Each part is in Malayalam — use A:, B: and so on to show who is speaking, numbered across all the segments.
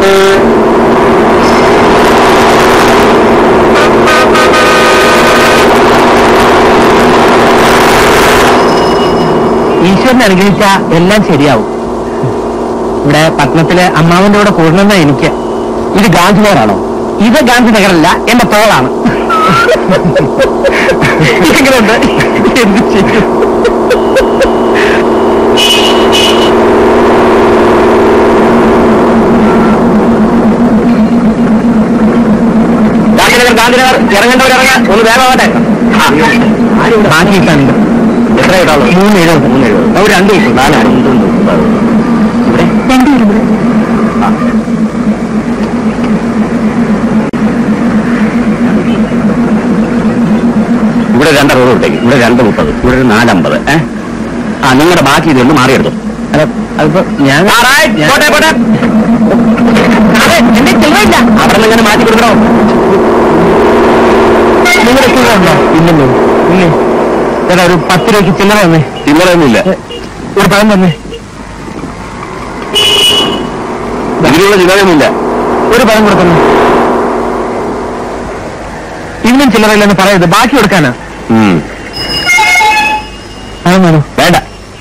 A: ഈശ്വരൻ അനുഗ്രഹിച്ച എല്ലാം ശരിയാവും ഇവിടെ പട്ടണത്തിലെ അമ്മാവന്റെ കൂടെ കൂടണമെന്ന എനിക്ക് ഇത് ഗാന്ധിനഗറാണോ ഇത് ഗാന്ധിനഗറല്ല എന്റെ തോളാണ് ഇതെങ്ങനെയുണ്ട് എന്ത് ചെയ്യും ഗാന്ധിനഗർ ഗാന്ധിനഗർ ഇറങ്ങേണ്ടവർ ഇറങ്ങാൻ ഒന്ന് വേഗമാവട്ടെ ബാക്കി കിട്ടാനുണ്ട് എത്ര കിട്ടാളൂ മൂന്ന് എഴുപത് മൂന്ന് എഴുപത് ഒരു രണ്ട് കിട്ടും നാലാണ് ഇവിടെ
B: രണ്ട് ഇരുപത്
A: ഇവിടെ രണ്ട് അറുപത് വിട്ടേക്ക് ഇവിടെ രണ്ട് മുപ്പത് ഇവിടെ ഒരു നാലമ്പത് ഏ ആ നിങ്ങളുടെ ബാക്കി ഇതൊന്ന് മാറിയെടുത്തു അല്ല അതിപ്പോ ഞാൻ പോട്ടെ പോട്ടെ അതെ എന്റെ ചില്ലറില്ല അവിടെ നിന്ന് ഇങ്ങനെ മാറ്റി കൊടുക്കണോ നിങ്ങളുടെ ചില്ലറ ഉണ്ടോ ഇല്ലല്ലോ ഇല്ലേ ചേട്ടാ ഒരു പത്ത് രൂപയ്ക്ക് ചില്ലറ തന്നെ ചില്ലറയൊന്നുമില്ല ഒരു പഴം തന്നെ ഇതിലുള്ള ചില്ലറയൊന്നുമില്ല ഒരു പഴം കൊടുക്കുന്നു ഇന്നും ചില്ലറയില്ലെന്ന് പറയരുത് ബാക്കി കൊടുക്കാനാ അതെന്നാണോ വേണ്ട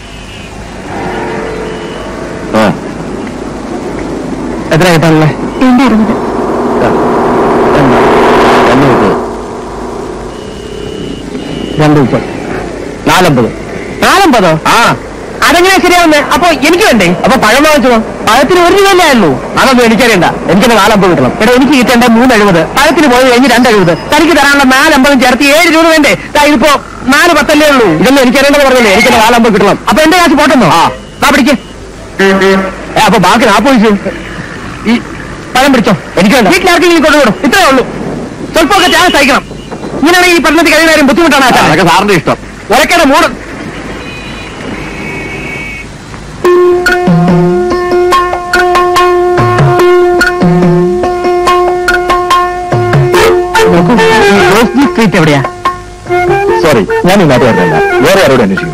A: എത്ര കിട്ടാനല്ലേ
B: രണ്ട് അറുപത്
A: രണ്ട് മുപ്പത് നാലമ്പത് നാലമ്പതോ ആ അതെങ്ങനെ ശരിയാവുന്നേ അപ്പൊ എനിക്ക് വേണ്ടേ അപ്പൊ പഴം വാങ്ങിച്ചോ പഴത്തിന് ഒരു രൂപയല്ലേ ആയുള്ളൂ അതൊന്നും എനിക്കറിയണ്ട എനിക്ക് നാലമ്പത് കിട്ടണം എടാ എനിക്ക് കിട്ടേണ്ട മൂന്ന് എഴുപത് പഴത്തിന് പോയി കഴിഞ്ഞ് രണ്ട് എഴുപത് തനിക്ക് തരാനുള്ള നാലമ്പതും ചേർത്ത് ഏഴ് രൂപ വേണ്ടേ ദാ ഇതിപ്പോ നാല് പത്തല്ലേ ഉള്ളൂ ഇതൊന്നും എനിക്കറിയേണ്ടത് പറഞ്ഞല്ലേ എനിക്ക് നാലമ്പത് കിട്ടണം അപ്പൊ എന്റെ കാശ് പോട്ടെന്നോ ആ ആ പിടിക്ക് ഏ, അപ്പൊ ബാക്കി നാപ്പത് പൈസ ഈ പഴം പിടിച്ചോ എനിക്ക് വേണ്ട വീട്ടിലാർക്കെങ്കിലും കൊണ്ടുവിടും ഇത്രേ ഉള്ളൂ സ്വല്പമൊക്കെ ചായ സഹിക്കണം ഇങ്ങനെയാണെങ്കിൽ ഈ പഠനത്തിൽ കഴിയുന്ന കാര്യം ബുദ്ധിമുട്ടാണ് അതൊക്കെ സാറിന്റെ ഇഷ്ടം ഒരക്കയുടെ മൂട് സ്ട്രീറ്റ് എവിടെയാ സോറി ഞാൻ ഈ നാട്ടുകാരനല്ല വേറെ ആരോട് അന്വേഷിക്കും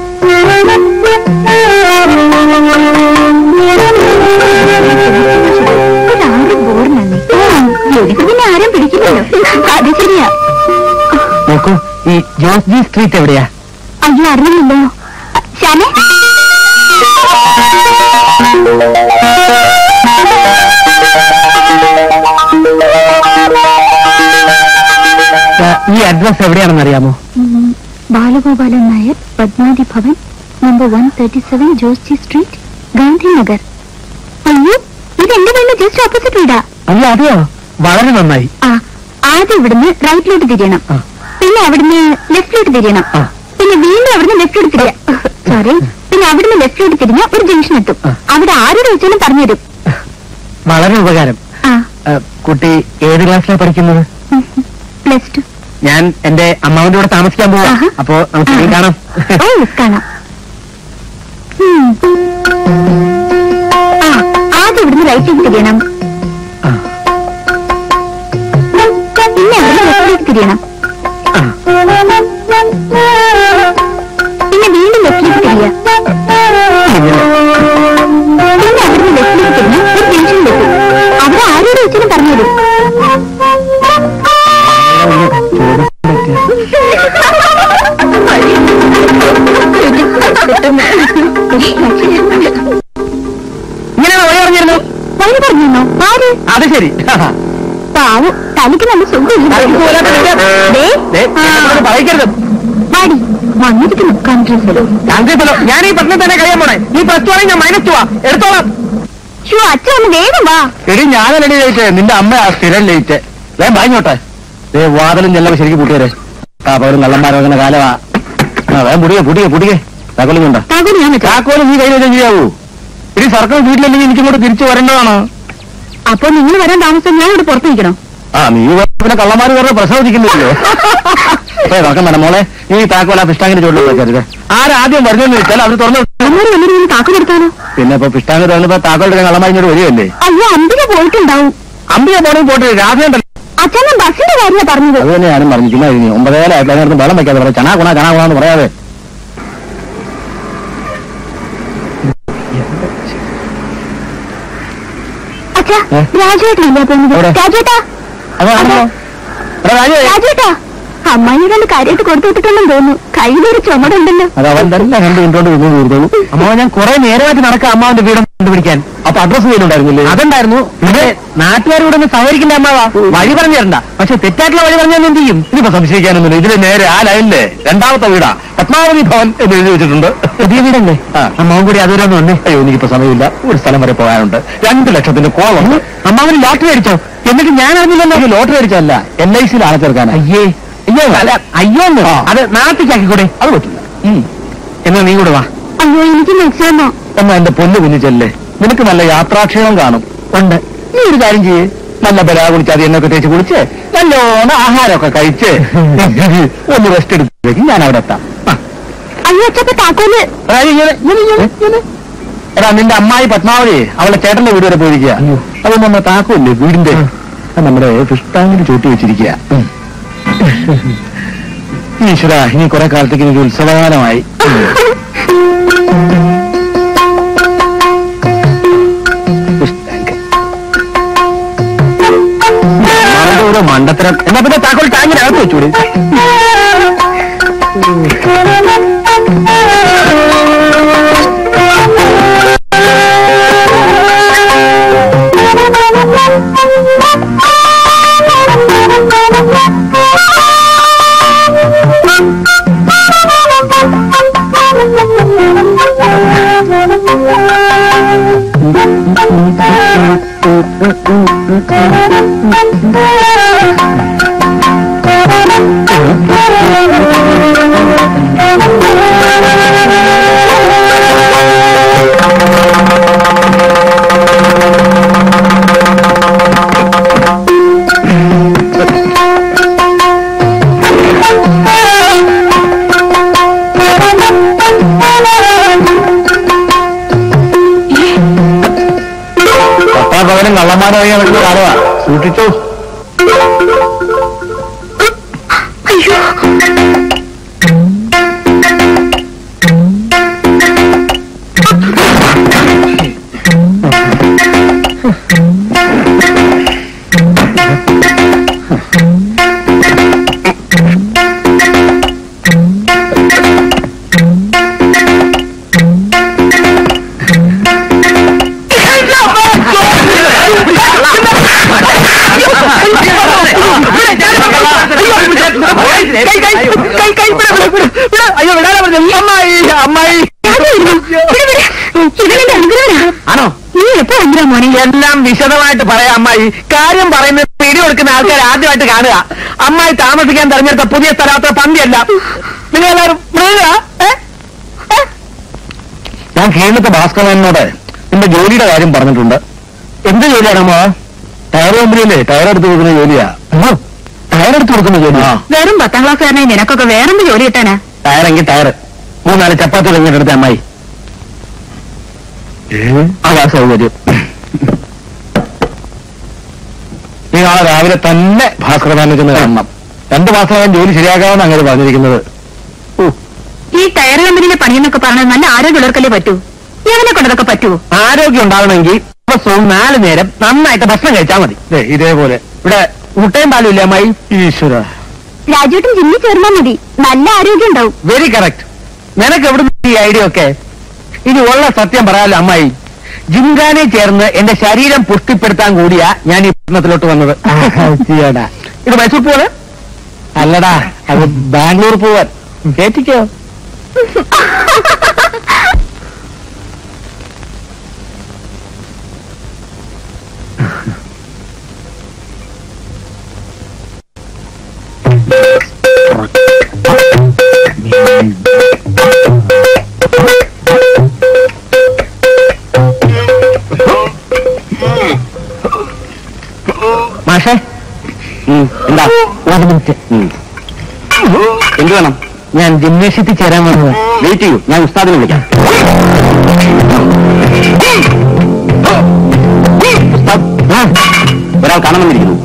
B: ഒരാറ് ബോറിനല്ലേ ജോലിക്ക് പിന്നെ ആരും പിടിക്കില്ലല്ലോ അത് ശരിയാ
A: നോക്കൂ ഈ ജോസ് ജി സ്ട്രീറ്റ് എവിടെയാ
B: അയ്യോ അറിയില്ലല്ലോ ശ്യാമേ
A: ആ, ഈ അഡ്രസ് എവിടെയാണെന്ന് അറിയാമോ
B: ഉം, Balagopalan Nair Padmavathi Bhavan number one thirty seven ജോസ്ജി സ്ട്രീറ്റ് ഗാന്ധിനഗർ അയ്യോ ഇത് എന്റെ വീടിന് ജസ്റ്റ് ഓപ്പോസിറ്റ് വീടാ
A: അല്ല അതെയോ വളരെ നന്നായി
B: ആ ആദ്യം ഇവിടുന്ന് റൈറ്റിലോട്ട് തിരിയണം
A: ആ.
B: പിന്നെ അവിടുന്ന് ലെഫ്റ്റിലോട്ട് തിരിയണം
A: ആ.
B: പിന്നെ വീണ്ടും അവിടുന്ന് ലെഫ്റ്റിലോട്ട് തിരിയാ സോറി പിന്നെ അവിടുന്ന് ലെഫ്റ്റിലോട്ട് തിരിഞ്ഞ ഒരു ജംഗ്ഷൻ എത്തും
A: ആ.
B: അവിടെ ആരോട് ചോദിച്ചാലും പറഞ്ഞുതരും
A: വളരെ ഉപകാരം
B: ആ
A: ആ, കുട്ടി ഏത് ക്ലാസ്സിലാണ് പഠിക്കുന്നത്
B: പ്ലസ് ടു
A: ഞാൻ എന്റെ അമ്മാവന്റെ കൂടെ താമസിക്കാൻ പോവാ
B: ആഹാ.
A: അപ്പോ നമുക്ക് ഇനി കാണാം
B: ഓ കാണാം ഉം. ആ ആദ്യം ഇവിടുന്ന് റൈറ്റിലേക്ക് തിരിയണം
A: ആ,
B: പിന്നെ അവിടുന്ന് ലെഫ്റ്റിലേക്ക് തിരിയണം
A: ആ.
B: പിന്നെ വീണ്ടും ലെഫ്റ്റിലേക്ക് തിരിയാ
A: ഇങ്ങനെ.
B: പിന്നെ അവിടുന്ന് ലെഫ്റ്റിലേക്ക് തിരിഞ്ഞ് ഒരു ജംഗ്ഷനിലെത്തും അവിടെ ആരോട് വെച്ചാലും പറഞ്ഞുതരും
A: ഒന്ന് ചോദിക്കാൻ പറ്റിയ- ഇങ്ങനെയാണോ വഴി പറഞ്ഞിരുന്നു
B: വഴി പറഞ്ഞോ ആര്
A: അത് ശരി
B: പാവം തനിക്ക് നല്ല സുഖമില്ല
A: തനിക്ക് പോരാത്ത വിദ്യ-
B: ദേ,
A: ദേ,
B: ആ,
A: എന്നോട് പറയിക്കരുത്
B: വാടി വന്നിരിക്കുന്നു കൺട്രീസിലോ
A: കാന്തേപ്പല്ലോ ഞാൻ ഈ പ്രശ്നം തന്നെ കഴിയാൻ പോണേ ഈ പ്ലസ് ടു ആണെങ്കിൽ ഞാൻ മൈനസ് ടു ആ എടുത്തോളാം
B: ഷോ അച്ഛൻ ഒന്ന് വേഗം വാ
A: എടി ഞാനല്ലടി ലേറ്റ് നിന്റെ അമ്മ സ്ഥിരം ലേറ്റ് വേം വാങ്ങിയോട്ടെ ദേ വാതിലും ചെല്ലപ്പോ ശരിക്കും പൂട്ടിയരെ താപ്പോലും കള്ളന്മാരോക്കുന്ന കാലമാ ആ വേം പുടിയെ പുടിയെ പുടിയെ താക്കോലുണ്ടോ
B: താങ്കൾ ഞാൻ വെക്കാം
A: താക്കോല് നീ കയ്യിൽ വെച്ചാൽ ചെയ്യാവൂ ഇനി സർക്കാർ വീട്ടിലല്ലെങ്കിൽ എനിക്കിങ്ങോട്ട് തിരിച്ചു വരേണ്ടതാണ്
B: അപ്പൊ നിങ്ങൾ വരാൻ താമസം ഞാൻ ഇവിടെ പുറത്ത് നിൽക്കണം
A: ആ നീ പിന്നെ കള്ളന്മാർ വേറെ പ്രസവദിക്കുന്നില്ലല്ലോ അപ്പൊ നോക്കാൻ വേണം മോളെ നീ താക്കോല പിഷ്ടാങ്ങിന്റെ ചോട്ടിൽ വെക്കരുത് ആരാദ്യം വരുന്നതെന്ന് വെച്ചാൽ അവർ തുറന്നു വിടും.
B: അമ്മമാര് വന്നിട്ട് താക്കോലെടുത്താലോ
A: പിന്നെ ഇപ്പൊ പിഷ്ടാങ്ങ് തുറന്നപ്പോ താക്കോൽ കള്ളന്മാരിഞ്ഞോട് വരികയല്ലേ
B: അയ്യോ അമ്പിക പോയിട്ടുണ്ടാവും
A: അമ്പിയ പോണെങ്കിൽ പോട്ടെ രാധയുണ്ടല്ലോ
B: അച്ഛൻ ഞാൻ ബസ്സിന്റെ കാര്യമാ പറഞ്ഞത്
A: അത് തന്നെ ഞാനും പറഞ്ഞു ചുമ്മാ ഇനി ഒമ്പതേലായിട്ട് അതിനകത്ത് വെള്ളം വെക്കാതെ പറയാം ചണാ കുണ ചണാ കുണാന്ന് പറയാതെ
B: അച്ഛാ
A: ഏ?
B: രാജുവേട്ടനല്ലേ പോകുന്നത്
A: എവിടെ?
B: രാജുവേട്ടാ
A: അതാണല്ലോ എടാ രാജു
B: രാജുവേട്ടാ അമ്മായിയോട് കാര്യമായിട്ട് കൊടുത്തു വിട്ടിട്ടുണ്ടെന്ന് തോന്നുന്നു കയ്യിലൊരു ചുമടുണ്ടല്ലോ
A: അത് അവൻ തന്നെ കണ്ടു കൊണ്ടോണ്ട് നിന്ന് തീർന്നു അമ്മാവൻ ഞാൻ കുറെ നേരമായിട്ട് നടക്കാം അമ്മാവന്റെ വീട് കണ്ടുപിടിക്കാൻ അപ്പൊ അഡ്രസ് കയ്യിലുണ്ടായിരുന്നില്ലേ അതുണ്ടായിരുന്നു പിന്നെ നാട്ടുകാരോട് ഒന്ന് സഹകരിക്കണ്ട അമ്മാവാ വഴി പറഞ്ഞു തരണ്ട പക്ഷെ തെറ്റായിട്ടുള്ള വഴി പറഞ്ഞാൽ എന്ത് ചെയ്യും ഇനിയിപ്പോ സംശയിക്കാനൊന്നുമില്ല ഇതിന് നേരെ ആ ലൈനിലെ രണ്ടാമത്തെ വീടാ പത്മാവതി ഭവൻ എന്ന് എഴുതി വെച്ചിട്ടുണ്ട് പുതിയ വീടല്ലേ അമ്മാവൻ കൂടി അതുവരെ ഒന്ന് വന്നേ അയ്യോ എനിക്കിപ്പോ സമയമില്ല ഒരു സ്ഥലം വരെ പോകാനുണ്ട് രണ്ട് ലക്ഷത്തിന്റെ കോളുണ്ട് അമ്മാവന് ലോട്ടറി അടിച്ചോ എന്നിട്ട് ഞാൻ അറിഞ്ഞില്ലല്ലോ ലോട്ടറി അടിച്ചല്ല എൽ ഐ സിയിൽ ആളെ ചേർക്കാൻ അയ്യേ അയ്യോ അല്ല അയ്യോ അത് നാട്ടിലേക്കൂടെ അത് പറ്റില്ല എന്നാ നീ കൂടെ വാ
B: അയ്യോ എനിക്ക് എക്സാമോ
A: എന്നാ എന്റെ പൊന്നു കുഞ്ഞിച്ചല്ലേ നിനക്ക് നല്ല യാത്രാക്ഷീണം കാണും ഉണ്ട് നീ ഒരു കാര്യം ചെയ്യേ നല്ല ബലാ കുളിച്ച് അത് എണ്ണൊക്കെ തേച്ച് കുളിച്ച് നല്ലോണം ആഹാരമൊക്കെ കഴിച്ച് ഒന്ന് റെസ്റ്റ് എടുത്തേക്ക് ഞാൻ അവിടെ എത്താം ആ.
B: അയ്യോ അച്ഛപ്പ താക്കോല്
A: എടാ, ഇങ്ങനെ, ഇങ്ങനെ, ഇങ്ങനെ, ഇങ്ങനെ. എടാ നിന്റെ അമ്മായി പത്മാവതി അവളെ ചേട്ടന്റെ വീട് വരെ പോയിരിക്കുക അത് നമ്മ താക്കോല്ലേ വീടിന്റെ അത് നമ്മുടെ ഫിഷ് ടാങ്കിൽ ചൂട്ടി വെച്ചിരിക്കുക ഈശ്വര ഇനി കുറെ കാലത്തേക്ക് എനിക്ക് ഉത്സവകാലമായി ഫിഷ് ടാങ്ക് അവന്റെ ഓരോ മണ്ടത്തരം എന്നാ പിന്നെ താക്കോൽ ടാങ്കിനകത്ത് വെച്ചൂടെ പത്താം പകരം കള്ളന്മാരെ അറിയാൻ വലിയ കാലമാ സൂക്ഷിച്ചോ
B: അയ്യോ
A: അയ്യോ വിടാനാ പറഞ്ഞു അമ്മായി അമ്മായി
B: ഇവനെന്റെ അനുഗ്രഹനാ
A: ആണോ
B: നീ എപ്പോ വന്നിരാ മോനെ
A: എല്ലാം വിശദമായിട്ട് പറയാം അമ്മായി കാര്യം പറയുന്നത് പിടി കൊടുക്കുന്ന ആൾക്കാർ ആദ്യമായിട്ട് കാണുക അമ്മായി താമസിക്കാൻ തെരഞ്ഞെടുത്ത പുതിയ സ്ഥലത്തെ പന്തിയല്ല നിങ്ങൾ എല്ലാവരും മൃഗ ഞാൻ കേരളത്തെ ഭാസ്കരനോട് എന്റെ ജോലിയുടെ കാര്യം പറഞ്ഞിട്ടുണ്ട് എന്ത് ജോലിയാണ് അമ്മ ടയർ കമ്പനിയില്ലേ ടയർ എടുത്ത് കൊടുക്കുന്ന ജോലിയാ ടയർ എടുത്ത് കൊടുക്കുന്ന ജോലിയാ
B: വെറും പത്താം ക്ലാസ്സുകാരനെ നിനക്കൊക്കെ വേറെന്ത് ജോലി കിട്ടാനാ
A: ടയറെങ്കിൽ ടയർ മൂന്നാല് ചപ്പാത്തി തുടങ്ങിയെടുത്ത അമ്മായി അതാ സൗകര്യം നീ നാളെ രാവിലെ തന്നെ ഭാസ്കരനെ ചെന്ന് കാണണം രണ്ട് മാസം ജോലി ശരിയാക്കാമെന്ന് അങ്ങനെ പറഞ്ഞിരിക്കുന്നത് ഓ,
B: ഈ ടയർ കമ്പനിയിലെ പണിയെന്നൊക്കെ പറഞ്ഞാൽ നല്ല ആരോഗ്യമുള്ളവർക്കല്ലേ പറ്റൂ ഇവനെ കൊണ്ടതൊക്കെ പറ്റുമോ
A: ആരോഗ്യം ഉണ്ടാവണമെങ്കിൽ ദിവസവും നാല് നേരം നന്നായിട്ട് ഭക്ഷണം കഴിച്ചാൽ മതി ദേ, ഇതേപോലെ ഇവിടെ മുട്ടയും പാലും ഇല്ലേ അമ്മായി ഈശ്വര
B: രാജുവേട്ടൻ ജിമ്മിൽ ചേർന്നാ മതി നല്ല ആരോഗ്യം ഉണ്ടാവും
A: വെരി കറക്റ്റ് നിനക്ക് എവിടുന്ന് ഈ ഐഡിയ ഒക്കെ ഇനി ഉള്ള സത്യം പറയാലോ അമ്മായി ജിംഖാനെ ചേർന്ന് എന്റെ ശരീരം പുഷ്ടിപ്പെടുത്താൻ കൂടിയാ ഞാൻ ഈ പട്ടണത്തിലോട്ട് വന്നത് ഇത് മൈസൂർ പോവാൻ അല്ലടാ അത് ബാംഗ്ലൂർ പോവാൻ കേട്ടിക്കോ മാഷേ എന്താ ഒരു മിനിറ്റ് എന്ത് വേണം ഞാൻ ജിംനേഷ്യത്തിൽ ചേരാൻ വന്നത് വെയിറ്റ് ചെയ്യൂ ഞാൻ ഉസ്താദിനെ വിളിക്കാം ഉസ്താദ്, ആ, ഒരാൾ കാണണമെന്നിരിക്കുന്നു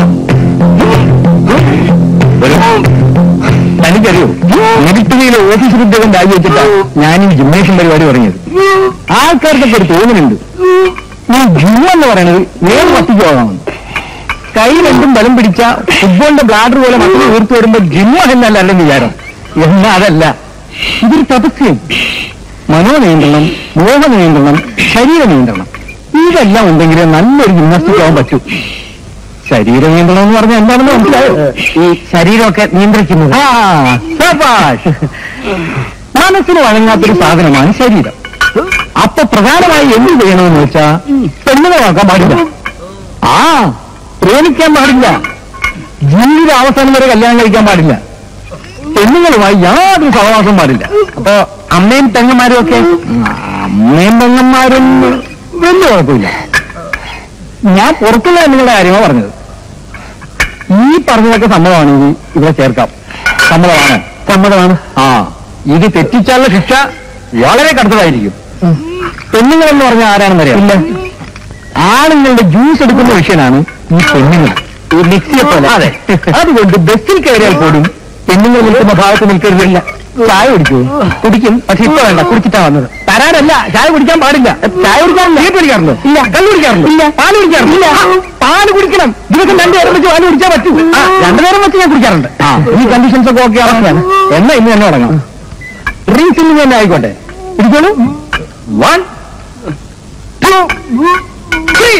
A: തനിക്കറിയോ നെഗറ്റീവിലെ ഓഫീസ് ഉദ്യോഗം രാജിവെച്ചിട്ടാ ഞാൻ ഈ ജിംനേഷ്യം പരിപാടി പറഞ്ഞത് ആൾക്കാർക്കൊക്കെ ഒരു തോന്നലുണ്ട് ഈ ജും എന്ന് പറയുന്നത് വേറെ പത്തിക്കോളാണ് കൈ രണ്ടും ബലം പിടിച്ച ഫുട്ബോളിന്റെ ബ്ലാഡർ പോലെ മക്കൾ ഉയർത്തു വരുമ്പോ ജിമ്മ എന്നല്ല അല്ലെന്ന് വിചാരം എന്നാ അതല്ല ഇതൊരു തപസ്യം മനോനിയന്ത്രണം മോഹ നിയന്ത്രണം ശരീര നിയന്ത്രണം ഇതെല്ലാം ഉണ്ടെങ്കിലേ നല്ലൊരു ജിംനാസ്റ്റിക് ആവാൻ പറ്റൂ ശരീര നിയന്ത്രണം എന്ന് പറഞ്ഞാൽ എന്താണെന്ന് മനസ്സിലായോ ഈ ശരീരമൊക്കെ നിയന്ത്രിക്കുന്നത് ആ ശബാഷ്. മനസ്സിന് വഴങ്ങാത്തൊരു സാധനമാണ് ശരീരം അപ്പൊ പ്രധാനമായി എന്ത് ചെയ്യണമെന്ന് വെച്ചാ പെണ്ണുങ്ങളെ നോക്കാൻ പാടില്ല ആ പ്രേമിക്കാൻ പാടില്ല ജീവിത അവസാനം വരെ കല്യാണം കഴിക്കാൻ പാടില്ല പെണ്ണുങ്ങളുമായി യാതൊരു സഹവാസം പാടില്ല അപ്പൊ അമ്മയും പെങ്ങന്മാരും ഒക്കെ അമ്മയും പെങ്ങന്മാരും വലിയ കുഴപ്പമില്ല ഞാൻ പുറത്തുള്ള പെണ്ണുങ്ങളുടെ കാര്യമാണ് പറഞ്ഞത് ഈ പറഞ്ഞതൊക്കെ സമ്മതമാണെങ്കിൽ ഇവിടെ ചേർക്കാം സമ്മതമാണ് സമ്മതമാണ് ആ ഇത് തെറ്റിച്ചാലുള്ള ശിക്ഷ വളരെ കടുത്തതായിരിക്കും പെണ്ണുങ്ങളെന്ന് പറഞ്ഞാൽ ആരാണെന്നറിയാം ഇല്ല ആണുങ്ങളുടെ ജ്യൂസ് എടുക്കുന്ന വിഷയനാണ് ഈ പെണ്ണുങ്ങൾ ഈ മിക്സിയെ പോലെ അതെ അതുകൊണ്ട് ബസ്സിൽ കയറിയാൽ പോലും പെണ്ണുങ്ങൾ നിൽക്കുന്ന ഭാഗത്ത് നിൽക്കരുതില്ല ചായ കുടിക്കൂ കുടിക്കും പക്ഷെ ഇപ്പൊ വേണ്ട കുടിച്ചിട്ടാ വന്നത് തരാനല്ല ചായ കുടിക്കാൻ പാടില്ല ചായ കുടിക്കാറില്ല തീ കുടിക്കാറുണ്ടോ ഇല്ല കള്ളു കുടിക്കാറുണ്ടോ ഇല്ല പാല് കുടിക്കാറുണ്ടോ ഇല്ല പാല് കുടിക്കണം ദിവസം രണ്ടു നേരം വെച്ച് പാല് കുടിച്ചാൽ പറ്റൂ ആ, രണ്ടു നേരം വെച്ച് ഞാൻ കുടിക്കാറുണ്ട് ആ ഈ കണ്ടീഷൻസ് ഒക്കെ ഓക്കെ ആണ് എന്നാ ഇന്ന് തന്നെ തുടങ്ങാം ഡ്രിങ്ക്സ് ഇന്ന് തന്നെ ആയിക്കോട്ടെ ഇരിക്കോളൂ വൺ ടു ത്രീ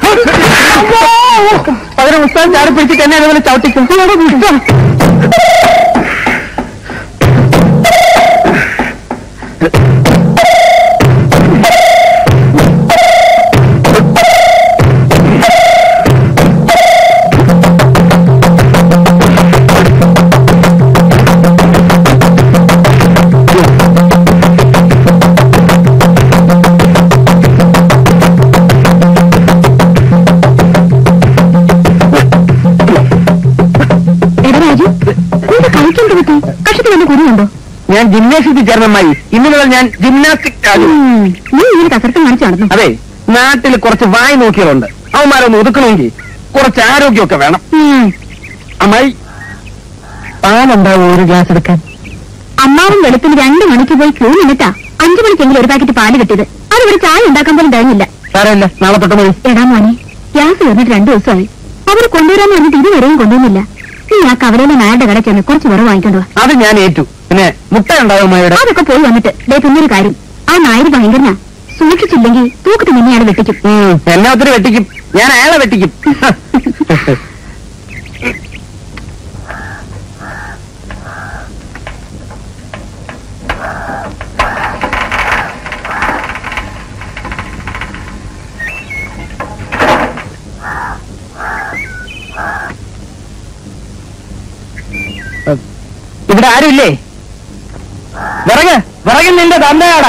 A: പകരം ഉസ്താൻ ചാടി പിടിച്ചിട്ട് എന്നെ അതുപോലെ ചവിട്ടിക്കും ഇഷ്ടം
B: എടാ രാജു നിന്റെ കളിക്കാൻ പറ്റി കഷത്തിൽ വല്ല കുരുണ്ടോ
A: ഞാൻ ജിംനാസ്റ്റിക് ചേർന്നമായി ഇന്ന് മുതൽ ഞാൻ ജിംനാസ്റ്റിക് ആകും
B: നീ ഇങ്ങനെ കസരത്ത് കാണിച്ചു നടന്നു
A: അതെ നാട്ടിൽ കുറച്ച് വായി നോക്കിയതുണ്ട് അവന്മാരൊന്ന് ഒതുക്കണമെങ്കിൽ കുറച്ച് ആരോഗ്യമൊക്കെ വേണം അമ്മായി പാലുണ്ടാവും ഒരു ഗ്ലാസ് എടുക്കാൻ
B: അമ്മാവും വെളുപ്പിന് രണ്ട് മണിക്ക് പോയി ക്യൂ നിന്നിട്ടാ അഞ്ചു മണിക്കെങ്കിലും ഒരു പാക്കറ്റ് പാല് കിട്ടിയത് അതിവിടെ ചായ ഉണ്ടാക്കാൻ പോലും കഴിഞ്ഞില്ല
A: സാരമില്ല നാളെ തൊട്ട് മതി
B: എടാ മോനെ ഗ്യാസ് വന്നിട്ട് രണ്ടു ദിവസമായി അവര് കൊണ്ടുവരാന്ന് പറഞ്ഞിട്ട് ഇതുവരെയും കൊണ്ടുവന്നില്ല നീ ആ കവലയിലെ നായരുടെ കട ചെന്ന് കുറച്ച് വിറവ് വാങ്ങിക്കൊണ്ടു വാ
A: അത് ഞാൻ ഏറ്റു പിന്നെ മുട്ട ഉണ്ടാവും അമ്മയുടെ
B: അതൊക്കെ പോയി വന്നിട്ട് ദേ പിന്നൊരു കാര്യം ആ നായര് ഭയങ്കരനാ സൂക്ഷിച്ചില്ലെങ്കിൽ തൂക്കത്ത് നിന്നെ അയാൾ വെട്ടിക്കും
A: എന്നെ ഒത്തിരി വെട്ടിക്കും ഞാൻ അയാളെ വെട്ടിക്കും ഇവിടെ ആരുമില്ലേ വിറക് വിറകിൽ നിന്റെ തന്തയാടാ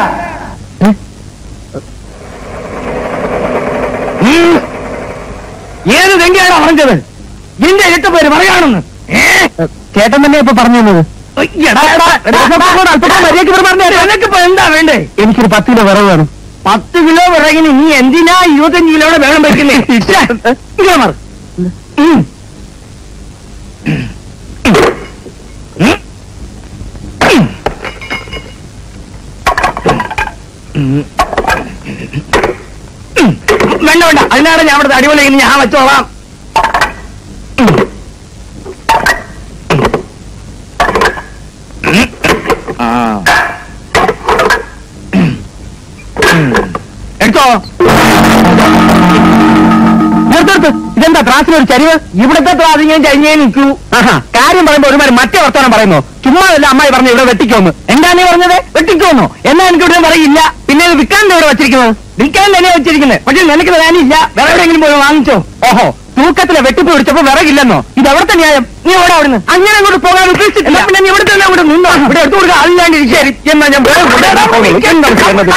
A: ഉം. ഏത് തെങ്കിയാണ് പറഞ്ഞത് എന്റെ എട്ട് പേര് പറയാണെന്ന് ചേട്ടൻ തന്നെ ഇപ്പൊ പറഞ്ഞു തന്നത് എനിക്കിപ്പോ എന്താ വേണ്ടേ എനിക്കൊരു പത്ത് കിലോ വിറവ് വേണം പത്ത് കിലോ വിറകിന് നീ എന്തിനാ ഇരുപത്തഞ്ച് കിലോയുടെ വേണം വെക്കുന്നേ കിലോ മറ ഉം. ഉം. ഉം. വേണ്ട വേണ്ട അതിനാണ് ഞാൻ അവിടുത്തെ അടിപൊളി ഞാൻ വെച്ചോളാം ആ. എടുത്തോ നിർത്തടുത്ത് ഇതെന്താ ത്രാസിനൊരു ചരിവ് ഇവിടുത്തെ ത്രാസ് ഇങ്ങനെ ചരിഞ്ഞേ നിൽക്കൂ ആഹാ കാര്യം പറയുമ്പോ ഒരുമാതിരി മറ്റേ വർത്തമാനം പറയുന്നു ചുമ്മാ അല്ല അമ്മായി പറഞ്ഞു ഇവിടെ വെട്ടിക്കോന്ന് എന്താ നീ പറഞ്ഞത് വെട്ടിക്കോന്നോ എന്നാ എനിക്ക് ഇവിടെ പറയില്ല പിന്നെ ഇത് വിൽക്കാൻ ഇവിടെ വെച്ചിരിക്കുന്നത് വിൽക്കാൻ തന്നെ വെച്ചിരിക്കുന്നത് പക്ഷെ നിനക്ക് തരാനില്ല വേറെ എവിടെയെങ്കിലും പോയി വാങ്ങിച്ചോ ഓഹോ തൂക്കത്തിലെ വെട്ടിപ്പ് പിടിച്ചപ്പോ വിറകില്ലെന്നോ ഇത് എവിടുത്തെ ന്യായം നീ എവിടെ അവിടുന്ന് അങ്ങനെ അങ്ങോട്ട് പോകാൻ ഉദ്ദേശിച്ചില്ല പിന്നെ നീ ഇവിടെ തന്നെ അവിടെ നിന്നോ ഇവിടെ എടുത്തു കൊടുക്കുക അല്ലാണ്ട് ശരി എന്നാ ഞാൻ വേറെ കൊണ്ടുവരാൻ പോകുന്നു. എന്താ ചെയ്യുന്നത്?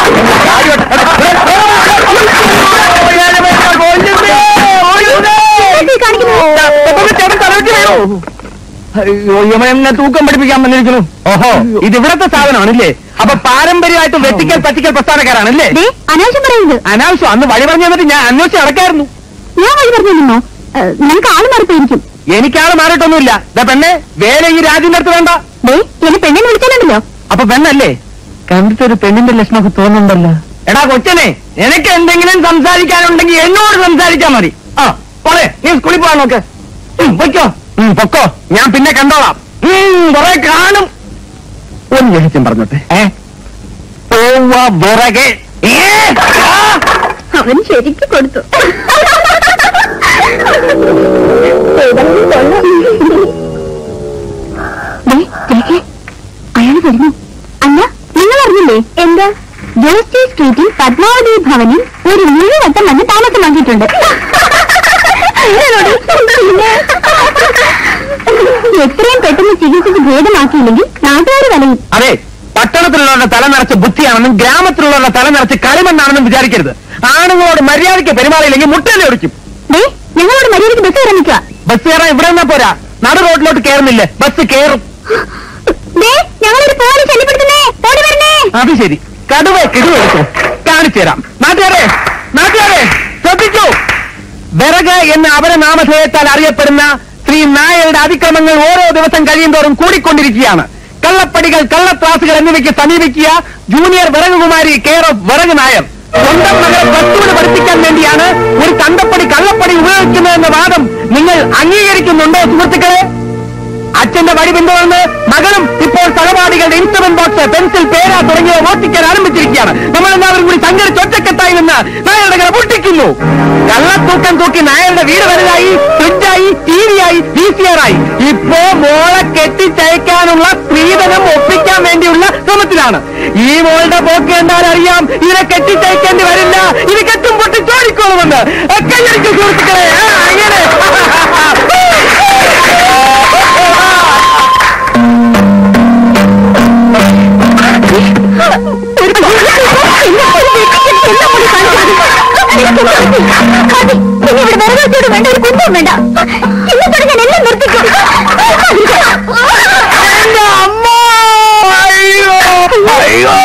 A: ചേട്ടൻ തലവെട്ടി വീണു. അയ്യോ യമൻ എന്നെ തൂക്കം പഠിപ്പിക്കാൻ വന്നിരിക്കുന്നു ഓഹോ ഇത് ഇവിടത്തെ സാധനമാണല്ലേ അപ്പൊ പാരമ്പര്യമായിട്ട് വെട്ടിക്കൽ പറ്റിക്കൽ പ്രസ്ഥാനക്കാരാണല്ലേ
B: ദേ അനാവശ്യം പറയരുത്
A: അനാവശ്യം അന്ന് വഴി പറഞ്ഞു തന്നിട്ട് ഞാൻ അന്വേഷിച്ച് നടക്കായിരുന്നു
B: ഞാൻ വഴി പറഞ്ഞു നിന്നോ നിനക്ക് ആള് മാറിപ്പോയിരിക്കും
A: എനിക്കാള് മാറിയിട്ടൊന്നുമില്ല ദാ പെണ്ണെ വേല ഈ രാജ്യം അടുത്ത് വേണ്ട
B: ദേ എന്നെ പെണ്ണിനെ വിളിച്ചാലുണ്ടല്ലോ
A: അപ്പൊ പെണ്ണല്ലേ കണ്ടിട്ടൊരു പെണ്ണിന്റെ ലക്ഷണമൊക്കെ തോന്നുന്നുണ്ടല്ലോ എടാ കൊച്ചനെ നിനക്ക് എന്തെങ്കിലും സംസാരിക്കാനുണ്ടെങ്കിൽ എന്നോട് സംസാരിച്ചാ മതി ആ പോരെ നീ സ്കൂളിൽ പോകാൻ നോക്ക് ഉം, പൊയ്ക്കോ ഉം, പൊക്കോ ഞാൻ പിന്നെ കണ്ടോളാം കുറെ കാണും ഒന്ന് രഹസ്യം പറഞ്ഞോട്ടെ ഏ പോവ പുറകെ ഏ, ആ.
B: അവൻ ശരിക്കും കൊടുത്തു അയാൾ വരുന്നു അല്ല നിങ്ങൾ അറിഞ്ഞില്ലേ എന്താ ജോസ്റ്റി സ്ട്രീറ്റിൽ പത്മാവതി ഭവനിൽ ഒരു മുഴുവട്ടം വന്ന് താമസമാക്കിയിട്ടുണ്ട് എത്രയും പെട്ടെന്ന് ചികിത്സിച്ച് ഭേദമാക്കിയില്ലെങ്കിൽ നാട്ടുകാർ വലയും
A: അതെ പട്ടണത്തിലുള്ളവരുടെ തല നിറച്ച് ബുദ്ധിയാണെന്നും ഗ്രാമത്തിലുള്ളവരുടെ തല നിറച്ച് കളിമണ്ണാണെന്നും വിചാരിക്കരുത് ആണുങ്ങളോട് മര്യാദയ്ക്ക് പെരുമാറിയില്ലെങ്കിൽ മുട്ടല്ലേ ഒടിക്കും
B: ദേ ഞങ്ങളോട് മര്യാദയ്ക്ക് ബസ് കയറാൻ നിൽക്കുക
A: ബസ് കയറാൻ ഇവിടെ നിന്നാ പോരാ നടു റോഡിലോട്ട് കയറുന്നില്ലേ ബസ് കയറും
B: ദേ ഞങ്ങളൊരു പോലെ ശല്യപ്പെടുത്തുന്നേ ഓടി വരണേ
A: അത് ശരി കടുവ കിടുവെടുത്തു കാണിച്ചു തരാം നാട്ടുകാരെ നാട്ടുകാരെ ശ്രദ്ധിച്ചു വിറക് എന്ന അപരനാമധേയത്താൽ അറിയപ്പെടുന്ന ശ്രീ നായരുടെ അതിക്രമങ്ങൾ ഓരോ ദിവസം കഴിയുന്തോറും കൂടിക്കൊണ്ടിരിക്കുകയാണ് കള്ളപ്പടികൾ കള്ളത്രാസുകൾ എന്നിവയ്ക്ക് സമീപിക്കുക ജൂനിയർ വിറകുകുമാരി കെയർ ഓഫ് വിറക് നായർ സ്വന്തം മകളെ വസ്തുവിന് പഠിപ്പിക്കാൻ വേണ്ടിയാണ് ഒരു തണ്ടപ്പടി കള്ളപ്പടി ഉപയോഗിക്കുന്നതെന്ന വാദം നിങ്ങൾ അംഗീകരിക്കുന്നുണ്ടോ സുഹൃത്തുക്കളെ അച്ഛന്റെ വഴി പിന്തുടർന്ന് മകളും ഇപ്പോൾ സഹപാഠികളുടെ ഇൻസ്ട്രുമെന്റ് ബോക്സ് പെൻസിൽ പേര തുടങ്ങിയവ മോഷ്ടിക്കാൻ ആരംഭിച്ചിരിക്കുകയാണ് നമ്മൾ എല്ലാവരും കൂടി സംഘടിച്ച് ഒറ്റക്കെട്ടായി നിന്ന് നായരുടെ കട പൊട്ടിക്കുന്നു കള്ളത്തൂക്കം തൂക്കി നായരുടെ വീട് വലുതായി ഫ്രിഡ്ജായി ടി വിയായി വി സി ആറായി ഇപ്പോ മോളെ കെട്ടിച്ചയക്കാനുള്ള സ്ത്രീധനം ഒപ്പിക്കാൻ വേണ്ടിയുള്ള ശ്രമത്തിലാണ് ഈ മോളുടെ പോക്ക് കണ്ടാൽ അറിയാം ഇതിനെ കെട്ടിച്ചയക്കേണ്ടി വരില്ല ഇത് കെട്ടും പൊട്ടി ചോടിക്കോളുമെന്ന് കൈയടിക്കും സുഹൃത്തുക്കളെ ആ, അങ്ങനെ
B: വേണ്ട ഒരു കുന്തവും വേണ്ട ഇന്നത്തോടെ ഞാൻ എല്ലാം നിർത്തിക്കും
A: എന്റെ അമ്മ അയ്യോ അയ്യോ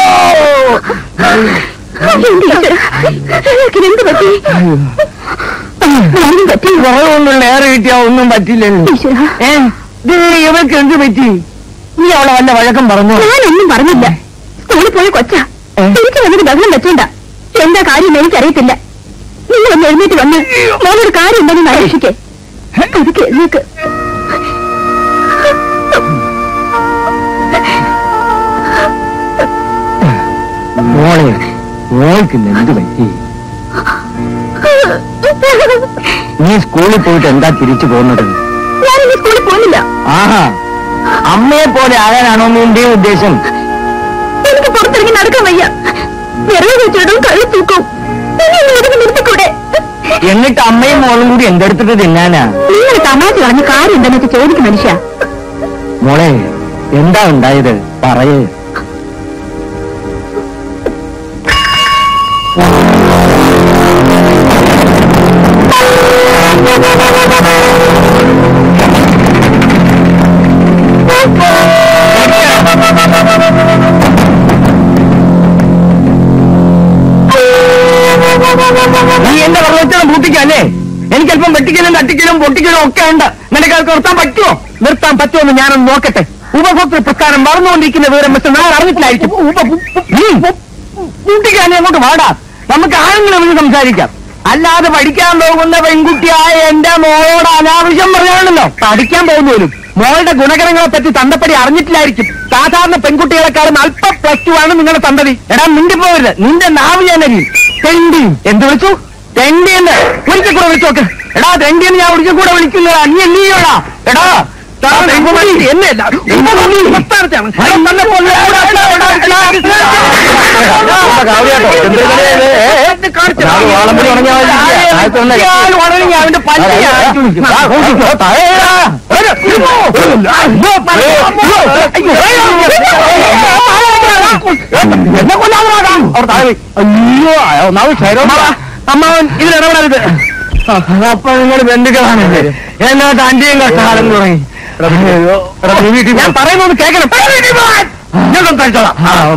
B: എന്ത് പറ്റി ഒന്നും പറ്റി
A: കുറവൊന്നും ഏറെ കിട്ടിയാ ഒന്നും പറ്റില്ലല്ലോ
B: ഈശ്വരാ,
A: ഏ ഇത് ഇവർക്ക് എന്ത് പറ്റി നീ അവളെ വല്ല വഴക്കം പറഞ്ഞു
B: ഞാനൊന്നും പറഞ്ഞില്ല സ്കൂളിൽ പോയി കൊച്ച
A: ഏ?
B: തിരിച്ചു വന്നത് ബഹളം വെച്ചോണ്ട എന്താ കാര്യം എനിക്കറിയത്തില്ല നിങ്ങൾ ഒന്ന് എഴുന്നേറ്റ് വന്ന് മോനൊരു കാര്യം ഉണ്ടെന്ന് അന്വേഷിക്കേ അത് കേൾക്ക്
A: മോളെ മോൾക്ക് എന്ത് പറ്റി നീ സ്കൂളിൽ പോയിട്ട് എന്താ തിരിച്ചു പോകുന്നത്
B: ഞാനിനി സ്കൂളിൽ പോകുന്നില്ല
A: ആഹാ അമ്മയെ പോലെ ആകാനാണോ നിന്റെ ഉദ്ദേശം
B: എനിക്ക് പുറത്തിറങ്ങി നടക്കാൻ വയ്യ വിറക് വെച്ചിടും കള്ളി തൂക്കും ഇനി എന്നെ ഇവിടെ നിർത്തിക്കൂടെ
A: എന്നിട്ട് അമ്മയും മോളും കൂടി എന്തെടുത്തിട്ട് തിന്നാനാ
B: നിങ്ങൾ തമാശ പറഞ്ഞ് കാര്യം ഉണ്ടെന്ന് വെച്ച് ചോദിക്കും മനുഷ്യ
A: മോളെ എന്താ ഉണ്ടായത് പറയേ നീ എന്റെ വെള്ളത്തിലും പൂട്ടിക്കല്ലേ എനിക്കല്പം വെട്ടിക്കലും തട്ടിക്കലും പൊട്ടിക്കലും ഒക്കെ ഉണ്ട് നിനക്ക് അത് നിർത്താൻ പറ്റുമോ നിർത്താൻ പറ്റുമോ ഞാനൊന്ന് നോക്കട്ടെ ഉപഭോക്തൃ പ്രസ്ഥാനം വളർന്നുകൊണ്ടിരിക്കുന്ന വിവരം മിസ്റ്റർ നായർ അറിഞ്ഞിട്ടില്ലായിരിക്കും പൂട്ടിക്കാനെ അങ്ങോട്ട് വാടാ നമുക്ക് ആണെങ്കിലും ഒന്ന് സംസാരിക്കാം അല്ലാതെ പഠിക്കാൻ പോകുന്ന പെൺകുട്ടിയായ എന്റെ മോളോട് അനാവശ്യം പറഞ്ഞാണല്ലോ പഠിക്കാൻ പോകുന്നതിലും മോളുടെ ഗുണഗണങ്ങളെ പറ്റി തന്തപ്പടി അറിഞ്ഞിട്ടില്ലായിരിക്കും സാധാരണ പെൺകുട്ടികളെക്കാളും അല്പം പ്ലസ് ടു ആണ് നിങ്ങളുടെ സന്തതി എടാ നിന്റെ പോകരുത് നിന്റെ നാവ് ഞാൻ അരിയും തെണ്ടി എന്ത് വിളിച്ചു തെണ്ടി എന്ന് ഒരിക്കൽ കൂടെ വിളിച്ചു നോക്ക് എടാ തെണ്ടി എന്ന് ഞാൻ ഒരിക്കൽ കൂടെ വിളിക്കുന്നതാ നീ നീയോടാ എടാ താ പെൺകുട്ടി എന്നെയല്ല പ്രസ്ഥാനത്താണ് തന്നെ പോലെ അവന്റെ പല്ല് എന്നെ കൊല്ലാതെ അയ്യോ ഒന്നാമത് ശരം അമ്മാവൻ ഇതിലിടപെടരുത് അപ്പൊ നിങ്ങൾ ബന്ധുക്കളാണല്ലേ എന്നോട്ട് അന്റെയും കഷ്ടകാലം തുടങ്ങി ഞാൻ പറയുന്നത് കേൾക്കണം ഞാൻ സംസാരിച്ചോളാം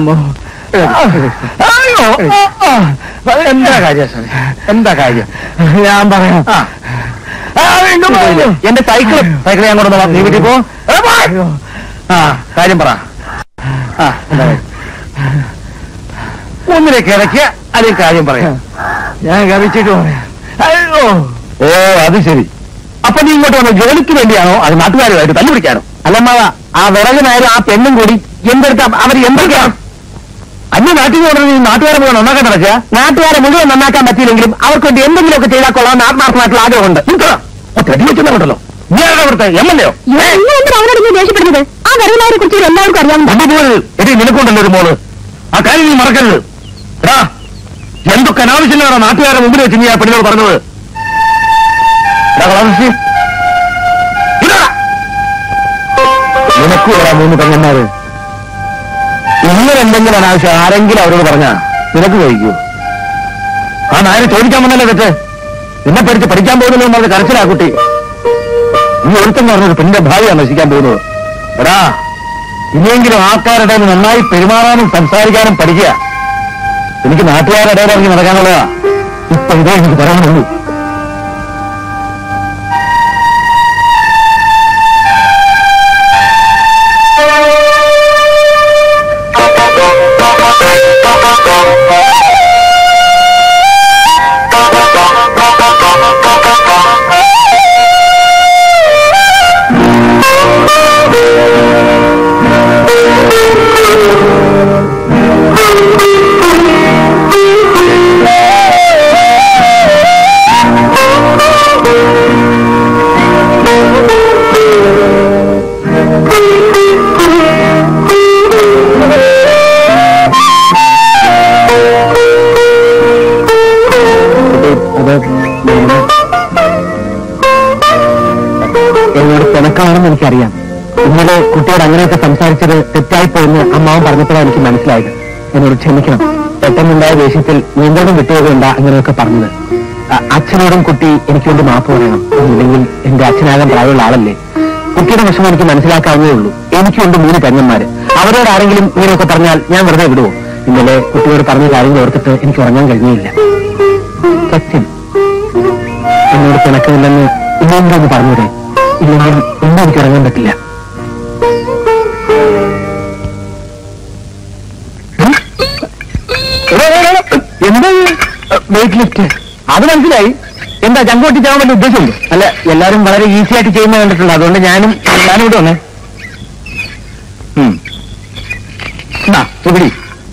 A: അയ്യോ എന്താ കാര്യം സാറേ എന്താ കാര്യം ഞാൻ പറയാം ആ, വീണ്ടും പറഞ്ഞു. എന്റെ സൈക്കിൾ സൈക്കിൾ ഞാൻ കൊണ്ടുവന്നോ നീ വീട്ടിൽ പോ അയ്യോ. ആ കാര്യം പറ ആ എന്താ കാര്യം? ഒന്നിലേക്ക് ഇറക്കിയ അതേ കാര്യം പറയാം ഞാൻ കറിച്ചിട്ട് പറയാം അയ്യോ ഓ അത് ശരി അപ്പൊ നീ ഇങ്ങോട്ട് വന്ന ജോലിക്ക് വേണ്ടിയാണോ അത് നാട്ടുകാരുമായിട്ട് തല്ലുപിടിക്കാനോ അല്ലമ്മാവ ആ വിറകിനായാലും ആ പെണ്ണും കൂടി എന്തെടുത്ത അവർ എന്തൊക്കെയാണ് അന്യ നാട്ടിൽ നിന്ന് കൊണ്ടുവന്ന് ഈ നാട്ടുകാരെ മുഴുവൻ നന്നാക്കാൻ നടക്കുക നാട്ടുകാരെ മുഴുവൻ നന്നാക്കാൻ പറ്റിയില്ലെങ്കിലും അവർക്ക് വേണ്ടി എന്തെങ്കിലുമൊക്കെ ചെയ്താൽ കൊള്ളാമെന്ന് ആത്മാർത്ഥമായിട്ടുള്ള ആഗ്രഹമുണ്ട് വെച്ചുണ്ടല്ലോ നീ ആരുടെ അവിടുത്തെ എം എൽ എയോ
B: അവനോട് ഇങ്ങനെ ദേഷ്യപ്പെടുന്നത് ആ വെറുതെ കുറിച്ച് ഇവർ എല്ലാവർക്കും അറിയാവുന്ന
A: അതുപോലെ എടി നിനക്കുണ്ടല്ലോ ഒരു മോള് ആ കാര്യം നീ മറക്കരുത് എടാ എന്തൊക്കെ അനാവശ്യമില്ലാതെ നാട്ടുകാരെ മുമ്പിൽ വെച്ച് നീ ആ പെണ്ണിനോട് പറഞ്ഞത് എടാ കളാമസി, ഇതാ. നിനക്കും എടാ മൂന്ന് പെങ്ങന്മാര് ഇങ്ങനെ എന്തെങ്കിലും അനാവശ്യം ആരെങ്കിലും അവരോട് പറഞ്ഞാ നിനക്ക് കഴിക്കൂ ആ നായര് ചോദിക്കാൻ വന്നല്ലേ തെറ്റ് നിന്നെ പഠിച്ച് പഠിക്കാൻ പോകുന്നില്ല എന്നത് കരച്ചിലാ കുട്ടി നീ ഒരുത്തം പറഞ്ഞത് പെണ്ണിന്റെ ഭാവിയാണ് നശിക്കാൻ പോകുന്നത് എടാ ഇനിയെങ്കിലും ആൾക്കാരുടെ ഇടയിൽ നന്നായി പെരുമാറാനും സംസാരിക്കാനും പഠിക്കുക എനിക്ക് നാട്ടുകാരുടെ ഇടയിൽ ഇറങ്ങി നടക്കാനുള്ളതാ ഇപ്പൊ ഇതേ എനിക്ക് പറയാനുള്ളൂ എന്നോട് പിണക്കാണെന്ന് എനിക്കറിയാം ഇന്നലെ കുട്ടിയോട് അങ്ങനെയൊക്കെ സംസാരിച്ചത് തെറ്റായിപ്പോയെന്ന് അമ്മാവൻ പറഞ്ഞപ്പോഴാണ് എനിക്ക് മനസ്സിലായത് എന്നോട് ക്ഷമിക്കണം പെട്ടെന്നുണ്ടായ ദേഷ്യത്തിൽ നിയന്ത്രണം വിട്ടുപോകണ്ട അങ്ങനെയൊക്കെ പറഞ്ഞത് അ- അച്ഛനോടും കുട്ടി എനിക്ക് വേണ്ടി മാപ്പ് പറയണം ഇല്ലെങ്കിൽ എന്റെ അച്ഛനാകാൻ പ്രായമുള്ള ആളല്ലേ കുട്ടിയുടെ വിഷമം എനിക്ക് മനസ്സിലാക്കാവുന്നേ ഉള്ളൂ എനിക്കുണ്ട് മൂന്ന് പെങ്ങന്മാര് അവരോട് ആരെങ്കിലും ഇങ്ങനെയൊക്കെ പറഞ്ഞാൽ ഞാൻ വെറുതെ വിടുവോ ഇന്നലെ കുട്ടിയോട് പറഞ്ഞ കാര്യങ്ങൾ ഓർത്തിട്ട് എനിക്ക് ഉറങ്ങാൻ കഴിഞ്ഞില്ല സത്യം എന്നോട് പിണക്കമില്ലെന്ന് ഇന്നെങ്കിലും ഒന്ന് പറഞ്ഞൂടെ ഇല്ലെങ്കിൽ ഇന്നും എനിക്ക് ഇറങ്ങാൻ പറ്റില്ല എന്താ വെയിറ്റ് ലിഫ്റ്റ് അത് മനസ്സിലായി എന്താ ചങ്കോട്ടി ചെയ്യാൻ വേണ്ടി ഉദ്ദേശമുണ്ട് അല്ല എല്ലാരും വളരെ ഈസി ആയിട്ട് ചെയ്യുന്ന കണ്ടിട്ടുണ്ട് അതുകൊണ്ട് ഞാനും ഞാനും ഇവിടെ വന്നേ ഉം. എന്നാ, ഇവിടെ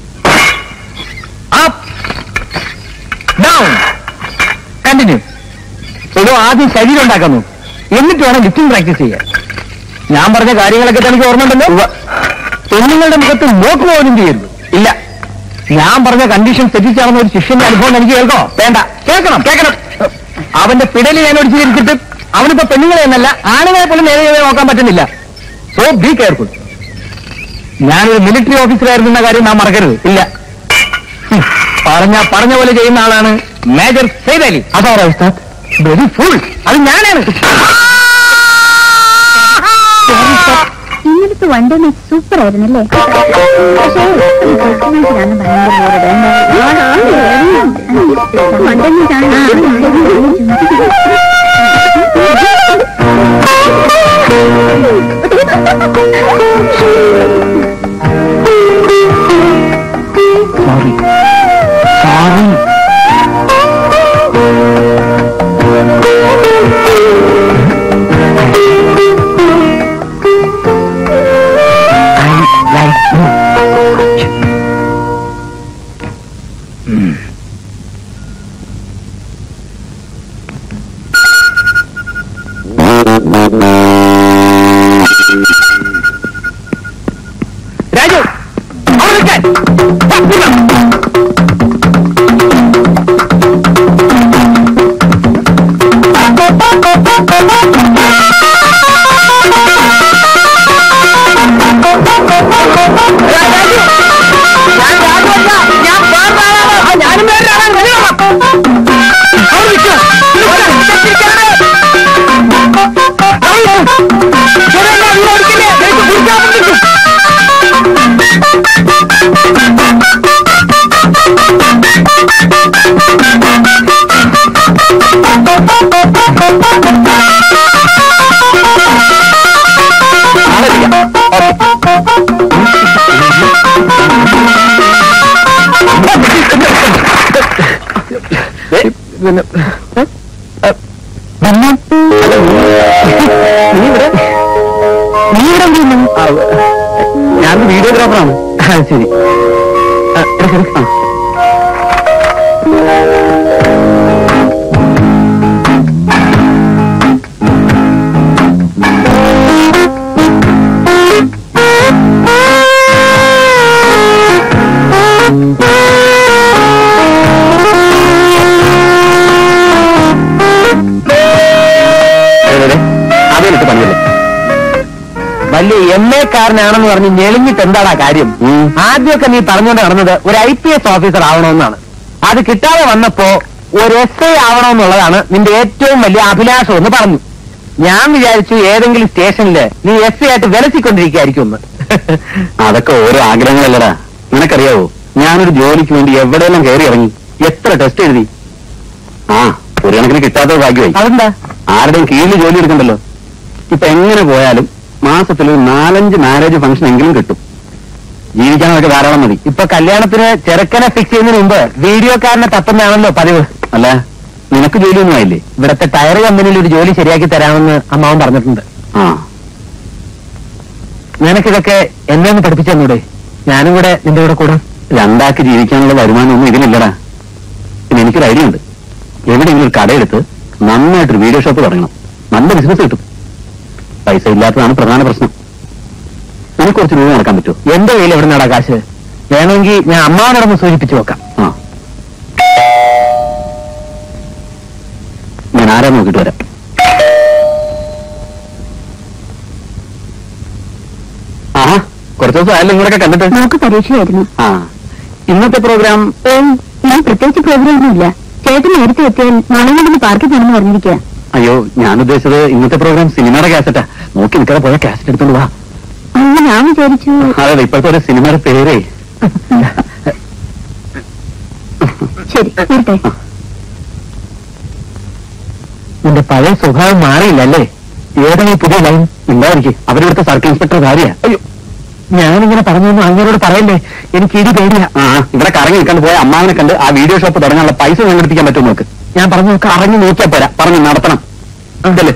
A: അപ്പ് ഡൗൺ കണ്ടിന്യൂ ഒരു ആദ്യം ശരീരം ഉണ്ടാക്കുന്നു എന്നിട്ട് വേണം ലിഫ്റ്റിംഗ് പ്രാക്ടീസ് ചെയ്യാൻ ഞാൻ പറഞ്ഞ കാര്യങ്ങളൊക്കെ തനിക്ക് ഓർമ്മയുണ്ടല്ലോ പെണ്ണുങ്ങളുടെ മുഖത്ത് നോക്ക് പോലും ചെയ്യരുത് ഇല്ല ഞാൻ പറഞ്ഞ കണ്ടീഷൻ തെറ്റിച്ചാണെന്ന ഒരു ശിഷ്യന്റെ അനുഭവം എനിക്ക് കേൾക്കോ വേണ്ട കേൾക്കണം കേൾക്കണം അവന്റെ പിടലി ഞാൻ ഒടിച്ചു തിരിച്ചിട്ട് അവനിപ്പോ പെണ്ണുങ്ങളെ എന്നല്ല ആണുങ്ങളെ പോലും നേരെ നേരെ നോക്കാൻ പറ്റുന്നില്ല സോ ബി കെയർഫുൾ ഞാനൊരു മിലിറ്ററി ഓഫീസറായിരുന്ന കാര്യം നാം മറക്കരുത് ഇല്ല ഹും, പറഞ്ഞ പറഞ്ഞ പോലെ ചെയ്യുന്ന ആളാണ് മേജർ സെയ്ദ് അലി അതാരാ ഉസ്താദ് വെരി ഫുൾ അത് ഞാനാണ്
B: ഇന്നലത്തെ വൺ ഡേ മാച്ച് സൂപ്പർ ആയിരുന്നല്ലേ പക്ഷേ ഈ ടെസ്റ്റ് മാച്ചിലാണ് ഭയങ്കര one day
A: sorry sorry I like you. Raju അവിടെ നിൽക്കാൻ. വാ, ഇങ്ങ്. ഞാനും വേറെ ആളാണ് അവിടെ നിൽക്കുക. ചെറിയ ഇവിടെ ഓടിക്കില്ലേ? എനിക്ക് കുടിക്കാൻ നിൽക്കും പിന്നെ ഏ? ഏ, വന്ന? അല്ല, നീ- നീ ഇവിടെ നീ ഇവിടെ എന്ത് ചെയ്യുന്നു? ആ, ഞാൻ വീഡിയോഗ്രാഫറാണ് ആ ശരി ആ, എടുക്ക്, എടുക്ക്. ആ. അതിലിട്ട് പണിയല്ലേ വലിയ എം എ കാരനാണെന്ന് പറഞ്ഞ് ഞെളിഞ്ഞിട്ട് എന്താടാ കാര്യം ആദ്യമൊക്കെ നീ പറഞ്ഞുകൊണ്ട് നടന്നത് ഒരു ഐ പി എസ് ഓഫീസർ ആവണമെന്നാണ് അത് കിട്ടാതെ വന്നപ്പോ ഒരു എസ് ഐ ആവണമെന്നുള്ളതാണ് നിന്റെ ഏറ്റവും വലിയ അഭിലാഷം എന്ന് പറഞ്ഞു ഞാൻ വിചാരിച്ചു ഏതെങ്കിലും സ്റ്റേഷനില് നീ എസ് ഐ ആയിട്ട് വിലസിക്കൊണ്ടിരിക്കുകയായിരിക്കും എന്ന്
C: അതൊക്കെ ഓരോ ആഗ്രഹങ്ങളല്ലടാ നിനക്കറിയാവോ ഞാനൊരു ജോലിക്ക് വേണ്ടി എവിടെയെല്ലാം കയറി ഇറങ്ങി എത്ര ടെസ്റ്റ് എഴുതി ആ ഒരു കണക്കിന് കിട്ടാത്ത ഭാഗ്യമായി
A: അതെന്താ
C: ആരുടെയും കീഴിൽ ജോലി എടുക്കണ്ടല്ലോ ഇപ്പൊ എങ്ങനെ പോയാലും മാസത്തിൽ ഒരു നാലഞ്ച് മാരേജ് ഫംഗ്ഷൻ എങ്കിലും കിട്ടും ജീവിക്കാനൊക്കെ ധാരാളം മതി
A: ഇപ്പൊ കല്യാണത്തിന് ചെറുക്കനെ ഫിക്സ് ചെയ്യുന്നതിന് മുമ്പ് വീഡിയോക്കാരനെ തപ്പുന്നതാണല്ലോ പതിവ്
C: അല്ല നിനക്ക് ജോലിയൊന്നും ആയില്ലേ
A: ഇവിടത്തെ ടയർ കമ്പനിയിൽ ഒരു ജോലി ശരിയാക്കി തരാമെന്ന് അമ്മാവൻ പറഞ്ഞിട്ടുണ്ട്
C: ആ
A: നിനക്കിതൊക്കെ എന്നെ ഒന്ന് പഠിപ്പിച്ചു തന്നൂടെ ഞാനും കൂടെ നിന്റെ കൂടെ കൂടാം
C: രണ്ടാക്ക് ജീവിക്കാനുള്ള വരുമാനമൊന്നും ഇതിലില്ലടാ പിന്നെ എനിക്കൊരു ഐഡിയ ഉണ്ട് എവിടെയെങ്കിലും ഒരു കടയെടുത്ത് നന്നായിട്ടൊരു വീഡിയോ ഷോപ്പ് തുടങ്ങണം നല്ല ബിസിനസ് കിട്ടും പൈസ ഇല്ലാത്തതാണ് പ്രധാന പ്രശ്നം എനിക്ക് കുറച്ച് രൂപ നടക്കാൻ പറ്റുമോ
A: എന്റെ കയ്യിൽ എവിടെ നടാ കാശ് വേണമെങ്കിൽ ഞാൻ അമ്മാവനോടൊന്ന് സൂചിപ്പിച്ചു നോക്കാം
C: ആ ഞാൻ ആരാ നോക്കിട്ട് വരാം ആഹാ കുറച്ച് ദിവസം ആയാലും നിങ്ങളൊക്കെ കണ്ടിട്ട്
B: നമുക്ക് പരീക്ഷയായിരുന്നു
C: ആ ഇന്നത്തെ പ്രോഗ്രാം
B: ഏയ് ഞാൻ പ്രത്യേകിച്ച് പ്രോഗ്രാം ഒന്നുമില്ല ചേട്ടൻ നേരത്തെ എത്തിയാൽ നാളെ കൊണ്ടൊന്ന് പാർക്കിൽ പോകണമെന്ന് പറഞ്ഞിരിക്കുക
C: അയ്യോ ഞാൻ ഉദ്ദേശിച്ചത് ഇന്നത്തെ പ്രോഗ്രാം സിനിമയുടെ കാസറ്റാ നോക്കി നിൽക്കാതെ പോയ കാസറ്റ് എടുത്തോണ്ട് വാ
B: അല്ല ഞാൻ വിചാരിച്ചു
C: അതെ ഇപ്പോഴത്തെ ഒരു സിനിമയുടെ പേരേ
B: ശരി വരട്ടെ
A: നിന്റെ പഴയ സ്വഭാവം മാറിയില്ലല്ലേ ഏതാണ് ഈ പുതിയ ലൈൻ
C: ഉണ്ടായിരിക്കും അവരിവിടുത്തെ സർക്കിൾ ഇൻസ്പെക്ടർ ഭാര്യ
A: അയ്യോ ഞാനിങ്ങനെ പറഞ്ഞൊന്നും അങ്ങനോട് പറയല്ലേ എനിക്ക് ഇടി പേടിയാ
C: ആ ഇവിടെ കറങ്ങി നിൽക്കാണ്ട് പോയ അമ്മാവനെ കണ്ട് ആ വീഡിയോ ഷോപ്പ് തുടങ്ങാനുള്ള പൈസ സംഘടിപ്പിക്കാൻ പറ്റുമോ നോക്ക്
A: ഞാൻ പറഞ്ഞു നോക്കാം
C: കറങ്ങി നോക്കിയാ പോരാ പറഞ്ഞു നടത്തണം ഇതല്ലേ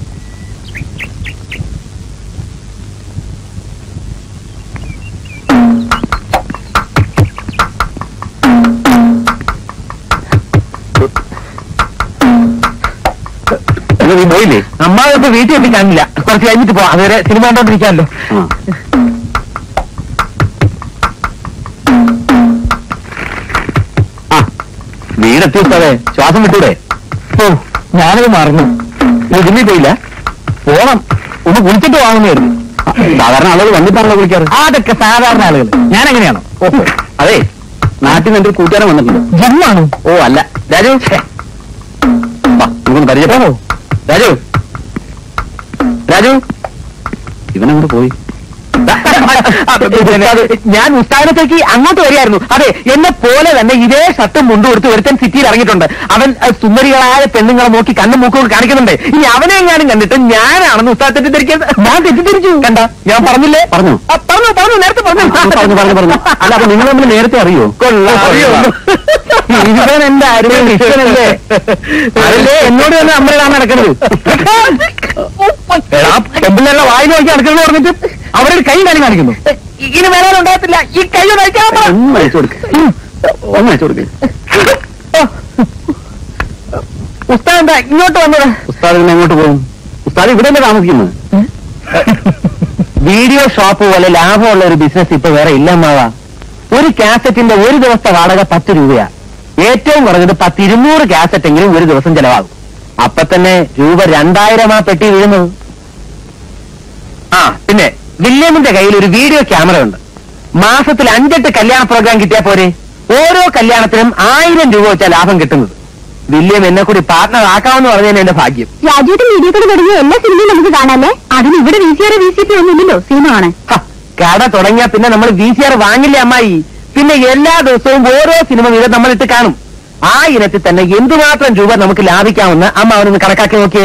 C: എന്നാ നീ പോയില്ലേ
A: അമ്മാവ് ഇപ്പൊ വീട്ടിൽ എത്തി കാണില്ല കുറച്ച് കഴിഞ്ഞിട്ട് പോവാം അതുവരെ സിനിമ കണ്ടോണ്ടിരിക്കാമല്ലോ
C: ആ ആ വീടെത്തി ഉസ്താദേ ശ്വാസം വിട്ടൂടെ
A: ഓ ഞാനത് മറന്നു
C: നീ ജിമ്മിൽ പോയില്ല
A: പോണം ഒന്ന് കുളിച്ചിട്ട് വാങ്ങുന്നതായിരുന്നു
C: സാധാരണ ആളുകൾ വന്നിട്ടാണല്ലോ വിളിക്കാറ്
A: അതൊക്കെ സാധാരണ ആളുകൾ ഞാൻ എങ്ങനെയാണോ
C: ഓഹോ അതെ നാട്ടിൽ നിന്ന് എന്റെ ഒരു കൂട്ടുകാരൻ വന്നിട്ടുണ്ട്
A: ജിമ്മാണ്
C: ഓ അല്ല രാജു വാ, നമുക്കൊന്ന് പരിചയപ്പെടാമോ രാജു രാജു ഇവനങ്ങോട്ട് പോയി
A: ഞാൻ ഉസ്താദത്തേക്ക് അങ്ങോട്ട് വരികയായിരുന്നു അതെ എന്നെ പോലെ തന്നെ ഇതേ ഷർട്ടും മുണ്ടും കൊടുത്ത് ഒരുത്തൻ സിറ്റിയിൽ ഇറങ്ങിയിട്ടുണ്ട് അവൻ അഹ്, സുന്ദരികളായ പെണ്ണുങ്ങളെ നോക്കി കണ്ണും മൂക്കും കാണിക്കുന്നുണ്ട് ഇനി അവനെ എങ്ങാനും കണ്ടിട്ട് ഞാനാണെന്ന് ഉസ്താദ് തെറ്റിദ്ധരിക്കരുത് ഞാൻ തെറ്റിദ്ധരിച്ചു കണ്ട ഞാൻ പറഞ്ഞില്ലേ
C: പറഞ്ഞു
A: ആ, പറഞ്ഞു പറഞ്ഞു നേരത്തെ പറഞ്ഞു
C: പറഞ്ഞു പറഞ്ഞു പറഞ്ഞു അല്ല അപ്പൊ നിങ്ങൾ തമ്മിൽ നേരത്തെ അറിയോ
A: കൊള്ളാം. ഇവൻ എന്റെ അരുമ ഇഷ്ടനല്ലേ അതല്ലേ എന്നോട് തന്നെ അമ്മയിലാണ് നടക്കുന്നത് എടാ പെമ്പിള്ളേരുടെ വായി നോക്കി നടക്കുന്നു പറഞ്ഞിട്ട് അവരുടെ കൈ കാര്യം കാണിക്കുന്നു ഇനി വരാൻ ഉണ്ടാകത്തില്ല ഈ കൈ ഒന്ന് അയച്ചാ മതി.
C: ഒന്ന് അയച്ചു കൊടുക്ക് ഒന്ന് അയച്ചു കൊടുക്ക്
A: ഉസ്താദ് എന്താ ഇങ്ങോട്ട് വന്നത്
C: ഉസ്താദ് പിന്നെ എങ്ങോട്ട് പോകും ഉസ്താദ് ഇവിടെ അല്ലേ താമസിക്കുന്നത്
A: വീഡിയോ ഷോപ്പ് പോലെ ലാഭമുള്ള ഒരു ബിസിനസ് ഇപ്പൊ വേറെ ഇല്ല അമ്മാവാ ഒരു കാസറ്റിന്റെ ഒരു ദിവസത്തെ വാടക പത്ത് രൂപയാ ഏറ്റവും കുറഞ്ഞത് പത്തിരുന്നൂറ് കാസറ്റ് എങ്കിലും ഒരു ദിവസം ചെലവാകും അപ്പൊ തന്നെ രൂപ രണ്ടായിരമാ പെട്ടി വീഴുന്നത് ആ പിന്നെ വില്യമിന്റെ കയ്യിൽ ഒരു വീഡിയോ ക്യാമറ ഉണ്ട് മാസത്തിൽ അഞ്ചെട്ട് കല്യാണ പ്രോഗ്രാം കിട്ടിയാ പോരെ ഓരോ കല്യാണത്തിനും ആയിരം രൂപ വെച്ചാ ലാഭം കിട്ടുന്നത് വില്യം എന്നെ കൂടി പാർട്ട്ണർ ആക്കാമെന്ന് പറഞ്ഞതിന് എന്റെ ഭാഗ്യം
B: രാജുവിന്റെ വീഡിയോ കൂടെ തുടങ്ങിയ എല്ലാ സിനിമയും നമുക്ക് കാണാല്ലേ അതിന് ഇവിടെ V C R V C P ഒന്നുമില്ലല്ലോ സിനിമ കാണാൻ
A: ഹ, കട തുടങ്ങിയാ പിന്നെ നമ്മൾ വി സി ആർ വാങ്ങില്ലേ അമ്മായി പിന്നെ എല്ലാ ദിവസവും ഓരോ സിനിമ വീതം നമ്മൾ ഇട്ട് കാണും ആ ഇനത്തിൽ തന്നെ എന്തുമാത്രം രൂപ നമുക്ക് ലാഭിക്കാമെന്ന് അമ്മ അവനൊന്ന് കണക്കാക്കി നോക്കിയേ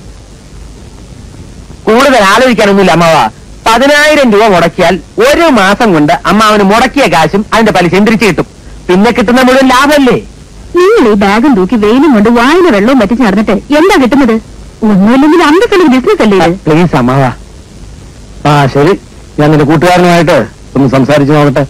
A: കൂടുതൽ ആലോചിക്കാനൊന്നുമില്ല അമ്മാവ പതിനായിരം രൂപ മുടക്കിയാൽ ഒരു മാസം കൊണ്ട് അമ്മ അവന് മുടക്കിയ കാശും അതിന്റെ പലിശയും തിരിച്ചു കിട്ടും പിന്നെ കിട്ടുന്ന മുഴുവൻ ലാഭമല്ലേ
B: നിങ്ങൾ ഈ ബാഗും തൂക്കി വെയിലും കൊണ്ട് വായില വെള്ളവും പറ്റിച്ച് നടന്നിട്ട് എന്താ കിട്ടുന്നത് ഒന്നുമില്ലെങ്കിൽ അന്തസ്സുള്ള ബിസിനസ് അല്ലേ ഇത്
A: പ്ലീസ് അമ്മാവ ആ ശരി ഞാൻ നിന്റെ കൂട്ടുകാരനുമായിട്ട് ഒന്ന് സംസാരിച്ചു നോക്കട്ടെ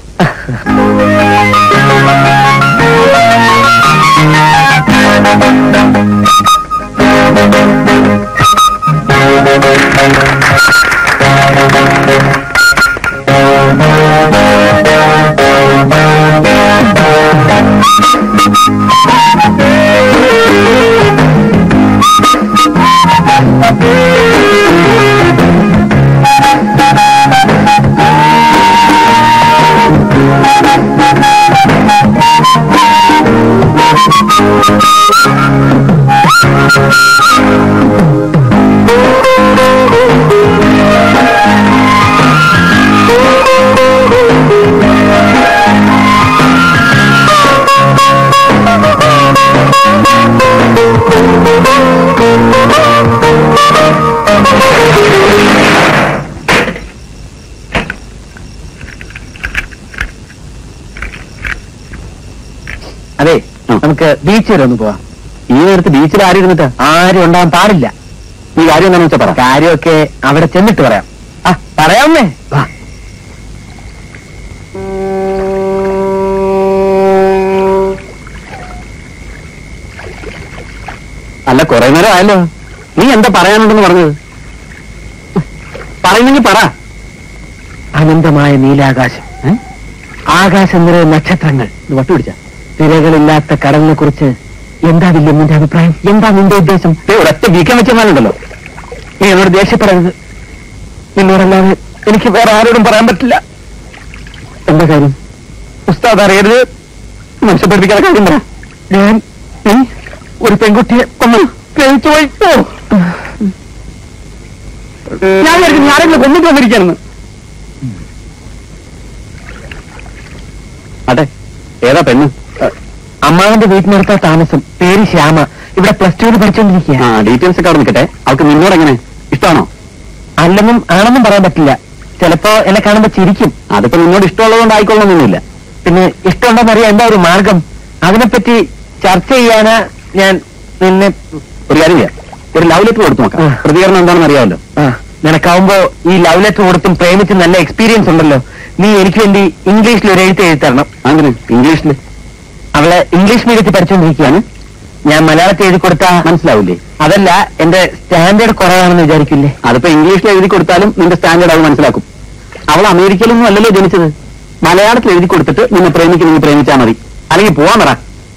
A: അതെ നമുക്ക് ബീച്ച് വരെ ഒന്ന് പോവാം
C: ഈ നേരത്ത് ബീച്ചിൽ ആരും ഇരുന്നിട്ടാ
A: ആരും ഉണ്ടാകാൻ പാടില്ല
C: ഈ കാര്യം എന്താണെന്ന് വെച്ചാ പറ
A: കാര്യമൊക്കെ അവിടെ ചെന്നിട്ട് പറയാം ആ പറയാമേ വാ
C: അല്ല കുറെ നേരം ആയല്ലോ നീ എന്താ പറയാനുണ്ടെന്ന് പറഞ്ഞത് പറയുന്നെങ്കിൽ പറ
A: അനന്തമായ നീലാകാശം
C: ഏ?
A: ആകാശം നിറയെ നക്ഷത്രങ്ങൾ
C: ഇത് വട്ടുപിടിച്ച
A: തിരകളില്ലാത്ത കടലിനെ കുറിച്ച് എന്താ വില്യമ്മിന്റെ അഭിപ്രായം എന്താ നിന്റെ ഉദ്ദേശം
C: ഒരൊറ്റ വീക്കം വെച്ചെന്നാലുണ്ടല്ലോ
A: നീ എന്നോട് ദേഷ്യപ്പെടരുത് നിന്നോടല്ലാതെ എനിക്ക് വേറെ ആരോടും പറയാൻ പറ്റില്ല എന്താ കാര്യം ഉസ്താദ് അറിയരുത്
C: മനുഷ്യപ്പെടുപ്പിക്കാതെ കാര്യം പറ
A: ഞാൻ നീ ഒരു പെൺകുട്ടിയെ കൊന്നു പ്രേമിച്ചു പോയി ഓ. ഞാൻ വിചാരിച്ചു നീ ആരെങ്കിലും കൊന്നിട്ട് വന്നിരിക്കാണെന്ന്
C: അതെ ഏതാ പെണ്ണ്
A: അമ്മാവന്റെ വീട്ടിനടുത്ത താമസം പേര് ശ്യാമ ഇവിടെ പ്ലസ് ടുവിൽ പഠിച്ചുകൊണ്ടിരിക്കുക
C: ആ ഡീറ്റെയിൽസ് ഒക്കെ അവിടെ നിൽക്കട്ടെ അവൾക്ക് നിന്നോട് എങ്ങനെ ഇഷ്ടമാണോ
A: അല്ലെന്നും ആണെന്നും പറയാൻ പറ്റില്ല ചിലപ്പോ എന്നെ കാണുമ്പോ ചിരിക്കും
C: അതിപ്പോ നിന്നോട് ഇഷ്ടമുള്ളതുകൊണ്ട് ആയിക്കൊള്ളണമെന്നൊന്നുമില്ല
A: പിന്നെ ഇഷ്ടമുണ്ടോന്നറിയാൻ എന്താ ഒരു മാർഗം അതിനെപ്പറ്റി ചർച്ച ചെയ്യാനാ ഞാൻ നിന്നെ
C: ഒരു കാര്യം ചെയ്യാം ഒരു ലവ് ലെറ്റർ കൊടുത്തു നോക്കാം
A: ആ.
C: പ്രതികരണം എന്താണെന്ന് അറിയാമല്ലോ
A: ആ, നിനക്കാവുമ്പോ ഈ ലവ് ലെറ്റർ കൊടുത്തും പ്രേമിച്ച് നല്ല എക്സ്പീരിയൻസ് ഉണ്ടല്ലോ നീ എനിക്ക് വേണ്ടി ഇംഗ്ലീഷിൽ ഒരു എഴുത്ത് എഴുതി തരണം
C: അങ്ങനെ ഇംഗ്ലീഷിൽ
A: അവളെ ഇംഗ്ലീഷ് മീഡിയത്തിൽ പഠിച്ചുകൊണ്ടിരിക്കുകയാണ് ഞാൻ മലയാളത്തിൽ എഴുതി കൊടുത്താ
C: മനസ്സിലാവില്ലേ
A: അതല്ല എന്റെ സ്റ്റാൻഡേർഡ് കുറവാണെന്ന് വിചാരിക്കില്ലേ
C: അതിപ്പോ ഇംഗ്ലീഷിൽ എഴുതി കൊടുത്താലും നിന്റെ സ്റ്റാൻഡേർഡ് അത് മനസ്സിലാക്കും അവൾ അമേരിക്കയിലൊന്നും അല്ലല്ലോ ജനിച്ചത് മലയാളത്തിൽ എഴുതി കൊടുത്തിട്ട് നിന്നെ പ്രേമിക്കുന്നെങ്കിൽ പ്രേമിച്ചാൽ മതി അല്ലെങ്കിൽ പോവാൻ പറ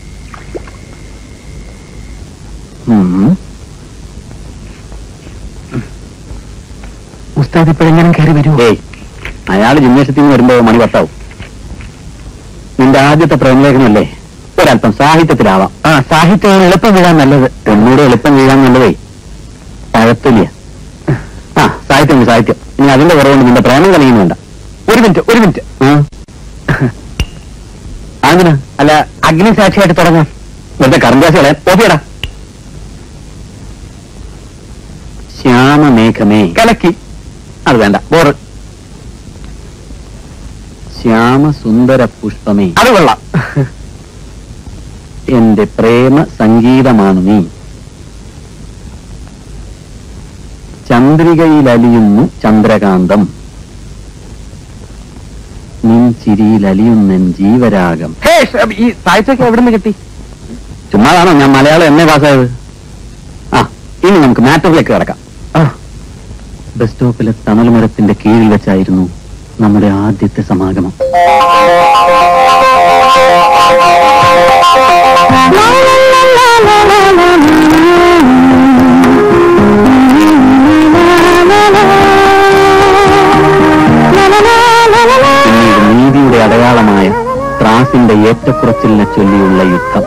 C: ഉം.
A: ഉസ്താദ് ഇപ്പോഴെങ്ങനെ കയറി വരുമോ
C: ഏയ് അയാൾ ജിംനേഷ്യത്തിൽ നിന്ന് വരുമ്പോ മണി പത്താവും നിന്റെ ആദ്യത്തെ പ്രേമലേഖനമല്ലേ ഒരല്പം സാഹിത്യത്തിലാവാം
A: ആ സാഹിത്യം എളുപ്പം വിടാൻ നല്ലത്
C: ഒന്നുകൂടെ എളുപ്പം വീഴാൻ നല്ലതേ പഴത്തില്ല ആ സാഹിത്യം ഉണ്ട്, സാഹിത്യം ഇനി അതിന്റെ കുറവുകൊണ്ട് നിന്റെ പ്രേമം കളിയുന്നുണ്ട
A: ഒരു മിനിറ്റ് ഒരു മിനിറ്റ്
C: അങ്ങനെ
A: അല്ല അഗ്നിസാക്ഷിയായിട്ട് തുടങ്ങാം
C: വെറുതെ കറങ്കാശികളെ ഓഫിയടാ ശ്യാമമേഘമേ
A: കലക്കി
C: അത് വേണ്ട ബോറ് ശ്യാമസുന്ദര പുഷ്പമേ
A: അത് കൊള്ളാം
C: എന്റെ പ്രേമ സംഗീതമാണ് നീ ചന്ദ്രികയിലലിയുന്നു ചന്ദ്രകാന്തം നിൻ ചിരിയിലലിയുന്നൻ ജീവരാഗം
A: ഹേ ഷ- ഈ സാഹിത്യമൊക്കെ എവിടെ നിന്ന് കിട്ടി
C: ചുമ്മാതാണോ ഞാൻ മലയാളം എന്നെ പാസ്സായത് ആ ഇനി നമുക്ക് മാറ്ററിലേക്ക് കിടക്കാം
A: ആ
C: ബസ് സ്റ്റോപ്പിലെ തണൽ മരത്തിന്റെ കീഴിൽ വെച്ചായിരുന്നു നമ്മുടെ ആദ്യത്തെ സമാഗമം പിന്നീട് നീതിയുടെ അടയാളമായ ത്രാസിന്റെ ഏറ്റക്കുറച്ചിലിനെ ചൊല്ലിയുള്ള യുദ്ധം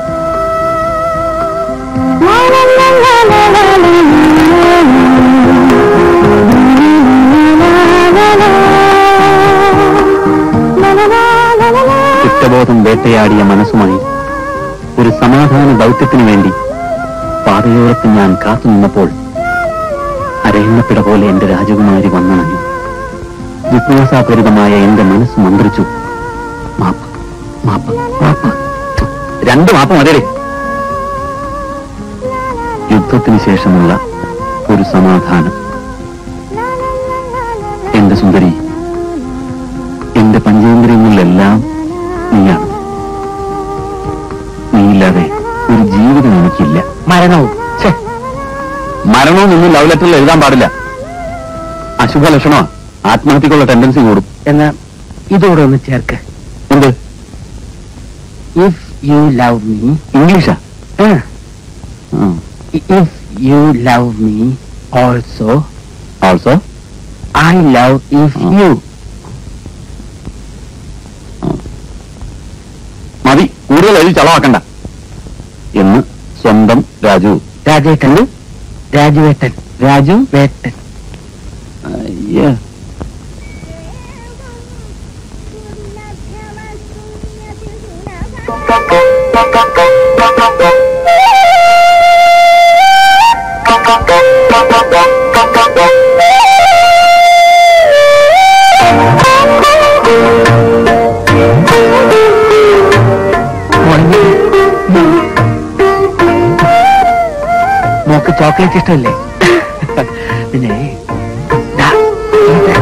C: കുറ്റബോധം വേട്ടയാടിയ മനസ്സുമായി ഒരു സമാധാന ദൗത്യത്തിനു വേണ്ടി പാതയോരത്ത് ഞാൻ കാത്തുനിന്നപ്പോൾ അരയണ്ണപ്പിട പോലെ എന്റെ രാജകുമാരി വന്നണഞ്ഞു ജിജ്ഞാസാപരിതമായ എന്റെ മനസ്സ് മന്ത്രിച്ചു മാപ്പ് മാപ്പ് മാപ്പ് രണ്ട് മാസം മതിയേ യുദ്ധത്തിന് ശേഷമുള്ള ഒരു സമാധാനം എന്റെ സുന്ദരി എന്റെ പഞ്ചേന്ദ്രിയങ്ങളിലെല്ലാം നീയാണ് നീയില്ലാതെ ഒരു ജീവിതം എനിക്കില്ല
A: മരണവും ഛെ,
C: മരണമൊന്നും ലവ് ലെറ്ററിൽ എഴുതാൻ പാടില്ല അശുഭ ലക്ഷണമാ ആത്മഹത്യക്കുള്ള ടെൻഡൻസി കൂടും
A: എന്നാ ഇതോടെ ഒന്ന് ചേർക്ക്
C: എന്ത്
A: ഇഫ് യു ലവ് മീ
C: ഇംഗ്ലീഷാ ഉം.
A: If you love me also
C: also
A: I love if you
C: മതി കൂടുതൽ എഴുതി ചളവാക്കണ്ട എന്ന് സ്വന്തം രാജു
A: രാജേട്ടൻ രാജുവേട്ടൻ രാജു വേട്ടൻ
C: അയ്യ.
A: മോക്ക് ചോക്ലേറ്റ് ഇഷ്ടമല്ലേ പിന്നെ ദാ, ഇത്.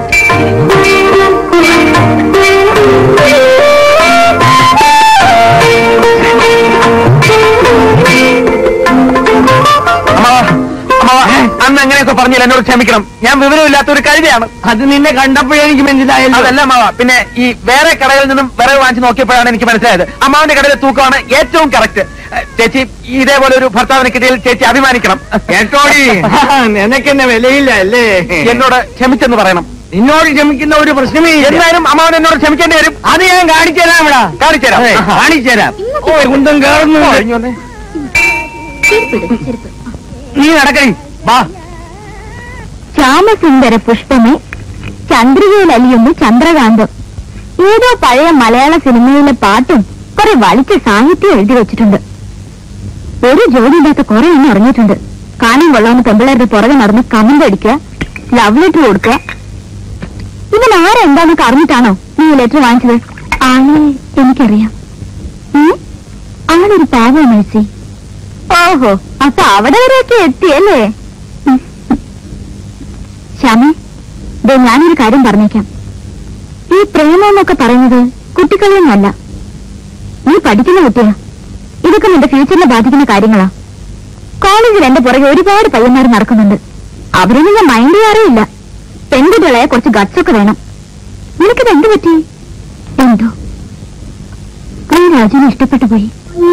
D: അന്ന് അങ്ങനെയൊക്കെ പറഞ്ഞില്ല എന്നോട് ക്ഷമിക്കണം ഞാൻ വിവരമില്ലാത്ത ഒരു കഴുതയാണ്
A: അത് നിന്നെ കണ്ടപ്പോഴേ എനിക്ക് മനസ്സിലായല്ലോ
D: അതല്ല അമ്മാവ പിന്നെ ഈ വേറെ കടയിൽ നിന്നും വിറക് വാങ്ങിച്ച് നോക്കിയപ്പോഴാണ് എനിക്ക് മനസ്സിലായത് അമ്മാവിന്റെ കടയിലെ തൂക്കമാണ് ഏറ്റവും കറക്റ്റ് ചേച്ചി ഇതേപോലെ ഒരു ഭർത്താവിനെ കിട്ടിയതിൽ ചേച്ചി അഭിമാനിക്കണം
A: കേട്ടോടി നിനക്കെന്നെ വിലയില്ല അല്ലേ
D: എന്നോട് ക്ഷമിച്ചെന്ന് പറയണം
A: നിന്നോട് ക്ഷമിക്കുന്ന ഒരു പ്രശ്നമേ ഇല്ല.
D: എന്നാലും അമ്മാവൻ എന്നോട് ക്ഷമിക്കേണ്ടി വരും
A: അത് ഞാൻ കാണിച്ചു തരാം ഇവിടെ
D: കാണിച്ചു തരാം.
A: അതെ, കാണിച്ചു തരാം ഓ കുന്തം
D: ഓ,
A: കേറുന്നു
D: ഇങ്ങ് വന്നേ.
B: ചെരുപ്പിട് ചെരുപ്പ്
A: നീ നടക്കണി വാ
B: ശ്യാമസുന്ദര പുഷ്പമേ ചന്ദ്രികയിൽ അലിയുന്നു ചന്ദ്രകാന്തം ഏതോ പഴയ മലയാള സിനിമയിലെ പാട്ടും കുറെ വളിച്ച സാഹിത്യം എഴുതി വെച്ചിട്ടുണ്ട് ഒരു ജോലിയില്ലാത്ത കുറെ എണ്ണം ഇറങ്ങിയിട്ടുണ്ട് കാണാൻ കൊള്ളാവുന്ന പെമ്പിളരുടെ പുറകെ നടന്ന് കമന്റ് അടിക്കുക ലവ് ലെറ്റർ കൊടുക്കുക ഇവൻ ആരെന്താന്നൊക്കെ അറിഞ്ഞിട്ടാണോ നീ ഈ ലെറ്റർ വാങ്ങിച്ചത് ആളെ എനിക്കറിയാം ഉം? ആളൊരു പാവ മേഴ്സി ഓഹോ അപ്പൊ അവിടെ വരെയൊക്കെ എത്തിയല്ലേ ഉം. ശ്യാമേ ദേ ഞാനൊരു കാര്യം പറഞ്ഞേക്കാം ഈ പ്രേമം എന്നൊക്കെ പറയുന്നത് കുട്ടികളൊന്നുമല്ല നീ പഠിക്കുന്ന കുട്ടിയാ ഇതൊക്കെ നിന്റെ ഫ്യൂച്ചറിനെ ബാധിക്കുന്ന കാര്യങ്ങളാ കോളേജിൽ എന്റെ പുറകെ ഒരുപാട് പയ്യന്മാർ നടക്കുന്നുണ്ട് അവരൊന്നും ഞാൻ മൈൻഡ് ചെയ്യാറേയില്ല പെൺകുട്ടികളെ കുറച്ച് ഗട്സ് ഒക്കെ വേണം നിനക്കിത് എന്ത് പറ്റി എന്തോ നീ രാജുവിനെ ഇഷ്ടപ്പെട്ടു പോയി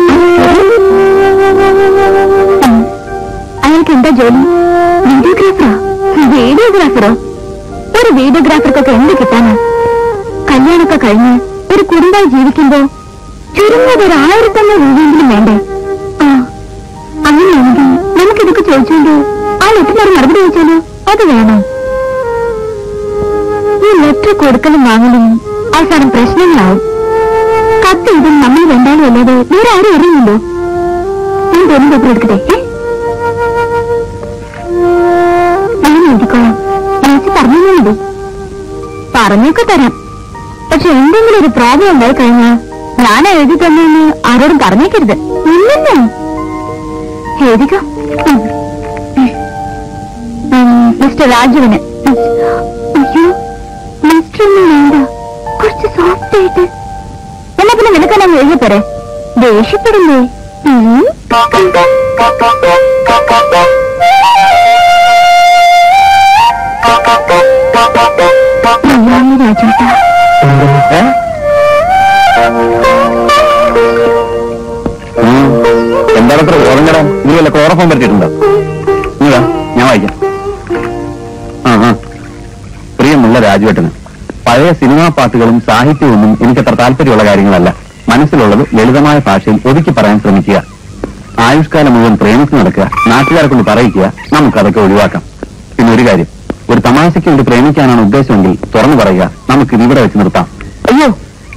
B: ഉം. അയാൾക്ക് എന്താ ജോലി വീഡിയോഗ്രാഫറാ വീഡിയോഗ്രാഫറോ ഒരു വീഡിയോഗ്രാഫർക്കൊക്കെ എന്ത് കിട്ടാനാ കല്യാണമൊക്കെ കഴിഞ്ഞ് ഒരു കുടുംബമായി ജീവിക്കുമ്പോ ചുരുങ്ങത് ഒരു ആയിരത്തന്നെ രൂപയെങ്കിലും വേണ്ടേ ആ അങ്ങനെയാണെങ്കിൽ നമുക്കിതൊക്കെ ചോദിച്ചോണ്ട് ആ ലെറ്ററിനൊരു മറുപടി ചോദിച്ചാലോ അത് വേണോ ഈ ലെറ്റർ കൊടുക്കലും വാങ്ങലും അവസാനം പ്രശ്നങ്ങളാവും കത്ത് ഇതും നമ്മൾ വേണ്ടാലും അല്ലാതെ വേറെ ആരും അറിയുന്നുണ്ടോ ഞാൻ തോന്നുന്നു പേപ്പർ എടുക്കട്ടെ ഏ? ഞാൻ എഴുതിക്കോളാം ചേച്ചി പറഞ്ഞു മതി പറഞ്ഞൊക്കെ തരാം പക്ഷെ എന്തെങ്കിലും ഒരു പ്രോബ്ലം ഉണ്ടായി കഴിഞ്ഞാ ഞാൻ എഴുതി തന്നെന്ന് ആരോടും പറഞ്ഞേക്കരുത് ഇല്ലെന്നോ എഴുതിക്കോ ഉം. ഉം, മിസ്റ്റർ രാജുവിന് അയ്യോ മിസ്റ്റർ ഒന്നും വേണ്ട കുറച്ച് സോഫ്റ്റ് ആയിട്ട് എന്നാ പിന്നെ നിനക്കെല്ലാം എഴുതി പോരെ ദേഷ്യപ്പെടില്ലേ ഉം. അയ്യോ, രാജേട്ടാ
C: ഏ? ഉം. എന്താണ് അത്ര ഓളം കടാൻ നീ വല്ല ക്ലോറോഫോം പറ്റിയിട്ടുണ്ടോ ഇതാ ഞാൻ വായിക്കാം ആ ആ പ്രിയമുള്ള രാജുവേട്ടന് പഴയ സിനിമാ പാട്ടുകളും സാഹിത്യവും എനിക്കത്ര താല്പര്യമുള്ള കാര്യങ്ങളല്ല മനസ്സിലുള്ളത് ലളിതമായ ഭാഷയിൽ ഒതുക്കി പറയാൻ ശ്രമിക്കുക ആയുഷ്കാലം മുഴുവൻ പ്രേമിച്ച് നടക്കുക നാട്ടുകാരെ കൊണ്ട് പറയിക്കുക നമുക്കതൊക്കെ ഒഴിവാക്കാം പിന്നെ ഒരു കാര്യം ഒരു തമാശയ്ക്ക് വേണ്ടി പ്രേമിക്കാനാണ് ഉദ്ദേശമെങ്കിൽ തുറന്നു പറയുക നമുക്ക് ഇവിടെ വെച്ച് നിർത്താം
A: അയ്യോ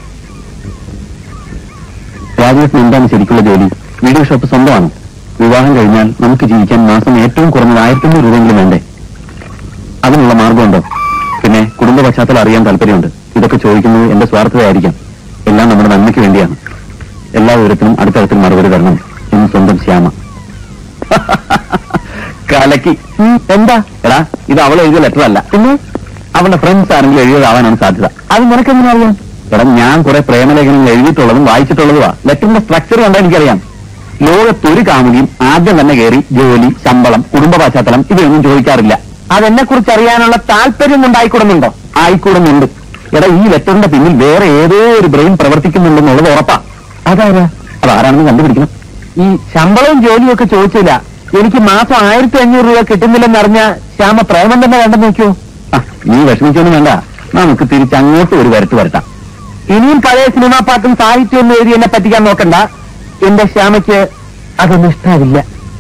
C: രാജേഷിന് എന്താണ് ശരിക്കുള്ള ജോലി വീഡിയോ ഷോപ്പ് സ്വന്തമാണ് വിവാഹം കഴിഞ്ഞാൽ നമുക്ക് ജീവിക്കാൻ മാസം ഏറ്റവും കുറഞ്ഞത് ആയിരത്തഞ്ഞൂറ് രൂപയെങ്കിലും വേണ്ടേ അതിനുള്ള മാർഗമുണ്ടോ പിന്നെ കുടുംബ പശ്ചാത്തലം അറിയാൻ താല്പര്യമുണ്ട് ഇതൊക്കെ ചോദിക്കുന്നത് എന്റെ സ്വാർത്ഥതയായിരിക്കാം എല്ലാം നമ്മുടെ നന്മയ്ക്ക് വേണ്ടിയാണ് എല്ലാ വിവരത്തിനും അടുത്തടുത്തിൽ മറുപടി തരണം എന്ന് സ്വന്തം ശ്യാമ കലക്കി എന്താ എടാ ഇത് അവൾ എഴുതിയ ലെറ്റർ അല്ല പിന്നെ അവളുടെ ഫ്രണ്ട്സ് ആരെങ്കിലും എഴുതിയതാവാനാണ് സാധ്യത അത് നിനക്കെങ്ങനെ അറിയാം എടാ ഞാൻ കുറെ പ്രേമലേഖനങ്ങൾ എഴുതിയിട്ടുള്ളതും വായിച്ചിട്ടുള്ളതുമാ ലെറ്ററിന്റെ സ്ട്രക്ചർ കണ്ടാൽ എനിക്കറിയാം ലോകത്തൊരു കാമുകിയും ആദ്യം തന്നെ കയറി ജോലി ശമ്പളം കുടുംബ പശ്ചാത്തലം ഇവയൊന്നും ചോദിക്കാറില്ല
A: അതെന്നെ കുറിച്ച് അറിയാനുള്ള താല്പര്യം ഉണ്ടായിക്കൂടുന്നുണ്ടോ
C: ആയിക്കൂടുന്നുണ്ട് എടാ ഈ ലെറ്ററിന്റെ പിന്നിൽ വേറെ ഏതോ ഒരു ബ്രെയിൻ പ്രവർത്തിക്കുന്നുണ്ടെന്നുള്ളത് ഉറപ്പാ അതാരാ അതാരാണെന്ന് കണ്ടുപിടിക്കണം
A: ഈ ശമ്പളവും ജോലിയും ഒക്കെ ചോദിച്ചില്ല എനിക്ക് മാസം ആയിരത്തി അഞ്ഞൂറ് രൂപ കിട്ടുന്നില്ലെന്ന് അറിഞ്ഞ ശ്യാമ പ്രേമം തന്നെ വേണ്ടെന്ന് നോക്കിയോ
C: ആ, നീ വിഷമിച്ചൊന്നും വേണ്ട നമുക്ക് തിരിച്ചങ്ങോട്ട് ഒരു വരട്ട് വരട്ടാം
A: ഇനിയും പഴയ സിനിമാ പാട്ടും സാഹിത്യവും ഒന്നും എഴുതി എന്നെ പറ്റിക്കാൻ നോക്കണ്ട എന്റെ ശ്യാമയ്ക്ക് അതൊന്നും ഇഷ്ടാവില്ല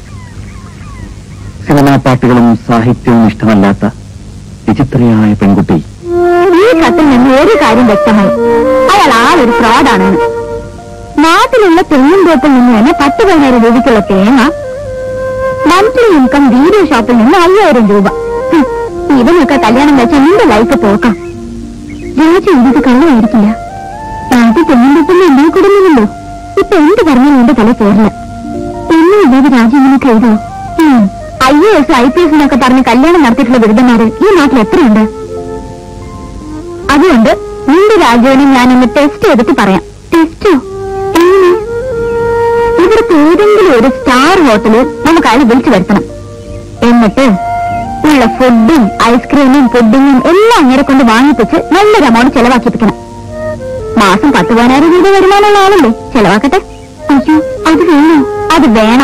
C: സിനിമാ പാട്ടുകളും സാഹിത്യവും ഇഷ്ടമല്ലാത്ത വിചിത്രയായ പെൺകുട്ടി
B: ഈ കത്തിൽ നിന്ന് ഒരു കാര്യം വ്യക്തമായി അയാൾ ആ ഒരു ഫ്രോഡാണെന്ന് നാട്ടിലുള്ള തെങ്ങും തോപ്പിൽ നിന്ന് തന്നെ പത്ത് പതിനായിരം രൂപയ്ക്കുള്ള തേങ്ങ മന്ത്ലി ഇൻകം വീഡിയോ ഷോപ്പിൽ നിന്ന് അയ്യായിരം രൂപ ഹും, ഇവനൊക്കെ കല്യാണം വെച്ച നിന്റെ ലൈഫ് പോക്കാം രാജ ഇത് കള്ളമായിരിക്കില്ല ആദ്യം തെങ്ങും തോപ്പിൽ എന്നെ കൊടുക്കുന്നുണ്ടോ ഇപ്പൊ എന്ത് പറഞ്ഞാലും എന്റെ തല പോരില്ല എന്നെ ഇല്ലാതെ രാജ ഇങ്ങനെയൊക്കെ എഴുതോ I A S I P S എന്നൊക്കെ പറഞ്ഞ് കല്യാണം നടത്തിയിട്ടുള്ള ബിരുദന്മാര് ഈ നാട്ടിൽ എത്രയുണ്ട് അതുകൊണ്ട് നിന്റെ രാജുവിനെ ഞാനൊന്ന് ടെസ്റ്റ് ചെയ്തിട്ട് പറയാം ടെസ്റ്റോ എങ്ങനെ ഇവിടുത്തെ ഏതെങ്കിലും ഒരു സ്റ്റാർ ഹോട്ടലിൽ നമുക്ക് അയാളെ വിളിച്ചു വരുത്തണം എന്നിട്ട് ഉള്ള ഫുഡും ഐസ്ക്രീമും പുഡിങ്ങും എല്ലാം അങ്ങനെ കൊണ്ട് വാങ്ങിപ്പിച്ച് നല്ലൊരു എമൗണ്ട് ചെലവാക്കിപ്പിക്കണം മാസം പത്ത് പതിനായിരം രൂപ വരുമാനമുള്ള ആളല്ലേ ചെലവാക്കട്ടെ അയ്യോ അത് വേണോ അത് വേണം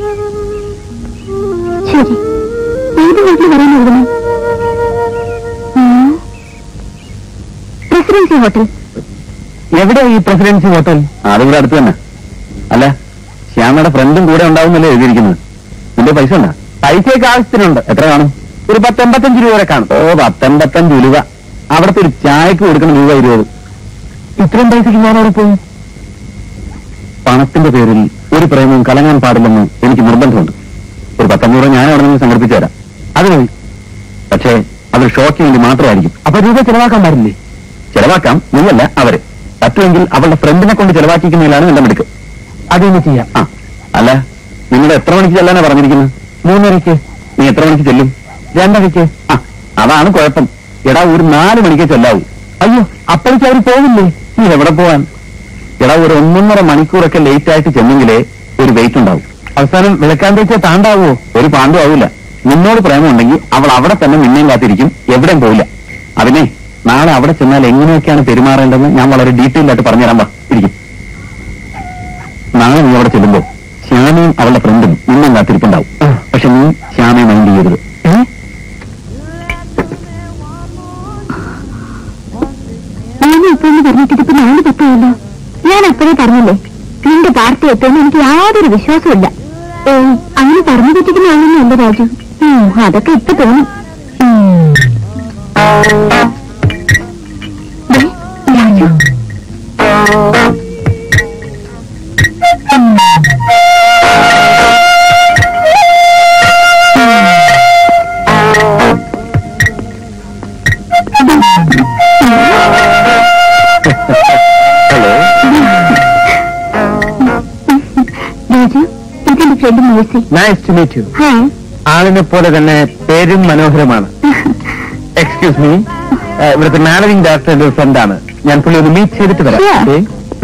B: ശരി ഏത് വീട്ടിൽ വരാൻ എഴുതണം ഉം. പ്രസിഡൻസി ഹോട്ടൽ
A: എവിടെ ഈ പ്രസിഡൻസി ഹോട്ടൽ
C: അതിവിടെ അടുത്ത് തന്നെ അല്ല ശ്യാമയുടെ ഫ്രണ്ടും കൂടെ ഉണ്ടാവുന്നല്ലേ എഴുതിയിരിക്കുന്നത് നിന്റെ പൈസ ഉണ്ടാ
A: പൈസയൊക്കെ ആവശ്യത്തിനുണ്ട്
C: എത്ര കാണും
A: ഒരു പത്തെൺപത്തഞ്ച് രൂപ വരെ കാണും
C: ഓ പത്തൊമ്പത്തഞ്ച് രൂപ അവിടുത്തെ ഒരു ചായക്ക് കൊടുക്കുന്ന രൂപ ഇരുപത്
A: ഇത്രയും പൈസക്ക് ഞാൻ അവിടെ പോകും
C: പണത്തിന്റെ പേരിൽ ഒരു പ്രേമവും കലങ്ങാൻ പാടില്ലെന്ന് എനിക്ക് നിർബന്ധമുണ്ട് ഒരു പത്തഞ്ഞൂറ് ഞാൻ അവിടെ നിന്ന് സംഘടിപ്പിച്ചു തരാം
A: അത് മതി
C: പക്ഷേ അതൊരു ഷോക്കിന് വേണ്ടി മാത്രമായിരിക്കും
A: അപ്പൊ രൂപ ചെലവാക്കാൻ പാടില്ലേ
C: ചെലവാക്കാം നീയല്ല അവര് പറ്റുമെങ്കിൽ അവളുടെ ഫ്രണ്ടിനെ കൊണ്ട് ചെലവാക്കിക്കുന്നതിലാണ് എന്റെ മിടുക്ക്
A: അതൊന്ന് ചെയ്യാം
C: ആ അല്ല നിങ്ങളുടെ എത്ര മണിക്ക് ചെല്ലാനാ പറഞ്ഞിരിക്കുന്നത്
A: മൂന്നരയ്ക്ക്
C: നീ എത്ര മണിക്ക് ചെല്ലും
A: രണ്ടരയ്ക്ക്
C: ആ അതാണ് കുഴപ്പം എടാ ഒരു നാല് മണിക്കേ ചെല്ലാവൂ
A: അയ്യോ അപ്പോഴേക്ക് അവർ പോകില്ലേ
C: നീ എവിടെ പോവാൻ എടാ ഒരു ഒന്നൊന്നര മണിക്കൂറൊക്കെ ലേറ്റ് ആയിട്ട് ചെന്നെങ്കിലേ ഒരു വെയിറ്റ് ഉണ്ടാവും
A: അവസാനം വിളക്കാൻ തേച്ച താണ്ടാവോ
C: ഒരു പാണ്ടും ആവില്ല നിന്നോട് പ്രേമമുണ്ടെങ്കിൽ അവൾ അവിടെ തന്നെ നിന്നെയും കാത്തിരിക്കും എവിടെയും പോവില്ല അതിനെ നാളെ അവിടെ ചെന്നാൽ എങ്ങനെയൊക്കെയാണ് പെരുമാറേണ്ടതെന്ന് ഞാൻ വളരെ ഡീറ്റെയിൽ ആയിട്ട് പറഞ്ഞുതരാൻ വാ ഇരിക്കും നാളെ നീ അവിടെ ചെല്ലുമ്പോ ശ്യാമയും അവളുടെ ഫ്രണ്ടും നിന്നും കാത്തിരിപ്പുണ്ടാവും
A: ആ.
C: പക്ഷെ നീ ശ്യാമയെ മൈൻഡ് ചെയ്യരുത്
A: ഏ?
B: ഞാൻ ഇപ്പോഴെന്ന് പറഞ്ഞിട്ട് ഇപ്പൊ നാല് പത്തായല്ലോ ഞാൻ അപ്പോഴേ പറഞ്ഞില്ലേ നിന്റെ പാർട്ടി എത്തുമെന്ന് എനിക്ക് യാതൊരു വിശ്വാസമില്ല ഏ അങ്ങനെ പറഞ്ഞു പറ്റിക്കുന്ന ആളൊന്നും അല്ല രാജു ഉം, അതൊക്കെ ഇപ്പൊ തോന്നും ഉം. ദേ, രാജു
C: ഹലോ
B: രാജു ഇതെന്റെ friend Mercy
A: nice to meet you
B: hi
A: ആളിനെ പോലെ തന്നെ പേരും മനോഹരമാണ് എക്സ്ക്യൂസ് മീ ഇവിടുത്തെ മാനേജിംഗ് ഡയറക്ടറിന്റെ ഒരു ഫ്രണ്ടാണ് ഞാൻ പുള്ളി ഒന്ന് മീറ്റ് ചെയ്തിട്ട് വരാം
B: Sure.
A: okay?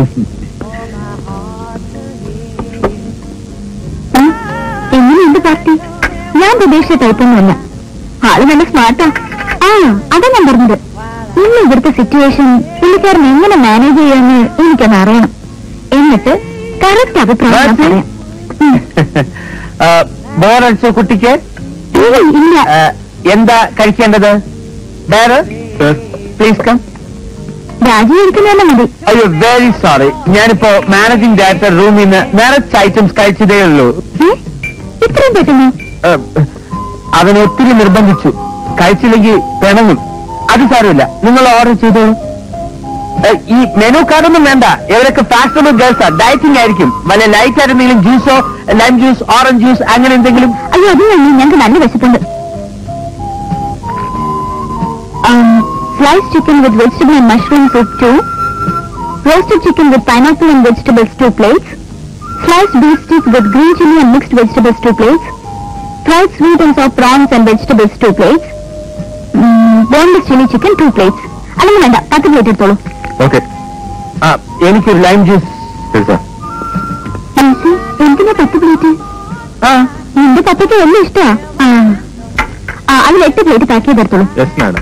B: ഉം. എങ്ങനെയുണ്ട് പാർട്ടി ഞാൻ പ്രതീക്ഷിച്ച ടൈപ്പൊന്നുമല്ല ആള് നല്ല സ്മാർട്ടാ ആ അതാ ഞാൻ പറഞ്ഞത് ഇന്ന് ഇവിടുത്തെ സിറ്റുവേഷൻ പുള്ളിക്കാരൻ എങ്ങനെ മാനേജ് ചെയ്യാന്ന് എനിക്കൊന്ന് അറിയണം എന്നിട്ട് കറക്റ്റ് അഭിപ്രായം ഞാൻ
A: That's it.
B: പറയാം ഉം.
A: ബോറടിച്ച കുട്ടിക്ക്
B: ഇല്ല, ഇല്ല
A: ആ, എന്താ കഴിക്കേണ്ടത് ഡയറ് പ്ലീസ് കം
B: രാജി ഇരിക്കുന്നതന്നെ മതി
A: അയ്യോ വെരി സോറി ഞാനിപ്പോ മാനേജിംഗ് ഡയറക്ടർ റൂമിൽ നിന്ന് നിറച്ച് ഐറ്റംസ് കഴിച്ചതേ ഉള്ളൂ
B: ഏ? ഇത്രയും പെട്ടെന്ന്
A: ഏ, അവനെ ഒത്തിരി നിർബന്ധിച്ചു കഴിച്ചില്ലെങ്കിൽ പിണങ്ങും അത് സാരമില്ല നിങ്ങൾ ഓർഡർ ചെയ്തോളൂ ഏ, ഈ മെനു കാർഡൊന്നും വേണ്ട ഇവരൊക്കെ ഫാഷനബിൾ ഗേൾസാ ഡയറ്റിംഗ് ആയിരിക്കും വല്ല ലൈറ്റ് ആയിട്ട് എന്തെങ്കിലും ജ്യൂസോ ലൈം ജ്യൂസ് ഓറഞ്ച് ജ്യൂസ് അങ്ങനെ എന്തെങ്കിലും
B: അയ്യോ അത് തന്നെ ഞങ്ങൾക്ക് നല്ല വിശപ്പുണ്ട് slice chicken with vegetable and mushroom soup two roasted chicken with pineapple and vegetables, two plates, sliced beef steak with green chili and mixed vegetables, two plates, fried sweet and soft prawns and vegetables, two plates, mm, boneless chili chicken, two plates. അല്ലെങ്കിൽ വേണ്ട പത്ത് പ്ലേറ്റ് എടുത്തോളൂ
C: ഓക്കെ
A: ആ എനിക്കൊരു ലൈം ജ്യൂസ്
C: ശരി സാർ
B: മനസ്സി എന്തിനാ പത്ത് പ്ലേറ്റ്
A: ആ
B: എന്റെ പപ്പയ്ക്ക് വലിയ ഇഷ്ടാ ആ ആ അതിൽ എട്ട് പ്ലേറ്റ് പാക്ക് ചെയ്തെടുത്തോളൂ
C: യെസ് മാഡം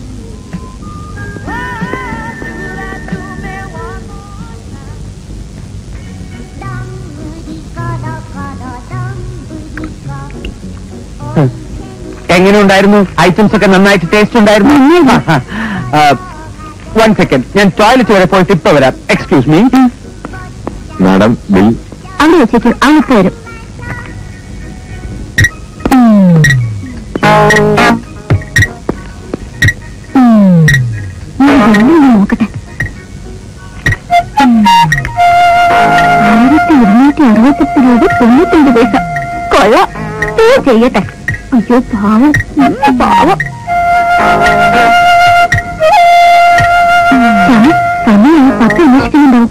A: എങ്ങനെ ഉണ്ടായിരുന്നു ഐറ്റംസ് ഒക്കെ നന്നായിട്ട് ടേസ്റ്റ് ഉണ്ടായിരുന്നു വൺ സെക്കൻഡ് ഞാൻ ടോയ്ലറ്റ് വരെ പോയിട്ട് ഇപ്പൊ വരാം എക്സ്ക്യൂസ് മീ
C: മാഡം ബിൽ
B: അവിടെ വെച്ചേക്കും ആ ഇപ്പൊ വരും ഉം. ഞാൻ ഒന്ന് നോക്കട്ടെ ഉം. ആയിരത്തി ഇരുന്നൂറ്റി അറുപത്തെട്ട് രൂപ തൊണ്ണൂറ്റഞ്ച് പൈസ കൊള്ള പേ ചെയ്യട്ടെ അയ്യോ പാവം ഉം, പാവം ഉം, സമയം പത്ത് അന്വേഷിക്കുന്നുണ്ടാവും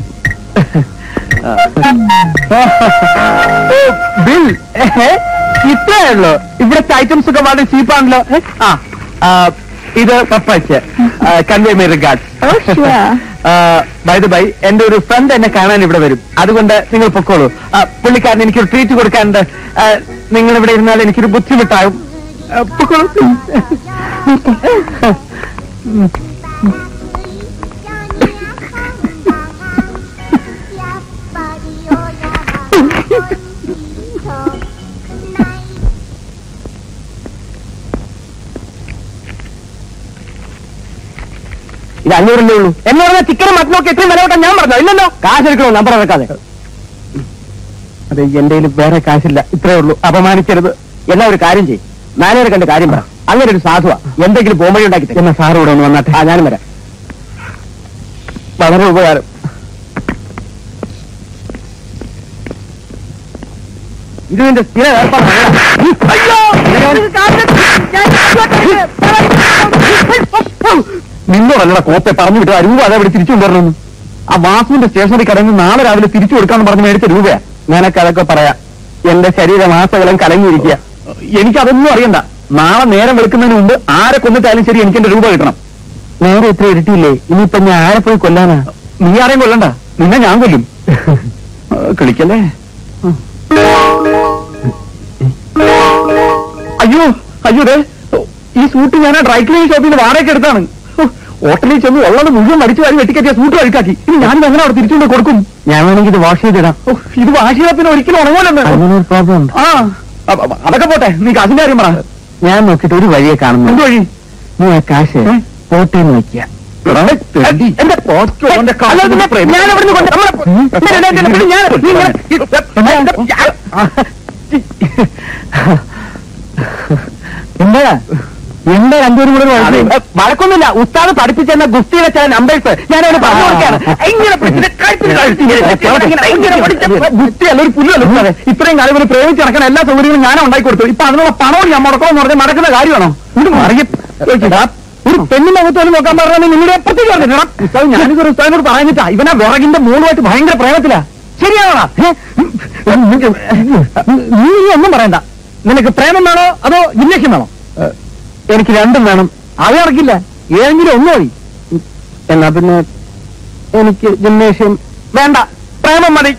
A: ബിൽ ഇത്രേ ഉള്ളൂ ഇവിടുത്തെ ഐറ്റംസ് ഒക്കെ വളരെ ചീപ്പാണല്ലോ ആ ആ, ഇത് പപ്പച്ച് convey my regard
B: Oh, sure.
A: By the by എന്റെ ഒരു ഫ്രണ്ട് എന്നെ കാണാൻ ഇവിടെ വരും അതുകൊണ്ട് നിങ്ങൾ പൊക്കോളൂ ആ, പുള്ളിക്കാരന് എനിക്കൊരു ട്രീറ്റ് കൊടുക്കാനുണ്ട് ആ, നിങ്ങൾ ഇവിടെ ഇരുന്നാൽ എനിക്കൊരു ബുദ്ധിമുട്ടാകും ആ, പൊക്കോളൂ ഇത് അഞ്ഞൂറല്ലേ ഉള്ളൂ എന്ന് പറഞ്ഞാൽ ചിക്കനും മട്ടനൊക്കെ എത്രയും വില കൂട്ടാൻ ഞാൻ പറഞ്ഞോ ഇല്ലല്ലോ കാശ് എടുക്കണോ നമ്പർ ഇറക്കാതെ അതെ എന്റെ കയ്യിൽ വേറെ കാശില്ല ഇത്രേ ഉള്ളൂ അപമാനിക്കരുത് എന്നാ ഒരു കാര്യം ചെയ്യും മാനേജർ കണ്ട് കാര്യം പറ അങ്ങനെ ഒരു സാധുവ എന്തെങ്കിലും പോംവഴി ഉണ്ടാക്കി എന്നാ സാറ് ഇവിടെ ഒന്ന് വന്നാട്ടെ ആ ഞാനും വരാം വളരെ ഉപകാരം ഇത് നിന്റെ സ്ഥിര ഏർപ്പാടാണ്. അയ്യോ! നിന്നോടല്ലട കോപ്പെ പറഞ്ഞു വിട്ടു ആ രൂപ അതേ ഇവിടെ തിരിച്ചു കൊണ്ടുവരണമെന്ന് ആ വാസുവിന്റെ സ്റ്റേഷനറി കടയിൽ നിന്ന് നാളെ രാവിലെ തിരിച്ചു കൊടുക്കാന്ന് പറഞ്ഞ് മേടിച്ച രൂപയാ ഞാനൊക്കെ അതൊക്കെ പറയാം എന്റെ ശരീര മാസകലം കലങ്ങിയിരിക്കുക എനിക്കതൊന്നും അറിയണ്ട നാളെ നേരം വെളുക്കുന്നതിന് മുമ്പ് ആരെ കൊന്നിട്ടാലും ശരി എനിക്ക് എന്റെ രൂപ കിട്ടണം നേരെ ഇത്ര ഇരട്ടിയില്ലേ ഇനിയിപ്പൊ ഞാൻ ആരെ പോയി കൊല്ലാനാ നീ ആരെയും കൊല്ലണ്ട നിന്നെ ഞാൻ കൊല്ലും ആ, കളിക്കല്ലേ അയ്യോ അയ്യോ ദേ ഈ സൂട്ട് ഞാൻ ആ ഡ്രൈ ക്ലീനിങ് ഷോപ്പിൽ നിന്ന് വാടകയ്ക്ക് എടുത്താണ് ഹോ, ഹോട്ടലിൽ ചെന്ന് ഉള്ളത് മുഴുവൻ മടിച്ചു വാരി വെട്ടിക്കറ്റിയ സൂട്ട് അഴുക്കാക്കി ഇനി ഞാനിത് എങ്ങനെ അവിടെ തിരിച്ചുകൊണ്ട് കൊടുക്കും ഞാൻ വേണമെങ്കിൽ ഇത് വാഷ് ചെയ്തിടാം ഓ, ഇത് വാഷ് ചെയ്താൽ പിന്നെ ഒരിക്കലും ഉണങ്ങൂലെന്ന് ആ അ- അ- അതൊക്കെ പോട്ടെ നീ കാശിന്റെ കാര്യം പറ ഞാൻ നോക്കിയിട്ട് ഒരു വഴിയെ കാണുന്നു എന്ത് വഴി നീ ആ കാശ് പോട്ടേന്ന് വെക്കുക എന്റെ പോസ്റ്റ് ഞാൻ അവിടുന്ന് കൊണ്ട് എന്താ എന്താ രണ്ടുപേരും കൂടെ വഴക്കൊന്നുമില്ല ഉസ്താദ് പഠിപ്പിച്ചെന്ന ഗുസ്തിയിലെ ചില നമ്പേഴ്സ് ഞാൻ അവന് പറഞ്ഞു കൊടുക്കാണ് ഇങ്ങനെ പിടിച്ചിട്ട് കഴുത്തിൽ കഴുത്തി ഇങ്ങനെ ഇങ്ങനെ പിടിച്ച് ഗുസ്തിയല്ല ഒരു പുല്ലല്ല ഉസ്താദെ ഇത്രയും കാലം ഇവന് പ്രേമിച്ച് നടക്കുന്ന എല്ലാ സൗകര്യങ്ങളും ഞാൻ ഉണ്ടാക്കി കൊടുത്തു ഇപ്പൊ അതിനുള്ള പണവും ഞാൻ മുടക്കണമെന്ന് പറഞ്ഞാൽ നടക്കുന്ന കാര്യമാണോ ഇത് മറിയ ഒരു പെണ്ണിന്റെ മുഖത്ത് പോലും നോക്കാൻ പറഞ്ഞാൽ നിങ്ങളുടെ എപ്പത്തേക്ക് പറഞ്ഞിട്ടാ ഉസ്താദ് ഞാനിതൊരു ഉസ്താദിനോട് പറഞ്ഞിട്ടാ ഇവനാ വിറകിന്റെ മൂളുമായിട്ട് ഭയങ്കര പ്രേമത്തിലാ ശരിയാണോ നീ ഇനി ഒന്നും പറയണ്ട നിനക്ക് പ്രേമം വേണോ അതോ ജില്ലേക്കും വേണോ എനിക്ക് രണ്ടും വേണം അത് നടക്കില്ല ഏതെങ്കിലും ഒന്ന് മതി എന്നാ പിന്നെ എനിക്ക് ജിംനേഷ്യം വേണ്ട പ്രേമം മതി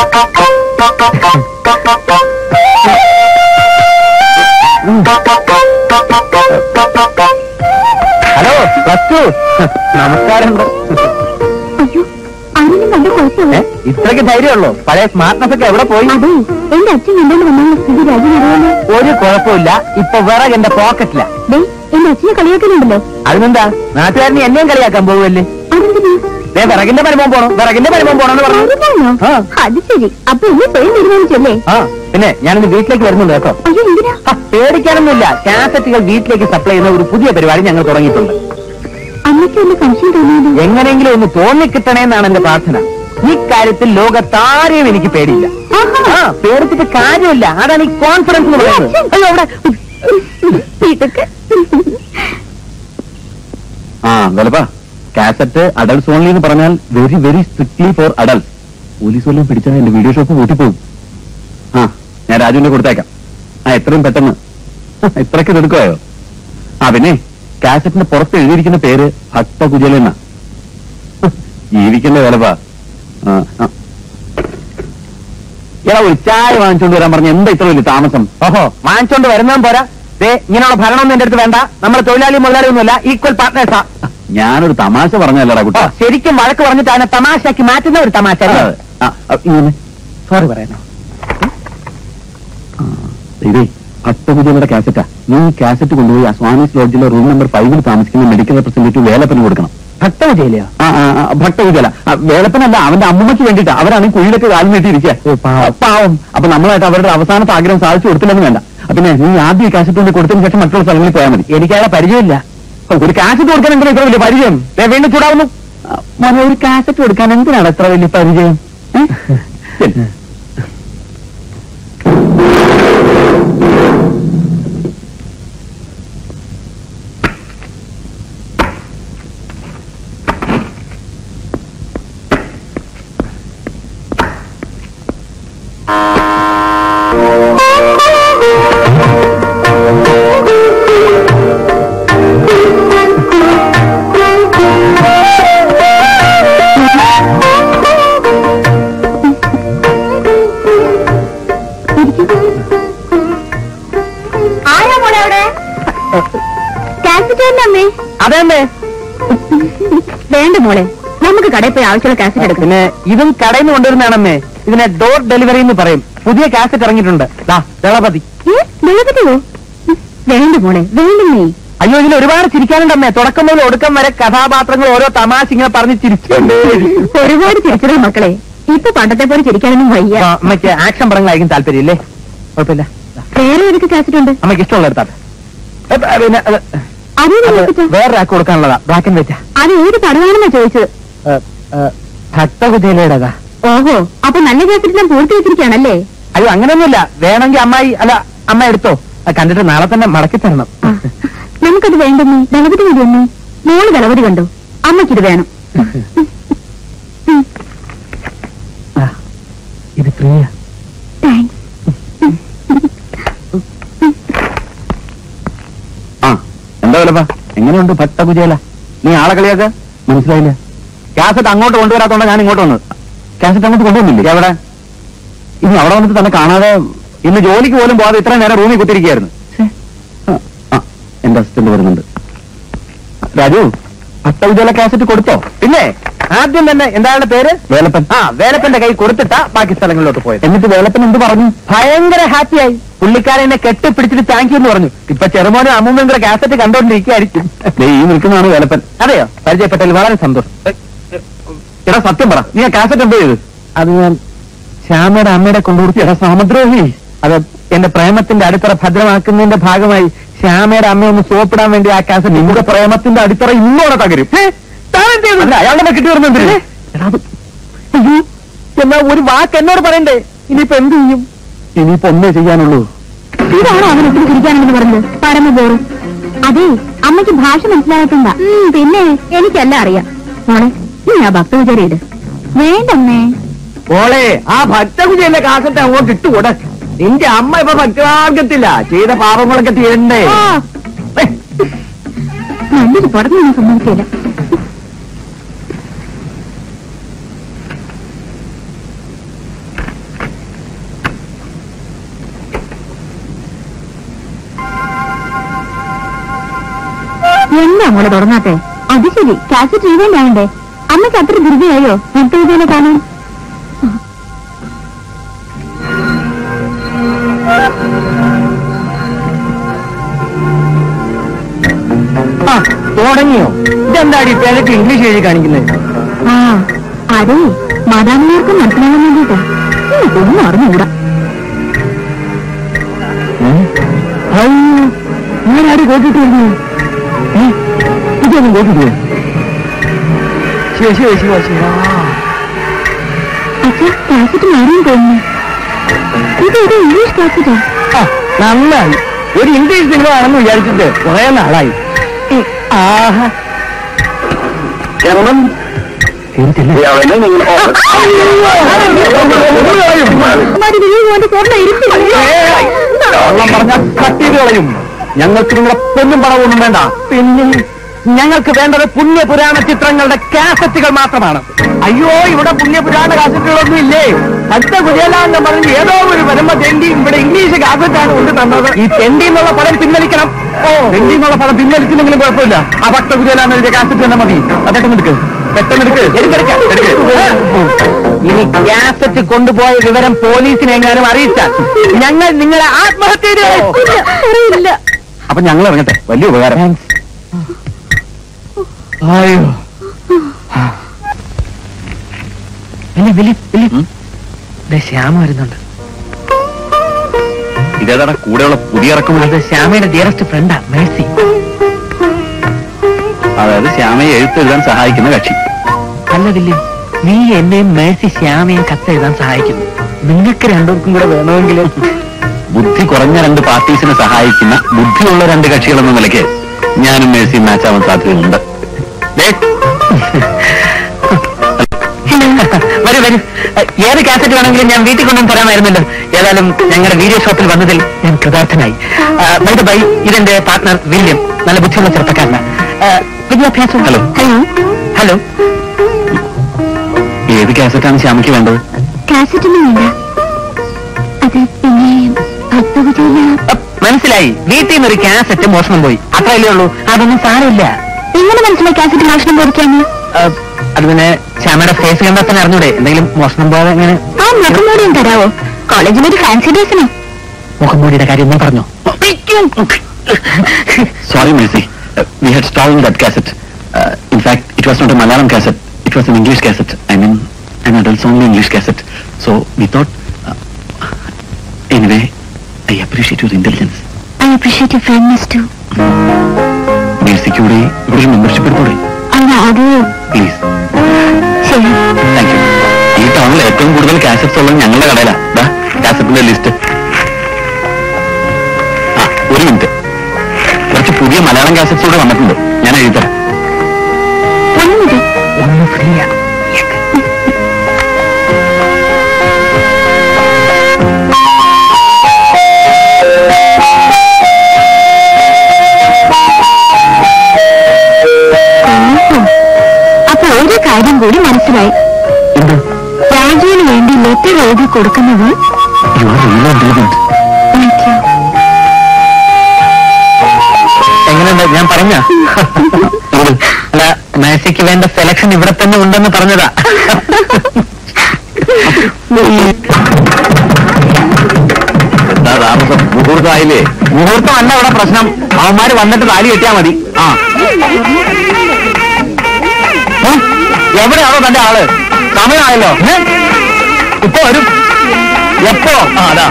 A: ഹലോ പ്ലസ് ടു നമസ്കാരം
B: അയ്യോ അതിനും നല്ല കുഴപ്പമില്ല
A: ഇത്രയ്ക്ക് ധൈര്യമുള്ളൂ പഴയ സ്മാർട്ട്നെസ് ഒക്കെ എവിടെ പോയി
B: അതെ എന്റെ അച്ഛൻ കണ്ടോണ്ട് വന്നുള്ള സ്ഥിതി രാജ്യം അറിയാമോ
A: ഒരു കുഴപ്പമില്ല ഇപ്പൊ വിറക് എന്റെ പോക്കറ്റില
B: ദേ എന്റെ അച്ഛനെ കളിയാക്കലുണ്ടല്ലോ
A: അതിനെന്താ നാട്ടുകാരനെ എന്നെയും കളിയാക്കാൻ പോവുമല്ലേ
B: അതെന്തിനാ
A: ദേ വിറകിന്റെ പരിമം പോണോ വിറകിന്റെ പരിമം പോണെന്ന് പറഞ്ഞു
B: അറിയാമോ
A: ആ.
B: അത് ശരി അപ്പൊ ഇന്ന് സ്വയം തീരുമാനിച്ചല്ലേ
A: ആ പിന്നെ ഞാനിന്ന് വീട്ടിലേക്ക് വരുന്നുണ്ട് കേട്ടോ
B: അയ്യോ എന്തിനാ
A: ഹ, പേടിക്കാനൊന്നുമില്ല കാസറ്റുകൾ വീട്ടിലേക്ക് സപ്ലൈ ചെയ്യുന്ന ഒരു പുതിയ പരിപാടി ഞങ്ങൾ തുടങ്ങിയിട്ടുണ്ട്
B: അമ്മയ്ക്ക് ഒന്ന് സംശയം തോന്നിയത്
A: എങ്ങനെയെങ്കിലും ഒന്ന് തോന്നിക്കിട്ടണേന്നാണ് എന്റെ പ്രാർത്ഥന ഈ കാര്യത്തിൽ ലോകത്താരെയും എനിക്ക് പേടിയില്ല ആ പേടിച്ചിട്ട് കാര്യമില്ല അതാണ് ഈ കോൺഫിഡൻസ് എന്ന് പറയുന്നത് അയ്യോ അവിടെ
B: ഇതൊക്കെ
C: ആ വെലപ്പാ കാസറ്റ് അഡൾട്ട്സ് ഓൺലി എന്ന് പറഞ്ഞാൽ very very strictly for adults police വല്ലതും പിടിച്ചാൽ എന്റെ വീഡിയോ ഷോപ്പ് പൂട്ടിപ്പോകും ആ ഞാൻ രാജുവിനെ കൊടുത്തേക്കാം ആ എത്രയും പെട്ടെന്ന് ഇത്രയ്ക്ക് എടുക്കുവായോ ആ പിന്നെ കാസറ്റിന്റെ പുറത്ത് എഴുതിയിരിക്കുന്ന പേര് ഭക്തകുജല എന്നാ ജീവിക്കണ്ട വിലപ്പാ ആ, ആ. എടാ ഒരു ചായ വാങ്ങിച്ചോണ്ട് വരാൻ പറഞ്ഞ എന്താ ഇത്ര വലിയ താമസം
A: ഓഹോ വാങ്ങിച്ചോണ്ട് വരുന്നതും പോരാ ദേ ഇങ്ങനെയുള്ള ഭരണമൊന്നും എന്റെ അടുത്ത് വേണ്ട നമ്മൾ തൊഴിലാളി മുതലാളി ഒന്നുമില്ല ഈക്വൽ പാർട്ട്നേഴ്സാ
C: ഞാനൊരു തമാശ പറഞ്ഞല്ലടാ കുട്ടാ
A: ശരിക്കും വഴക്ക് പറഞ്ഞിട്ട് അതിനെ തമാശയാക്കി മാറ്റുന്ന ഒരു തമാശ അല്ലേ?
C: ആ, ആ, ഇങ്ങനെ
A: സോറി പറയണോ
C: ഇതേ ഭക്തപൂജയുടെ കാസറ്റാ നീ ഈ കാസറ്റ് കൊണ്ടുപോയി ആ സ്വാമീസ് ലോഡ്ജിലെ റൂം നമ്പർ ഫൈവിൽ താമസിക്കുന്ന മെഡിക്കൽ റെപ്രസെന്റേറ്റീവ് വേലപ്പന് കൊടുക്കണം
A: ഭക്തവിജയിലെയോ
C: ആ ആ, ആ, ഭക്തപൂജല ആ, വേലപ്പനല്ല അവന്റെ അമ്മമ്മയ്ക്ക് വേണ്ടിട്ടാ അവരാണ് കുഴിയിലൊക്കെ കാലം നീട്ടിയിരിക്കുക പാവം അപ്പൊ നമ്മളായിട്ട് അവരുടെ അവസാനത്തെ ആഗ്രഹം സാധിച്ചു കൊടുത്തില്ലെന്ന് വേണ്ട അപ്പൊ പിന്നെ നീ ആദ്യം ഈ കാസറ്റ് കൊണ്ട് കൊടുത്തതിന് ശേഷം മറ്റുള്ള സ്ഥലങ്ങളിൽ പോയാൽ മതി
A: എനിക്കയാളെ പരിചയമില്ല
C: ഓ, ഒരു കാസറ്റ് കൊടുക്കാൻ എന്തിനാ ഇത്ര വലിയ പരിചയം
A: ദേ വീണ്ടും ചൂടാവുന്നു
C: ആ, മോനെ ഒരു കാസറ്റ് കൊടുക്കാൻ എന്തിനാണ് എത്ര വലിയ പരിചയം ഏ? ചെല്ല്.
B: ആരാ മോളെ അവിടെ കാസറ്റ് തന്നെ അമ്മേ
A: അതെന്നെ
B: വേണ്ട മോളെ നമുക്ക് കടയിൽ പോയി ആവശ്യമുള്ള കാസറ്റ് എടുക്കാം
A: പിന്നെ ഇതും കടയിൽ നിന്ന് കൊണ്ടുവരുന്നതാണമ്മേ ഇതിനെ ഡോർ ഡെലിവറി എന്ന് പറയും പുതിയ കാസറ്റ് ഇറങ്ങിയിട്ടുണ്ട് ദാ ദളപതി
B: ഏ വെള്ളപ്പറ്റിയോ വേണ്ട മോളെ വേണ്ടമ്മേ
A: അയ്യോ ഇതിൽ ഒരുപാട് ചിരിക്കാനുണ്ടമ്മേ തുടക്കം മുതൽ ഒടുക്കം വരെ കഥാപാത്രങ്ങൾ ഓരോ തമാശ ഇങ്ങനെ പറഞ്ഞ് ചിരിച്ചുകൊണ്ടേ
B: ഒരുപാട് ചിരിച്ചതാ മക്കളെ ഇപ്പൊ പണ്ടത്തെ പോലെ ചിരിക്കാനൊന്നും വയ്യ
A: അമ്മയ്ക്ക് ആക്ഷൻ പടങ്ങളായിരിക്കും താല്പര്യം ഇല്ലേ കുഴപ്പമില്ല ദാ,
B: വേറെ ഏതൊക്കെ കാസറ്റ് ഉണ്ട്
A: അമ്മയ്ക്ക് ഇഷ്ടമുള്ള എടുത്താട്ടെ ഏ, പിന്നെ അത്
B: അതേത്
A: അത്
B: കാസറ്റാ?
A: വേറൊരാൾക്ക് കൊടുക്കാനുള്ളതാ ബ്ലാക്ക് ആൻഡ് വൈറ്റാ
B: അത് ഏത് പടമാണെന്നാ ചോദിച്ചത്
A: ഭക്തകുജയിലേടേതാ
B: ഓഹോ അപ്പൊ നല്ല കാസറ്റെല്ലാം പൂർത്തി വെച്ചിരിക്കുകയാണല്ലേ
A: അയ്യോ അങ്ങനെയൊന്നുമില്ല വേണമെങ്കിൽ അമ്മായി അല്ല അമ്മ എടുത്തോ അത് കണ്ടിട്ട് നാളെ തന്നെ മടക്കി തരണം
B: ആ, നമുക്കത് വേണ്ടമ്മേ ദളപതി മതി അമ്മേ മോള് ദളപതി കണ്ടു അമ്മയ്ക്കിത് വേണം
A: ആ, ഇത് പ്രിയ
B: താങ്ക്സ്
C: ആ എന്താ വിലപ്പ എങ്ങനെയുണ്ട് ഭക്തകുജേല നീ ആളെ കളിയാക്ക മനസ്സിലായില്ല കാസറ്റ് അങ്ങോട്ട് കൊണ്ടുവരാത്തോണ്ടാ ഞാൻ ഇങ്ങോട്ട് വന്നത് കാസറ്റ് അങ്ങോട്ട് കൊണ്ടുവന്നില്ലേ എവിടെ ഇനി അവിടെ വന്നിട്ട് തന്നെ കാണാതെ ഇന്ന് ജോലിക്ക് പോലും പോകാതെ ഇത്രയും നേരം റൂമിൽ കുത്തിരിക്കുകയായിരുന്നു ആ, ആ, എന്റെ അസിസ്റ്റന്റ് വരുന്നുണ്ട് രാജു ഭക്തകുജേല കാസറ്റ് കൊടുത്തോ
A: പിന്നെ ആദ്യം തന്നെ എന്താണ് പേര്
C: വേലപ്പൻ
A: ആ വേലപ്പന്റെ കൈ കൊടുത്തിട്ടാ ബാക്കി സ്ഥലങ്ങളിലോട്ട് പോയത്
C: എന്നിട്ട് വേലപ്പൻ എന്ത് പറഞ്ഞു
A: ഭയങ്കര ഹാപ്പിയായി പുള്ളിക്കാരൻ എന്നെ കെട്ടിപ്പിടിച്ചിട്ട് താങ്ക് യു എന്ന് പറഞ്ഞു ഇപ്പൊ ചെറുമോനും അമ്മൂമ്മയും കൂടെ കാസറ്റ് കണ്ടോണ്ടിരിക്കുകയായിരിക്കും
C: ദേ, ഈ നിൽക്കുന്നതാണ് വേലപ്പൻ
A: അതെയോ പരിചയപ്പെട്ടതിൽ വളരെ സന്തോഷം
C: എടാ സത്യം പറ നീ ആ കാസറ്റ് എന്തോ ചെയ്ത്
A: അത് ഞാൻ ശ്യാമയുടെ അമ്മയുടെ കൊണ്ടുകൊടുത്തു
C: എടാ സാമദ്രോഹി
A: അത് എന്റെ പ്രേമത്തിന്റെ അടിത്തറ ഭദ്രമാക്കുന്നതിന്റെ ഭാഗമായി ശ്യാമയുടെ അമ്മ ഒന്ന് സോപ്പിടാൻ വേണ്ടി ആ കാസറ്റ്
C: നിങ്ങളുടെ പ്രേമത്തിന്റെ അടിത്തറ ഇന്നോടെ തകരും അല്ല അയാളുടെ കിട്ടി വരുന്നുണ്ട്
A: എന്നാ ഒരു വാക്ക് എന്നോട് പറയണ്ടേ ഇനിയിപ്പോ എന്ത് ചെയ്യും
C: ഇനിയിപ്പോ ഒന്നേ ചെയ്യാനുള്ളൂ
B: ഇതാണോ അവൻ ഒത്തിരി ചിരിക്കാനുണ്ടെന്ന് പറഞ്ഞത് പരമബോറും അതെ അമ്മയ്ക്ക് ഭാഷ മനസ്സിലാകത്തുണ്ട പിന്നെ എനിക്കെല്ലാം അറിയാം മോളെ നീ ആ ഭക്തവിചാരി ഇട് വേണ്ടമ്മേ
A: മോളെ ആ ഭക്തകുജയന്റെ കാസറ്റ് അങ്ങോട്ട് ഇട്ടുകൂടെ നിന്റെ അമ്മ ഇപ്പൊ ഭക്തമാർഗത്തില്ല ചെയ്ത പാപങ്ങളൊക്കെ തീരണ്ടേ
B: ഓ, നല്ലൊരു പടം ഞാൻ സമ്മതിക്കില്ല എന്താ മോളെ തുറന്നാട്ടെ അത് ശരി കാസറ്റ് റീവൈൻഡ് ആവണ്ടേ അമ്മയ്ക്ക് അത്ര ധൃതിയായോ ഭക്തവിചാരെ കാണാൻ
A: ആ തുടങ്ങിയോ ഇതെന്താടി പേരൊക്കെ ഇംഗ്ലീഷ് എഴുതി കാണിക്കുന്നത്
B: ആ അതെ മാതാപിതാക്കൾക്ക് മനസ്സിലാകാൻ വേണ്ടിട്ടാ ഒന്നും അറിഞ്ഞുകൂടാ
A: ഞാനാരും കേട്ടിട്ട് വരുന്നു ഇതൊന്നും കേട്ടിട്ടില്ല ശിവ ശിവ ശിവ ശിവ
B: അച്ഛാ കാസറ്റ് മാറിയും തോന്നുന്നു ഇത് ഒരു ഇംഗ്ലീഷ് കാസറ്റാ
A: ആ, നന്നായി ഒരു ഇംഗ്ലീഷ് സിനിമ ആണെന്ന് വിചാരിച്ചിട്ട് കുറെ നാളായി ഉം, ആഹാ
C: Gentlemen, we are remaining in office.
A: കള്ളം പറഞ്ഞ കട്ട് ചെയ്ത് കളയും ഞങ്ങൾക്ക് നിങ്ങളെ പൊന്നും പണമൊന്നും വേണ്ട പിന്നെ ഞങ്ങൾക്ക് വേണ്ടത് പുണ്യപുരാണ ചിത്രങ്ങളുടെ കാസറ്റുകൾ മാത്രമാണ് അയ്യോ ഇവിടെ പുണ്യപുരാണ കാസറ്റുകളൊന്നും ഇല്ലേ അടുത്ത കുരിയലാന്ന് പറഞ്ഞ് ഏതോ ഒരു വരുമ്പോ തെണ്ടി ഇവിടെ ഇംഗ്ലീഷ് കാസറ്റാണ് കൊണ്ട് തന്നത് ഈ തെണ്ടി എന്നുള്ള പടം പിൻവലിക്കണം ഓ തെണ്ടി എന്നുള്ള പടം പിൻവലിച്ചില്ലെങ്കിലും കുഴപ്പമില്ല ആ ഭക്ത കുരിയലാന്ന് എഴുതിയ കാസറ്റ് തന്നെ മതി അതൊക്കെ എടുക്ക് പെട്ടെന്ന് എടുക്ക് എടുക്കെടുക്കാം ഇനി കാസറ്റ് കൊണ്ടുപോയ വിവരം പോലീസിനെ എങ്ങാനും അറിയിച്ചാൽ ഞങ്ങൾ നിങ്ങളെ ആത്മഹത്യ ചെയ്ത്
C: അപ്പൊ ഞങ്ങൾ ഇറങ്ങട്ടെ വലിയ ഉപകാരം
A: അയ്യോ വിളി വിളി വിളി
C: ഉം?
A: ദേ ശ്യാമ വരുന്നുണ്ട്
C: ഇതേതാണ് കൂടെയുള്ള പുതിയ ഇറക്കം
A: അത് ശ്യാമയുടെ ഡിയറസ്റ്റ് ഫ്രണ്ടാ മേഴ്സി
C: അതായത് ശ്യാമയെ എഴുത്തെഴുതാൻ സഹായിക്കുന്ന കക്ഷി
A: അല്ല വില്യം നീ എന്നെയും മേഴ്സി ശ്യാമയും കത്തെഴുതാൻ സഹായിക്കുന്നു നിങ്ങൾക്ക് രണ്ടുപേർക്കും കൂടെ വേണമെങ്കിൽ
C: ബുദ്ധി കുറഞ്ഞ രണ്ട് പാർട്ടീസിനെ സഹായിക്കുന്ന ബുദ്ധിയുള്ള രണ്ട് കക്ഷികൾ എന്ന നിലയ്ക്ക് ഞാനും മേഴ്സിയും മാച്ച് ആവാൻ സാധ്യതയുണ്ട് ദേ,
A: വരൂ വരൂ ഏത് കാസറ്റ് വേണമെങ്കിലും ഞാൻ വീട്ടിൽ കൊണ്ടുവന്ന് തരാമായിരുന്നല്ലോ ഏതായാലും ഞങ്ങളുടെ വീഡിയോ ഷോപ്പിൽ വന്നതിൽ ഞാൻ കൃതാർത്ഥനായി ബൈ ബൈ ഇതെന്റെ പാർട്ട്ണർ വില്യം നല്ല ബുദ്ധിയുള്ള ചെറുപ്പക്കാരനാണ് ആ, വിദ്യാഭ്യാസം
C: ഹലോ.
A: ഹലോ ഹലോ
C: ഏത് കാസറ്റാണ് ശ്യാമയ്ക്ക് വേണ്ടത്
B: കാസറ്റൊന്നും വേണ്ട അത് പിന്നെ ഭക്തപൂജയില
A: അപ്പ് മനസ്സിലായി വീട്ടിൽ നിന്ന് ഒരു കാസറ്റ് മോഷണം പോയി അത്രയല്ലേ ഉള്ളൂ അതൊന്നും സാരമില്ല
B: എങ്ങനെ മനസ്സിലായി കാസറ്റ് മോഷണം പോയിരിക്കാന്ന്
A: ആ, അത് പിന്നെ ശ്യാമയുടെ ഫേസ് കണ്ടാൽ തന്നെ അറിഞ്ഞൂടെ എന്തെങ്കിലും മോഷണം പോകാതെ എങ്ങനെ
B: ആ മുഖംമൂടിയും തരാവോ കോളേജിലൊരു ഫാൻസി ഡ്രസ്സിനോ
A: മുഖംമൂടിയുടെ കാര്യം ഒന്നും പറഞ്ഞു
C: sorry Mercy we had stolen that cassette in fact it was not a Malayalam cassette it was an English cassette I mean an adults only English cassette. So we thought, uh, anyway, I appreciate your intelligence.
B: I appreciate you friendliness to
C: മേഴ്സിക്ക് കൂടി ഇവിടെ ഒരു മെമ്പർഷിപ്പ് എടുത്തോടെ
B: അല്ല അത്
C: പ്ലീസ്
B: ശരി
C: താങ്ക് യു ഈ ടൗണിൽ ഏറ്റവും കൂടുതൽ കാസറ്റ്സ് ഉള്ളത് ഞങ്ങളുടെ കടയിലാ ദാ കാസറ്റിന്റെ ലിസ്റ്റ് ആ ഒരു മിനിറ്റ് കുറച്ച് പുതിയ മലയാളം കാസറ്റ്സ് കൂടെ വന്നിട്ടുണ്ട് ഞാൻ എഴുതരാം
B: ഒന്ന് മതി
A: ഒന്ന് ഫ്രീയാ
B: ഓഹോ. അപ്പൊ ഒരു കാര്യം കൂടി മനസ്സിലായി
C: എന്ത്
B: രാജുവിന് വേണ്ടി ലെറ്റർ എഴുതി കൊടുക്കുന്നത്
C: യു ആർ റിയലി ഇന്റലിജന്റ്
B: എനിക്ക്
A: എങ്ങനെയുണ്ട് ഞാൻ പറഞ്ഞ അല്ല മേഴ്സിക്ക് വേണ്ട സെലക്ഷൻ ഇവിടെ തന്നെ ഉണ്ടെന്ന് പറഞ്ഞതാ
C: എന്താ താമസം മുഹൂർത്തമായില്ലേ
A: മുഹൂർത്തം അല്ല അവിടെ പ്രശ്നം അവന്മാര് വന്നിട്ട് താലി കെട്ടിയാ മതി ആ ഏ? എവിടെയാണോ തന്റെ ആള് സമയമായല്ലോ ഏ? ഇപ്പൊ വരും എപ്പോ ആ അതാ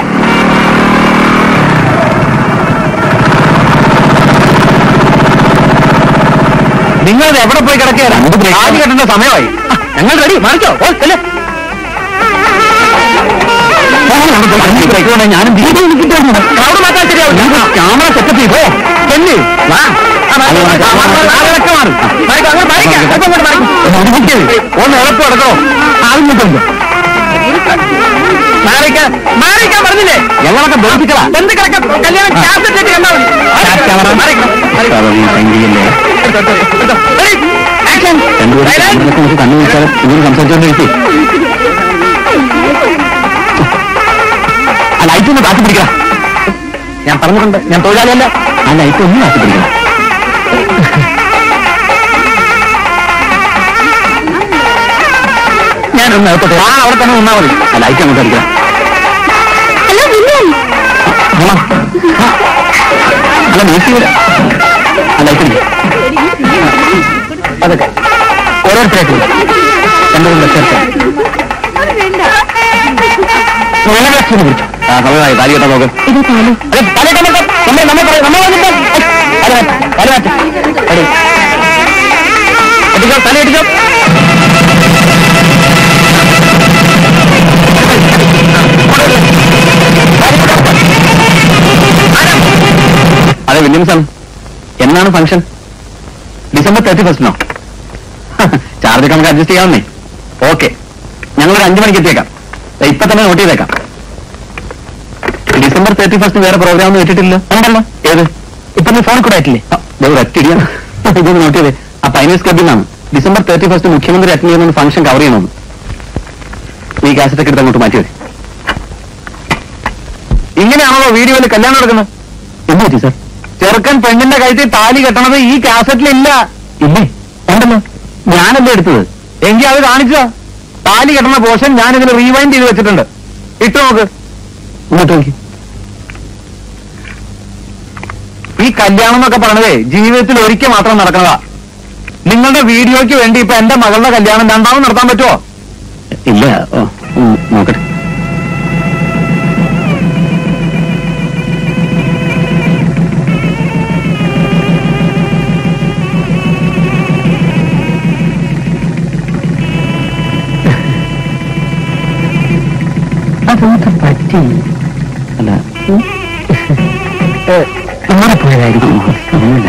A: നിങ്ങൾ ഇത് എവിടെ പോയി കിടക്കുകയാണ് താലി കെട്ടേണ്ട സമയമായി ആ, ഞങ്ങൾ റെഡി മറിച്ചോ ഓ ചെല്ലേ ഞാനും ക്രൗഡ് മാറ്റാൻ ശരിയാവും ക്യാമറ സെറ്റപ്പ് ചെയ്തോ ചെല്ലി വാ ആളൊക്കെ മാറും ഒന്ന് ഉറപ്പ് കിടക്കോ ആവശ്യമുണ്ടോ മാറിക്കാൻ മാറിക്കാൻ പറഞ്ഞില്ലേ ഞങ്ങളൊക്കെ ബന്ധിക്കളാ ബന്ധുക്കളൊക്കെ കല്യാണം ക്യാസറ്റ് ഇട്ട് കണ്ടാ മതി മാറിക്കണം
C: സംഗീതല്ലേ
A: ആക്ഷൻ
C: രണ്ടുപേരും കണ്ണു വിളിച്ചാൽ ഇങ്ങനെ സംസാരിച്ചോണ്ടിരിക്കും
A: ആ ലൈറ്റ് ഒന്ന് കാത്തി പിടിക്കണം ഞാൻ പറഞ്ഞിട്ടുണ്ട് ഞാൻ തൊഴിലാളിയല്ല
C: ആ ലൈറ്റ് ഒന്നും കാത്തി പിടിക്കണം
A: ഞാനൊന്ന് എത്തട്ടെ ആ അവിടെ തന്നെ നിന്നാ മതി
C: ആ ലൈറ്റ് അങ്ങോട്ട് അടിക്കണം
B: ഹലോ വില്യം
C: ആ. ആ. അല്ല മേസി വരാം ആ ലൈറ്റ് അടിക്കും
A: അതൊക്കെ ഓരോരുത്തരായിട്ട് രണ്ടു കൂടെ ചേർത്ത് നിലവിളക്കിന് പിടിച്ചു
C: ആ സമയമായി താലി കെട്ടാൻ നോക്ക്
B: ഇത് താലി
A: അതെ തലയിട്ട് നമ്മൾ നമ്മൾ നമ്മൾ പറയും നമ്മൾ വന്നിട്ട് തല മാറ്റ് തല മാറ്റ് റെഡി അടിച്ചോ തല അടിച്ചോ
C: അതെ വില്യംസൺ എന്നാണ് ഫംഗ്ഷൻ ഡിസംബർ തേർട്ടി ഫസ്റ്റിനോ ചാർജൊക്കെ നമുക്ക് അഡ്ജസ്റ്റ് ചെയ്യാവുന്നേ ഓക്കെ ഞങ്ങളൊരു അഞ്ചു മണിക്ക് എത്തിയേക്കാം ദേ, ഇപ്പൊ തന്നെ നോട്ട് ചെയ്തേക്കാം ഡിസംബർ തേർട്ടി ഫസ്റ്റ് വേറെ പ്രോഗ്രാം ഒന്നും ഇട്ടിട്ടില്ല ഉണ്ടല്ലോ ഏത് ഇപ്പൊ നീ ഫോൺ കൂടെ ആയിട്ടില്ലേ ഒറ്റയിടിയ ഇതൊന്ന് നോട്ട് ചെയ്തേ ആ പൈനേഴ്സ് ക്ലബിൽ നിന്നാണ് ഡിസംബർ തേർട്ടി ഫസ്റ്റ് മുഖ്യമന്ത്രി അറ്റൻഡ് ചെയ്യുന്ന ഫംഗ്ഷൻ കവർ ചെയ്യണമെന്ന് ഈ കാസറ്റ് ഒക്കെ എടുത്ത് അങ്ങോട്ട് മാറ്റി വരും
D: ഇങ്ങനെയാണല്ലോ വീഡിയോയിൽ കല്യാണം നടക്കുന്നത്
C: എന്ത് പറ്റി സാർ
D: ചെറുക്കൻ പെണ്ണിന്റെ കഴുത്തിൽ താലി കെട്ടണത് ഈ കാസറ്റിലില്ല
C: ഇല്ലേ ഉണ്ടല്ലോ ഞാനല്ലേ എടുത്തത്
D: എങ്കിൽ അത് കാണിച്ചോ താലി കെട്ടണ പോർഷൻ ഞാൻ ഇതിൽ റീവൈൻഡ് ചെയ്ത് വെച്ചിട്ടുണ്ട് ഇട്ടു നോക്ക്
C: ഇങ്ങോട്ട് നോക്കി
D: ഈ കല്യാണം എന്നൊക്കെ പറഞ്ഞതേ ജീവിതത്തിൽ ഒരിക്കൽ മാത്രം നടക്കുന്നതാ നിങ്ങളുടെ വീഡിയോയ്ക്ക് വേണ്ടി ഇപ്പൊ എന്റെ മകളുടെ കല്യാണം രണ്ടാമത് നടത്താൻ പറ്റുമോ
C: ഇല്ല ഓ, ഉം, നോക്കട്ടെ
A: അതൊക്കെ പറ്റി
C: അല്ല
A: മാറിപ്പോയതായിരിക്കും
C: ഒന്നുമില്ല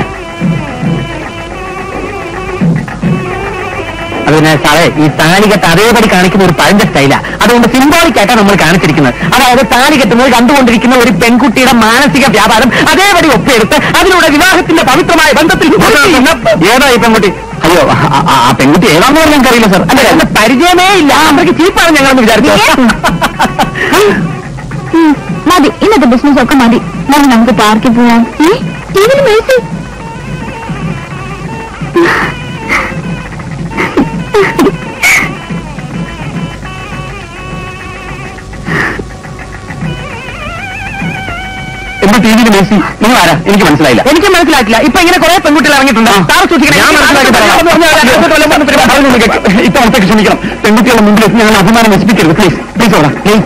A: അത് പിന്നെ സാറേ ഈ താലി കെട്ട് അതേപടി കാണിക്കുന്ന ഒരു പഴഞ്ച സ്റ്റൈലാ അതുകൊണ്ട് സിംബോളിക് ആയിട്ടാണ് നമ്മൾ കാണിച്ചിരിക്കുന്നത് അതായത് താലി കെട്ടുന്നത് കണ്ടുകൊണ്ടിരിക്കുന്ന ഒരു പെൺകുട്ടിയുടെ മാനസിക വ്യാപാരം അതേപടി ഒപ്പിയെടുത്ത് അതിലൂടെ വിവാഹത്തിന്റെ പവിത്രമായ ബന്ധത്തിൽ
C: ഏതാ ഈ പെൺകുട്ടി അയ്യോ ആ- ആ- ആ പെൺകുട്ടി ഏതാണെന്ന് പറഞ്ഞാൽ ഞങ്ങൾക്കറിയില്ല സാർ
A: അല്ല അതിന്റെ പരിചയമേ ഇല്ല അവർക്ക് ചീപ്പാണ് ഞങ്ങളെന്ന് വിചാരിച്ചു
B: ഉം, മതി ഇന്നത്തെ ബിസിനസ് ഒക്കെ മതി നാളെ നമുക്ക് പാർക്കിൽ പോവാം ഏ ടിവിയിൽ മേഴ്സി
C: എന്റെ ടി വിയിൽ മേസി നിങ്ങൾ ആരാ എനിക്ക് മനസ്സിലായില്ല
A: എനിക്ക് മനസ്സിലായിട്ടില്ല ഇപ്പൊ ഇങ്ങനെ കുറെ പെൺകുട്ടികൾ ഇറങ്ങിയിട്ടുണ്ട് സാർ സൂക്ഷിക്കണം
C: ഞാൻ മനസ്സിലാക്കി തരാം. ഇപ്പൊ അടുത്തേക്ക് ക്ഷമിക്കണം പെൺകുട്ടികളുടെ മുമ്പിൽ എത്തി ഞങ്ങൾ അഭിമാനം നശിപ്പിക്കരുത് പ്ലീസ് പ്ലീസ് ഓടാ പ്ലീസ്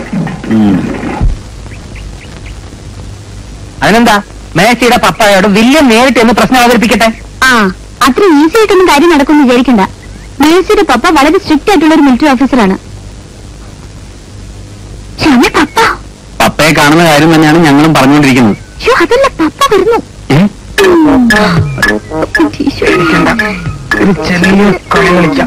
A: അതിനെന്താ മേശയുടെ പപ്പായോട് വില്യം നേരിട്ട് എന്ന് പ്രശ്നം അവതരിപ്പിക്കട്ടെ
B: ആ അത്ര ഈസി ആയിട്ടൊന്നും കാര്യം നടക്കുമെന്ന് വിചാരിക്കണ്ട മേഴ്സിയുടെ പപ്പ വളരെ സ്ട്രിക്റ്റ് ആയിട്ടുള്ള ഒരു മിലിറ്ററി ഓഫീസറാണ് ക്ഷമ പപ്പ
C: പപ്പയെ കാണുന്ന കാര്യം തന്നെയാണ് ഞങ്ങളും പറഞ്ഞുകൊണ്ടിരിക്കുന്നത്
B: ഷോ അതല്ല പപ്പ വരുന്നു
C: ഏ?
A: ഒരു ചെറിയ കളി കളിക്കാം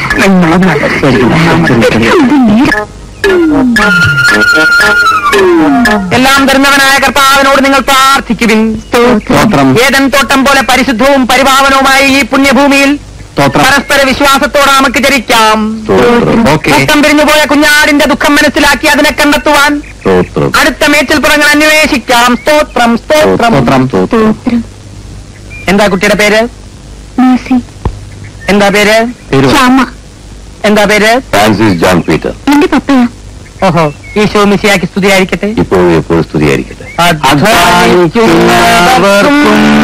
A: എല്ലാം തരുന്നവനായ കർത്താവിനോട് നിങ്ങൾ പ്രാർത്ഥിക്കുവിൻ
C: സ്തോത്രം
A: ഏതൻ തോട്ടം പോലെ പരിശുദ്ധവും പരിപാവനവുമായ ഈ പുണ്യഭൂമിയിൽ
C: സ്തോത്രം
A: പരസ്പര വിശ്വാസത്തോടെ നമുക്ക് ചരിക്കാം
C: സ്തോത്രം ഓക്കെ
A: കൂട്ടം പിരിഞ്ഞുപോയ കുഞ്ഞാടിന്റെ ദുഃഖം മനസ്സിലാക്കി അതിനെ കണ്ടെത്തുവാൻ
C: സ്തോത്രം
A: അടുത്ത മേച്ചിൽപ്പുറങ്ങൾ അന്വേഷിക്കാം സ്തോത്രം സ്തോത്രം
C: സ്തോത്രം സ്തോത്രം
B: സ്തോത്രം
A: എന്താ കുട്ടിയുടെ പേര്
B: മേഴ്സി
A: എന്താ പേര്
C: പേര് പറ.
B: ക്ഷമ
A: എന്താ പേര്
C: ഫ്രാൻസിസ് ജോൺ പീറ്റർ
B: എന്റെ പപ്പയാ
A: ഓഹോ ഈശോ മിശിയാക്കി സ്തുതിയായിരിക്കട്ടെ
C: ഇപ്പോഴും എപ്പോഴും സ്തുതിയായിരിക്കട്ടെ
A: അധ്വാനിക്കുന്നവർക്കും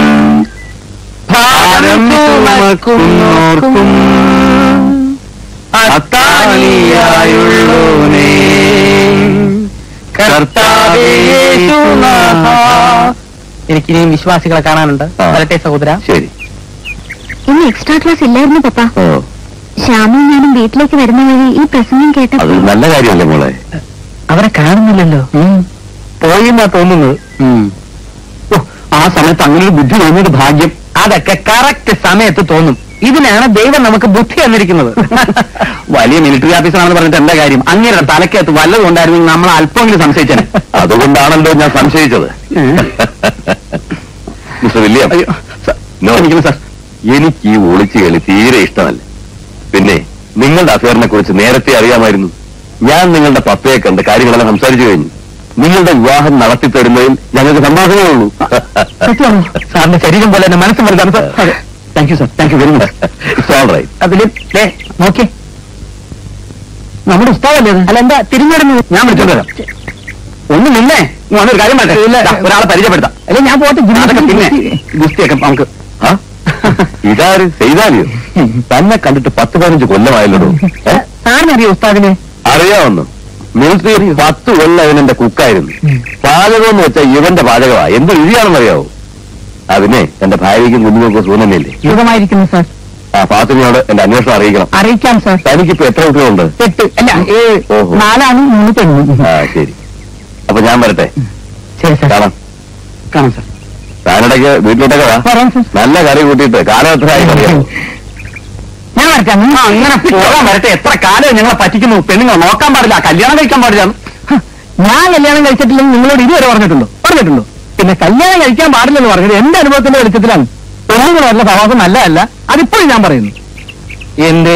A: ഭാരം ചുമക്കുന്നവർക്കും അത്താണിയായുള്ളോനേ കർത്താവേ യേശുനാഥ. എനിക്കിനിയും വിശ്വാസികളെ കാണാനുണ്ട്
C: ആ.
A: വരട്ടെ സഹോദര
C: ശരി
B: ഇന്ന് എക്സ്ട്രാ ക്ലാസ് ഇല്ലായിരുന്നു പപ്പ
C: ഓ
B: ശ്യാമും ഞാനും വീട്ടിലേക്ക് വരുന്ന വഴി ഈ പ്രസംഗം കേട്ടപ്പോ
C: അത് നല്ല കാര്യമല്ലേ മോളെ
A: അവരെ കാണുന്നില്ലല്ലോ പോയി എന്നാ തോന്നുന്നത്
C: ഓ, ആ സമയത്ത് അങ്ങനെ ഒരു ബുദ്ധി തോന്നിയത് ഭാഗ്യം
A: അതൊക്കെ കറക്റ്റ് സമയത്ത് തോന്നും ഇതിനാണ് ദൈവം നമുക്ക് ബുദ്ധി തന്നിരിക്കുന്നത്
C: വലിയ മിലിറ്ററി ഓഫീസറാണെന്ന് പറഞ്ഞിട്ട് എന്താ കാര്യം അങ്ങനെ തലക്കകത്ത് വല്ലതും ഉണ്ടായിരുന്നെങ്കിൽ നമ്മൾ അല്പമെങ്കിലും സംശയിച്ചേ അതുകൊണ്ടാണല്ലോ ഞാൻ സംശയിച്ചത് മിസ്റ്റർ വില്യം ക്ഷമിക്കണം സാർ എനിക്ക് ഈ ഒളിച്ചു കളി തീരെ ഇഷ്ടമല്ല പിന്നെ നിങ്ങളുടെ അഫയറിനെ കുറിച്ച് നേരത്തെ അറിയാമായിരുന്നു ഞാൻ നിങ്ങളുടെ പപ്പയെ കണ്ട് കാര്യങ്ങളെല്ലാം സംസാരിച്ചു കഴിഞ്ഞു നിങ്ങളുടെ വിവാഹം നടത്തിത്തരുന്നതിൽ ഞങ്ങൾക്ക് സമ്മാനമേ ഉള്ളൂ
A: സത്യമാണോ? സാറിന്റെ ശരീരം പോലെ എന്റെ മനസ്സും വലുതാണ് sir
C: thank you sir thank you very much it's all right
A: അതില് ദേ, നോക്കിയേ നമ്മുടെ ഉസ്താവല്ലേ അത്? അല്ല എന്താ തിരിഞ്ഞിടുന്നത്
C: ഞാൻ വിളിച്ചോണ്ട് വരാം ഒന്ന് നിന്നേ ഇങ്ങ് വന്നൊരു കാര്യം പറയട്ടെ
A: ഇല്ല.
C: ദാ, ഒരാളെ പരിചയപ്പെടുത്താം
A: അല്ലെ ഞാൻ പോട്ടെ
C: അതൊക്കെ പിന്നെ ഗുസ്തിയൊക്കെ നമുക്ക് ആ? ഇതാര് ചെയ്താലിയോ തന്നെ കണ്ടിട്ട് പത്ത് പതിനഞ്ച് കൊല്ലമായല്ലോ
A: സാറിനറിയോ ഉസ്താദിനെ
C: അറിയാവുന്നു മിലിറ്ററി പത്ത് കൊല്ലം ഇവനെന്റെ കുക്കായിരുന്നു പാചകം എന്ന് വെച്ചാൽ ഇവന്റെ പാചകമാ എന്ത് രുചിയാണെന്ന് അറിയാവോ അതിനെ എന്റെ ഭാര്യയ്ക്കും കുഞ്ഞുങ്ങൾക്കും സുഖമല്ലേ
A: സുഖമായിരിക്കുന്നു സാർ
C: ആ ഫാത്തിമയോട് എന്റെ അന്വേഷണം അറിയിക്കണം
A: അറിയിക്കാം സാർ
C: തനിക്കിപ്പോ എത്ര കുട്ടികളുണ്ട്
A: എട്ട് അല്ല ഏഴ്
C: ഓഹോ.
A: നാലാണ് മൂന്ന് പെണ്ണു
C: ആ ശരി അപ്പൊ ഞാൻ വരട്ടെ
A: ശരി സാർ
C: കാണാം
A: കാണാം സാർ
C: താനിടയ്ക്ക് വീട്ടിലോട്ടൊക്കെ വാ
A: വരാം സാർ
C: നല്ല കറി കൂട്ടിയിട്ട് കാലം എത്രയായി അറിയാമോ
A: ഞാൻ വരട്ടെ
C: ആ, അങ്ങനെ പോകാൻ വരട്ടെ എത്ര കാലം ഞങ്ങളെ പറ്റിക്കുന്നു പെണ്ണുങ്ങൾ നോക്കാൻ പാടില്ല കല്യാണം കഴിക്കാൻ പാടില്ല
A: ഹ്, ഞാൻ കല്യാണം കഴിച്ചിട്ടില്ലെങ്കിൽ നിങ്ങളോട് ഇതുവരെ പറഞ്ഞിട്ടുണ്ടോ പറഞ്ഞിട്ടുണ്ടോ പിന്നെ കല്യാണം കഴിക്കാൻ പാടില്ലെന്ന് പറഞ്ഞത് എന്റെ അനുഭവത്തിന്റെ വെളിച്ചത്തിലാണ് പെണ്ണുങ്ങളുള്ള സഹവാസം നല്ലതല്ല അതിപ്പോഴും ഞാൻ പറയുന്നു എന്റെ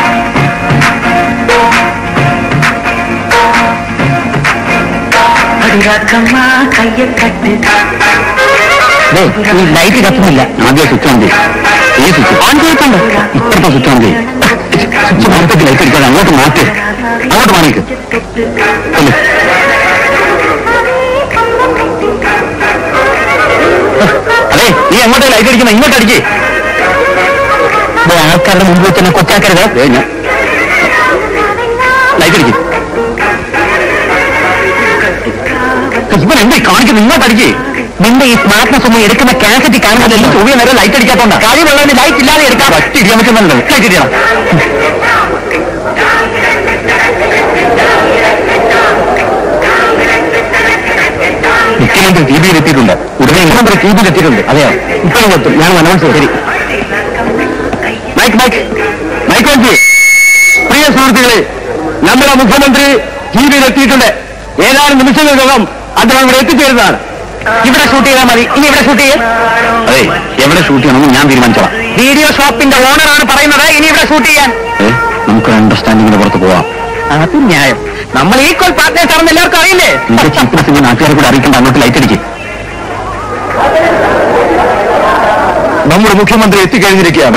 A: ദേ, ഈ ലൈറ്റ് കത്തുന്നില്ല
C: ആദ്യം സ്വിച്ച് ഓൺ ചെയ്യും ഈ സ്വിച്ച്
A: ഓൺ ചെയ്തിട്ടുണ്ട്
C: ഇപ്പഴത്തെ സ്വിച്ച് ഓൺ ചെയ്യും സ്വിച്ച് പുറത്തേക്ക് ലൈറ്റ് അടിക്കാതെ അങ്ങോട്ട് മാറ്റി അങ്ങോട്ട് മാറിക്ക് ചെല്ല്. അതെ നീ എങ്ങോട്ട് ലൈറ്റ് അടിക്കുന്ന ഇങ്ങോട്ട് അടിക്കേ
A: ദേ, ആൾക്കാരുടെ മുമ്പ് വെച്ച് എന്നെ കൊച്ചാക്കരുത്
C: ഞാൻ ലൈറ്റ് അടിക്കും ഇവൻ എന്തേ കാണിക്കുന്നത് ഇങ്ങോട്ട് അടിക്കേ
A: നിന്റെ ഈ സ്മാർട്ട്നെസ് ഒന്നും എടുക്കുന്ന കാസറ്റ് കാണുന്നില്ലല്ലോ
C: ചൊവ്വ നേരം ലൈറ്റ് അടിക്കാത്തോണ്ടാ
A: കാര്യമുള്ളവന് ലൈറ്റ് ഇല്ലാതെ എടുക്കാം
C: പറ്റി ഇടിയാൻ പറ്റുന്നുണ്ട് ലൈറ്റ് ഇടിയണം മുഖ്യമന്ത്രി ടി വിയിൽ എത്തിയിട്ടുണ്ട് ഉടനെ മുഖ്യമന്ത്രി ടി വിയിൽ എത്തിയിട്ടുണ്ട് അതെയോ ഇപ്പോഴും എത്തും ഞാൻ അനൗൺസ് ശരി മൈക്ക് മൈക്ക് മൈക്ക് വാങ്ങിച്ച് പ്രിയ സുഹൃത്തുക്കളെ നമ്മുടെ മുഖ്യമന്ത്രി ടി വിയിൽ എത്തിയിട്ടുണ്ട് ഏതാനും നിമിഷങ്ങൾക്കകം അദ്ദേഹം ഇവിടെ എത്തിച്ചേരുന്നതാണ്
A: ഇവിടെ ഷൂട്ട് ചെയ്താൽ മതി ഇനി ഇവിടെ ഷൂട്ട് ചെയ്യേ
C: അതെ എവിടെ ഷൂട്ട് ചെയ്യണമെന്ന് ഞാൻ തീരുമാനിച്ചോളാം
A: വീഡിയോ ഷോപ്പിന്റെ ഓണറാണ് പറയുന്നത് ഇനി ഇവിടെ ഷൂട്ട് ചെയ്യാൻ
C: ഏ, നമുക്കൊരു അണ്ടർസ്റ്റാൻഡിങ്ങിന് പുറത്ത് പോവാം
A: അത് ന്യായം നമ്മൾ ഈക്വൽ പാർട്ട്നേഴ്സ് ആണെന്ന് എല്ലാവർക്കും അറിയില്ലേ
C: നിന്റെ ചീപ്രസ് ഇനി നാട്ടുകാരെ കൂടെ അറിയിക്കേണ്ട അങ്ങോട്ട് ലൈറ്റ് അടിക്കും നമ്മുടെ മുഖ്യമന്ത്രി എത്തിക്കഴിഞ്ഞിരിക്കുകയാണ്